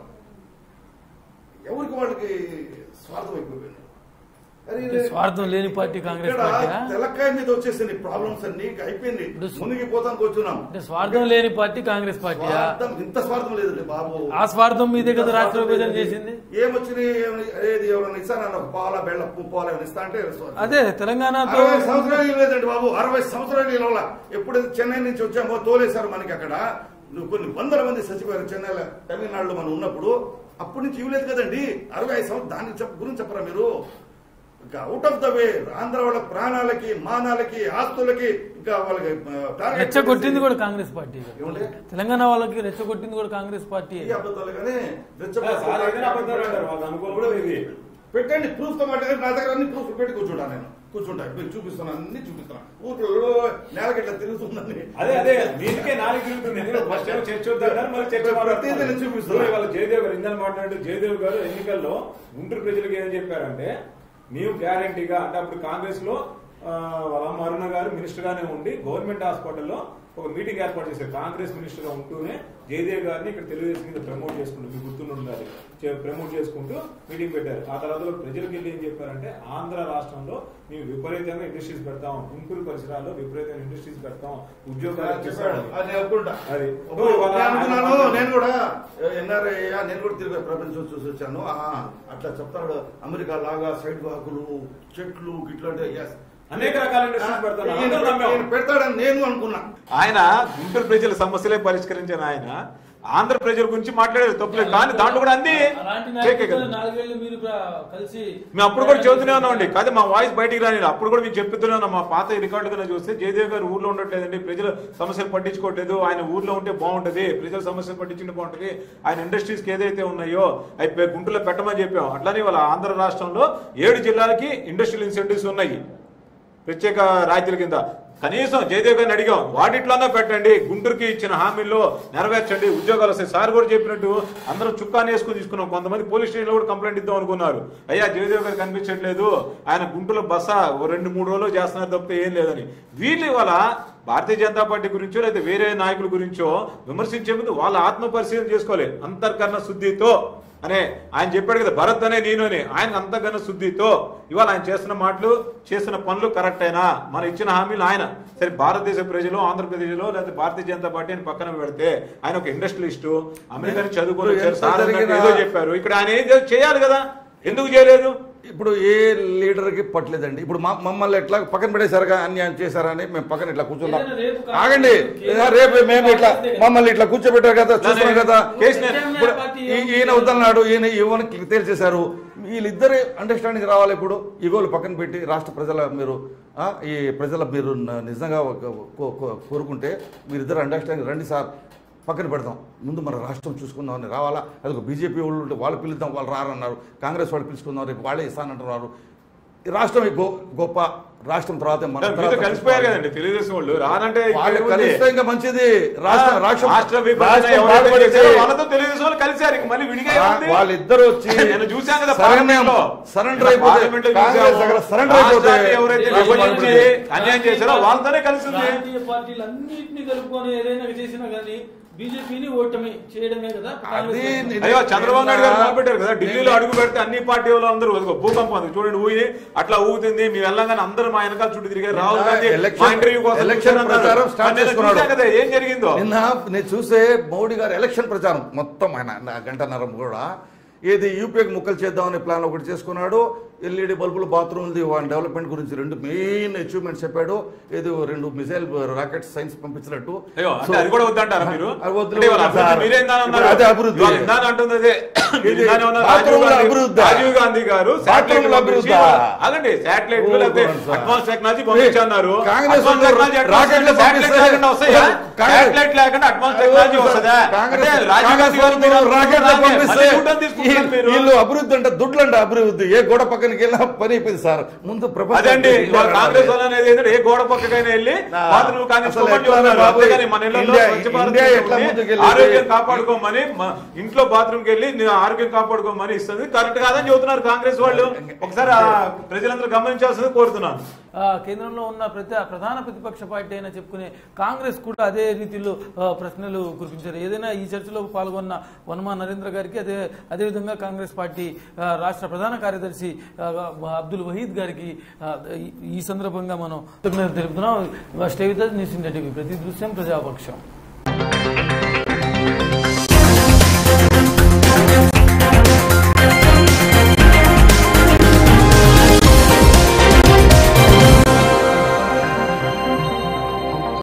[SPEAKER 3] ఎవరికి వాళ్ళకి స్వార్థం అయిపోయింది అరే ఇది-
[SPEAKER 1] స్వార్థం లేని పార్టీ కాంగ్రెస్
[SPEAKER 3] ఇక్కడ
[SPEAKER 1] పార్టీయా
[SPEAKER 3] తెలక్కాయ మీద వచ్చేసింది ప్రాబ్లమ్స్ అన్ని ఇక అయిపోయింది
[SPEAKER 1] ఇప్పుడు స్వ-
[SPEAKER 3] మునిగిపోతానికి వచ్చున్నాం
[SPEAKER 1] అంటే స్వార్థం లేని పార్టీ కాంగ్రెస్ పార్టీయా
[SPEAKER 3] స్వార్థం ఇంత స్వార్థం లేదు బాబు
[SPEAKER 1] ఆ స్వార్థం మీదే కదా
[SPEAKER 3] ఇంత
[SPEAKER 1] రాష్ట్ర
[SPEAKER 3] స్వార్థం
[SPEAKER 1] విభజన
[SPEAKER 3] లేదండి.
[SPEAKER 1] చేసింది
[SPEAKER 3] ఏమొచ్చినాయి ఏమని- ఏది ఎవరైనా ఇస్తానన్న ఒక పాల బెళ్ళ పువ్వు పాలు ఏమైనా ఇస్తా అంటే స్వార్థం.
[SPEAKER 1] అదే తెలంగాణతో
[SPEAKER 3] అరవై సంవత్సరాలు లేదండి బాబు అరవై సంవత్సరాలు ఇవ్వాల ఎప్పుడైతే చెన్నై నుంచి వచ్చామో తోలేశారు మనకి అక్కడ నువ్వు కొన్ని వందల మంది చచ్చిపోయారు చెన్నైలో తమిళనాడులో మనం ఉన్నప్పుడు అప్పటి నుంచి ఇవ్వలేదు కదండి అరవై ఐదు సంవత్సరాలు దాని చెప్ప- గురించి చెప్పరా మీరు ఇంకా out of the way Andhra వాళ్ళ ప్రాణాలకి మానాలకి ఆస్తులకి ఇంకా వాళ్ళకి ఆ, target
[SPEAKER 1] రెచ్చగొట్టింది కూడా కాంగ్రెస్ పార్టీ
[SPEAKER 3] ఏమండి?
[SPEAKER 1] తెలంగాణ వాళ్ళకి రెచ్చగొట్టింది కూడా కాంగ్రెస్ పార్టీ
[SPEAKER 3] ఈ అబద్ధాలు కానీ
[SPEAKER 4] సార్ ఏదైనా అబద్ధాలు అంటారు వాళ్ళకి అనుకూలం కూడా ఇది
[SPEAKER 3] పెట్టండి ప్రూఫ్ తో మాట నా దగ్గర అన్ని ప్రూఫ్ పెట్టి కూర్చుంటా నేను కూర్చుంటా మీకు చూపిస్తాను అన్ని చూపిస్తాను ఊరిలో నేలకి ఇట్లా తిరుగుతుందని
[SPEAKER 4] అదే అదే దీనికే నాలుగు తిరుగుతుంది ఎందుకంటే ఫస్ట్ ఏమో చర్చ వద్దన్నారు మరి చర్చ
[SPEAKER 3] ప్రతిదీ నేను చూపిస్తున్నా.
[SPEAKER 4] మాట్లాడుతున్నారు ఇవాళ జయదేవ్ గారు ఇందని మాట్లాడుతూ జయదేవ్ గారు ఎన్నికల్లో గుంటూరు ప్రజలకు ఏం చెప్పారంటే మేము గ్యారంటీగా అంటే అప్పుడు కాంగ్రెస్ లో ఆ, వాళ్ళ అమ్మ అరుణ గారు మినిస్టర్ గానే ఉండి గవర్నమెంట్ హాస్పిటల్లో ఒక మీటింగ్ ఏర్పాటు చేశారు కాంగ్రెస్ మినిస్టర్ గా ఉంటూనే జయదేవ్ గారిని ఇక్కడ తెలుగుదేశం మీద ప్రమోట్ చేసుకుంటూ మీకు గుర్తుండి ఉండాలి చే- ప్రమోట్ చేసుకుంటూ మీటింగ్ పెట్టారు ఆ తర్వాత ప్రజలకు వెళ్ళి ఏం చెప్పారంటే ఆంధ్ర రాష్ట్రంలో మేము విపరీతంగా ఇండస్ట్రీస్ పెడతాం గుంటూరు పరిసరాల్లో విపరీతమైన ఇండస్ట్రీస్ పెడతాం ఉద్యోగాలు
[SPEAKER 3] చెప్పాడు
[SPEAKER 4] ఇప్పిస్తాం.
[SPEAKER 3] అది ఒప్పుకుంటా
[SPEAKER 4] అది.
[SPEAKER 3] ఒప్పు- నేను అనుకున్నాను నేను కూడా ఎన్ఆర్ఐ నేను కూడా తిరిగి ప్రపంచం చూసి వచ్చాను ఆ, అట్లా చెప్తాడు అమెరికా లాగా సైడ్ వాకులు చెట్లు ఇట్లాంటి yes.
[SPEAKER 4] అనేక రకాల ఇండస్ట్రీస్ పెడతాను
[SPEAKER 3] ఈయన
[SPEAKER 4] అందరూ నమ్మాం.
[SPEAKER 3] ఈయన పెడతాడని నేను అనుకున్నా
[SPEAKER 2] ఆయన గుంటూరు ప్రజల సమస్యలే పరిష్కరించిన ఆయన ఆంధ్ర ప్రజల గురించి మాట్లాడారు తప్పులేదు కానీ దాంట్లో కూడా అన్ని
[SPEAKER 1] అలాంటి
[SPEAKER 2] ఫేకే కదా.
[SPEAKER 1] నాయకులు నాలుగేళ్లు మీరు ప్ర- కలిసి
[SPEAKER 2] మేము అప్పుడు కూడా చెబుతూనే ఉన్నామండి కాదు మా వాయిస్ బయటికి రాని అప్పుడు కూడా మేము చెప్తూనే ఉన్నాం మా పాత రికార్డు కన్నా చూస్తే జయదేవ్ గారు ఊర్లో ఉండట్లేదండి ప్రజల సమస్యలు పట్టించుకోవట్లేదు ఆయన ఊర్లో ఉంటే బాగుంటది ప్రజల సమస్యలు పట్టించుకుంటే బాగుంటది ఆయన ఇండస్ట్రీస్ కి ఏదైతే ఉన్నాయో అవి పె- గుంటూరులో పెట్టమని చెప్పాం అట్లానే వాళ్ళ ఆంధ్ర రాష్ట్రంలో ఏడు జిల్లాలకి ఇండస్ట్రియల్ ఇన్సెంటివ్స్ ఉన్నాయి ప్రత్యేక రాయితీల కింద కనీసం జయదేవ్ గారిని అడిగాం వాటిట్లోనే పెట్టండి గుంటూరుకి ఇచ్చిన హామీల్లో నెరవేర్చండి ఉద్యోగాలు వస్తాయి సార్ కూడా చెప్పినట్టు అందరూ చుక్కాని వేసుకుని తీసుకున్నాం కొంతమంది పోలీస్ స్టేషన్లో కూడా కంప్లైంట్ ఇద్దాం అనుకున్నారు అయ్యా జయదేవ్ గారు కనిపించట్లేదు ఆయన గుంటూరులో బస ఓ రెండు మూడు రోజులు చేస్తున్నారు తప్పితే ఏం లేదని వీళ్ళు ఇవాళ భారతీయ జనతా పార్టీ గురించో లేదా వేరే నాయకుల గురించో విమర్శించే ముందు వాళ్ళ ఆత్మ పరిశీలన చేసుకోవాలి అంతర్కరణ శుద్ధితో అనే ఆయన చెప్పాడు కదా భరత్ అనే నేను అని ఆయన అంతకన్నా శుద్ధితో ఇవాళ ఆయన చేస్తున్న మాటలు చేస్తున్న పనులు కరెక్ట్ అయినా మన ఇచ్చిన హామీలు ఆయన సరే భారతదేశ ప్రజలు ఆంధ్రప్రదేశ్లో లేదా భారతీయ జనతా పార్టీ అని పక్కన పెడితే ఆయన ఒక ఇండస్ట్రియలిస్టు అమెరికా నుంచి చదువుకొని
[SPEAKER 3] ఇప్పుడు
[SPEAKER 2] వచ్చారు
[SPEAKER 3] ఎంత
[SPEAKER 2] సార్ అన్నట్టు
[SPEAKER 3] జరిగినా-
[SPEAKER 2] ఏదో చెప్పారు ఇక్కడ ఆయన ఏదో చేయాలి కదా ఎందుకు చేయలేదు
[SPEAKER 3] ఇప్పుడు ఏ లీడర్కి పట్టలేదండి ఇప్పుడు మా మమ్మల్ని ఎట్లా పక్కన పెట్టేశారుగా అన్యాయం చేశారా అని మేము పక్కన ఇట్లా కూర్చున్నాం
[SPEAKER 1] ఏదైనా రేపు కాదు.
[SPEAKER 3] ఆగండి
[SPEAKER 1] కేంద్ర
[SPEAKER 3] రేపు మేము ఇట్లా
[SPEAKER 1] పార్టీ
[SPEAKER 3] మమ్మల్ని ఇట్లా కూర్చోబెట్టారు కదా చూస్తున్నాం కదా
[SPEAKER 2] కేసీఆర్
[SPEAKER 3] ఇప్పుడు ఈ- ఈయన వద్దన్నాడు ఈయన ఇవ్వని తేల్చేశారు వీళ్ళిద్దరే అండర్స్టాండింగ్ రావాలి ఇప్పుడు ఈగోలు పక్కన పెట్టి రాష్ట్ర ప్రజల మీరు ఆ, ఈ ప్రజల మీరు న- నిజంగా ఒక- కో- కో- కోరుకుంటే మీరిద్దరు అండర్స్టాండింగ్ రండి సార్ పక్కన పెడదాం ముందు మన రాష్ట్రం చూసుకుందామని రావాలా అది ఒక బీజేపీ వాళ్ళు ఉంటే వాళ్ళు పిలుద్దాం వాళ్ళు రారన్నారు కాంగ్రెస్ వాళ్ళు పిలుచుకుందాం రేపు వాళ్ళే ఇస్తానంటున్నారు ఈ రాష్ట్రం ఈ గొ- గొప్ప రాష్ట్రం తర్వాత మన
[SPEAKER 2] మీతో
[SPEAKER 3] తర్వాత
[SPEAKER 2] కలిసిపోయారు కదండి తెలుగుదేశం వాళ్ళు రానంటే ఇక్కడ
[SPEAKER 3] వాళ్ళు
[SPEAKER 2] ఏముంది?
[SPEAKER 3] కలిస్తే ఇంకా మంచిది రాష్ట్రం రాష్ట్రం
[SPEAKER 2] రాష్ట్ర విభజన
[SPEAKER 3] రాష్ట్రం
[SPEAKER 2] ఎవరైతే
[SPEAKER 3] బాగుపడితే
[SPEAKER 2] చేశారో వాళ్ళతో తెలుగుదేశం వాళ్ళు కలిశారు ఇంక మళ్ళీ విడిగా ఏముంది?
[SPEAKER 3] వాళ్ళిద్దరు వచ్చి
[SPEAKER 2] నేను చూశాను కదా
[SPEAKER 3] సరెండర్
[SPEAKER 2] పార్లమెంట్ లో.
[SPEAKER 3] సరెండర్ అయిపోతే
[SPEAKER 2] పార్లమెంట్ లో
[SPEAKER 3] కాంగ్రెస్
[SPEAKER 2] చూశాము.
[SPEAKER 3] అక్కడ సరెండర్ అయిపోతే
[SPEAKER 2] రాష్ట్రాన్ని ఎవరైతే
[SPEAKER 3] రాష్ట్రం
[SPEAKER 2] విభజించి
[SPEAKER 3] బాగుపడుతుంది.
[SPEAKER 2] అన్యాయం చేశారో వాళ్ళతోనే కలిసింది
[SPEAKER 1] రాజకీయ పార్టీలు అన్నింటినీ కలుపుకొని ఏదైనా చేసినా కానీ బీజేపీని ఓటమి చేయడమే కదా కాంగ్రెస్
[SPEAKER 3] అది
[SPEAKER 1] చేస్తుంది.
[SPEAKER 3] ని-
[SPEAKER 2] అయ్యో చంద్రబాబు నాయుడు గారు మొదలుపెట్టారు కదా ఢిల్లీలో అడుగు పెడితే అన్ని పార్టీ వాళ్ళు అందరూ అదిగో భూకంపం అది చూడండి ఊయి అట్లా ఊగుతుంది మేము వెళ్ళగానే అందరూ మా వెనకాల చుట్టూ తిరిగారు రాహుల్ గాంధీ
[SPEAKER 3] ఎలక్షన్-
[SPEAKER 2] మా ఇంటర్వ్యూ కోసం
[SPEAKER 3] ఎలక్షన్
[SPEAKER 2] కూర్చొని అన్నారు.
[SPEAKER 3] ప్రచారం స్టార్ట్
[SPEAKER 2] మరి నేను
[SPEAKER 3] చేసుకున్నాడు.
[SPEAKER 2] చూశాను కదా ఏం జరిగిందో
[SPEAKER 3] నిన్న నేను చూసే మోడీ గారు ఎలక్షన్ ప్రచారం మొత్తం ఆయన నా గంటన్నర కూడా ఏది యూపీకి ముక్కలు చేద్దామనే ప్లాన్ ఒకటి చేసుకున్నాడు ఎల్ఈడి బల్బులు బాత్రూమ్ది వాటి డెవలప్మెంట్ గురించి రెండు మెయిన్ అచీవ్మెంట్స్ చెప్పాడు ఏది రెండు మిసైల్ రాకెట్ సైన్స్ పంపించినట్టు
[SPEAKER 2] అయ్యో అంటే
[SPEAKER 3] So-
[SPEAKER 2] అది కూడా వద్దంటారా మీరు
[SPEAKER 3] అది వద్దు,
[SPEAKER 2] అంటే వాళ్ళ
[SPEAKER 3] వద్దు
[SPEAKER 2] అభివృద్ధి
[SPEAKER 3] సార్.
[SPEAKER 2] మీరేం దాని అన్నారు?
[SPEAKER 3] అదే అభివృద్ధి.
[SPEAKER 2] ఇవాళ ఇందాక అంటుంది అదే. మీరు
[SPEAKER 3] ఇది
[SPEAKER 2] ఇందాక ఉన్నారు
[SPEAKER 3] బాత్రూమ్ల
[SPEAKER 2] రాజీవ్ గాంధీ-
[SPEAKER 3] అభివృద్ధి.
[SPEAKER 2] రాజీవ్ గాంధీ గారు
[SPEAKER 3] బాత్రూమ్ల
[SPEAKER 2] శాటిలైట్
[SPEAKER 3] అభివృద్ధి.
[SPEAKER 2] పంపించి- ఆగండి శాటిలైట్
[SPEAKER 3] ఓ,
[SPEAKER 2] లేకపోతే
[SPEAKER 3] God, sir.
[SPEAKER 2] అడ్వాన్స్ టెక్నాలజీ పంపించన్నారు
[SPEAKER 3] కాంగ్రెస్
[SPEAKER 2] అడ్వాన్స్
[SPEAKER 3] వాళ్ళు
[SPEAKER 2] టెక్నాలజీ ఎట్లా
[SPEAKER 3] రాకెట్లు
[SPEAKER 2] వస్తుంది? శాటిలైట్
[SPEAKER 3] పంపిస్తే-
[SPEAKER 2] లేకుండా వస్తాయా
[SPEAKER 3] కాంగ్రెస్-
[SPEAKER 2] శాటిలైట్ లేకుండా అడ్వాన్స్ టెక్నాలజీ వస్తుందా
[SPEAKER 3] కాంగ్రెస్
[SPEAKER 2] అంటే రాజీవ్ గాంధీ గారు మీరు
[SPEAKER 3] కాంగ్రెస్ రాకెట్లు
[SPEAKER 2] అలాగే
[SPEAKER 3] పంపిస్తే
[SPEAKER 2] మళ్ళీ యూటర్న్ తీసుకుంటున్నారు మీరు
[SPEAKER 3] వీళ్ళు అభివృద్ధి అంటే దుడ్లు అంటే అభివృద్ధి ఏ గోడ పక్కనకి వెళ్ళినా పని అయిపోయింది సార్ ముందు ప్రపంచం
[SPEAKER 2] అదండి ఇవాళ కాంగ్రెస్ వాళ్ళు అనేది ఏంటంటే ఏ గోడ పక్కకైనా వెళ్ళి
[SPEAKER 3] నా-
[SPEAKER 2] బాత్రూమ్ కానీ
[SPEAKER 3] అసలు ఎట్లా బాబు?
[SPEAKER 2] అంతేగాని మన ఇళ్లలో
[SPEAKER 3] India-
[SPEAKER 2] Swachh Bharat
[SPEAKER 3] India
[SPEAKER 2] mission
[SPEAKER 3] ఎట్లా
[SPEAKER 2] ఉంది.
[SPEAKER 3] ముందుకెళ్ళింది?
[SPEAKER 2] ఆరోగ్యం కాపాడుకోమని మ- ఇంట్లో బాత్రూమ్ కి వెళ్ళి నీ ఆరోగ్యం కాపాడుకోమని ఇస్తుంది కరెక్ట్ కాదని చెబుతున్నారు కాంగ్రెస్ వాళ్ళు ఒకసారి ఆ ప్రజలందరూ గమనించాల్సింది కోరుతున్నాను
[SPEAKER 1] ఆ, కేంద్రంలో ఉన్న ప్రతి ప్రధాన ప్రతిపక్ష పార్టీ అయినా చెప్పుకునే కాంగ్రెస్ కూడా అదే రీతిలో ఆ, ప్రశ్నలు కురిపించారు ఏదైనా ఈ చర్చలో పాల్గొన్న వనమా నరేంద్ర గారికి అదే అదేవిధంగా కాంగ్రెస్ పార్టీ ఆ, రాష్ట్ర ప్రధాన కార్యదర్శి ఆ, అబ్దుల్ వహీద్ గారికి ఆ, ఈ- ఈ సందర్భంగా మనం కృతజ్ఞతలు తెలుపుతున్నాం stay with news India TV ప్రతి దృశ్యం ప్రజాపక్షం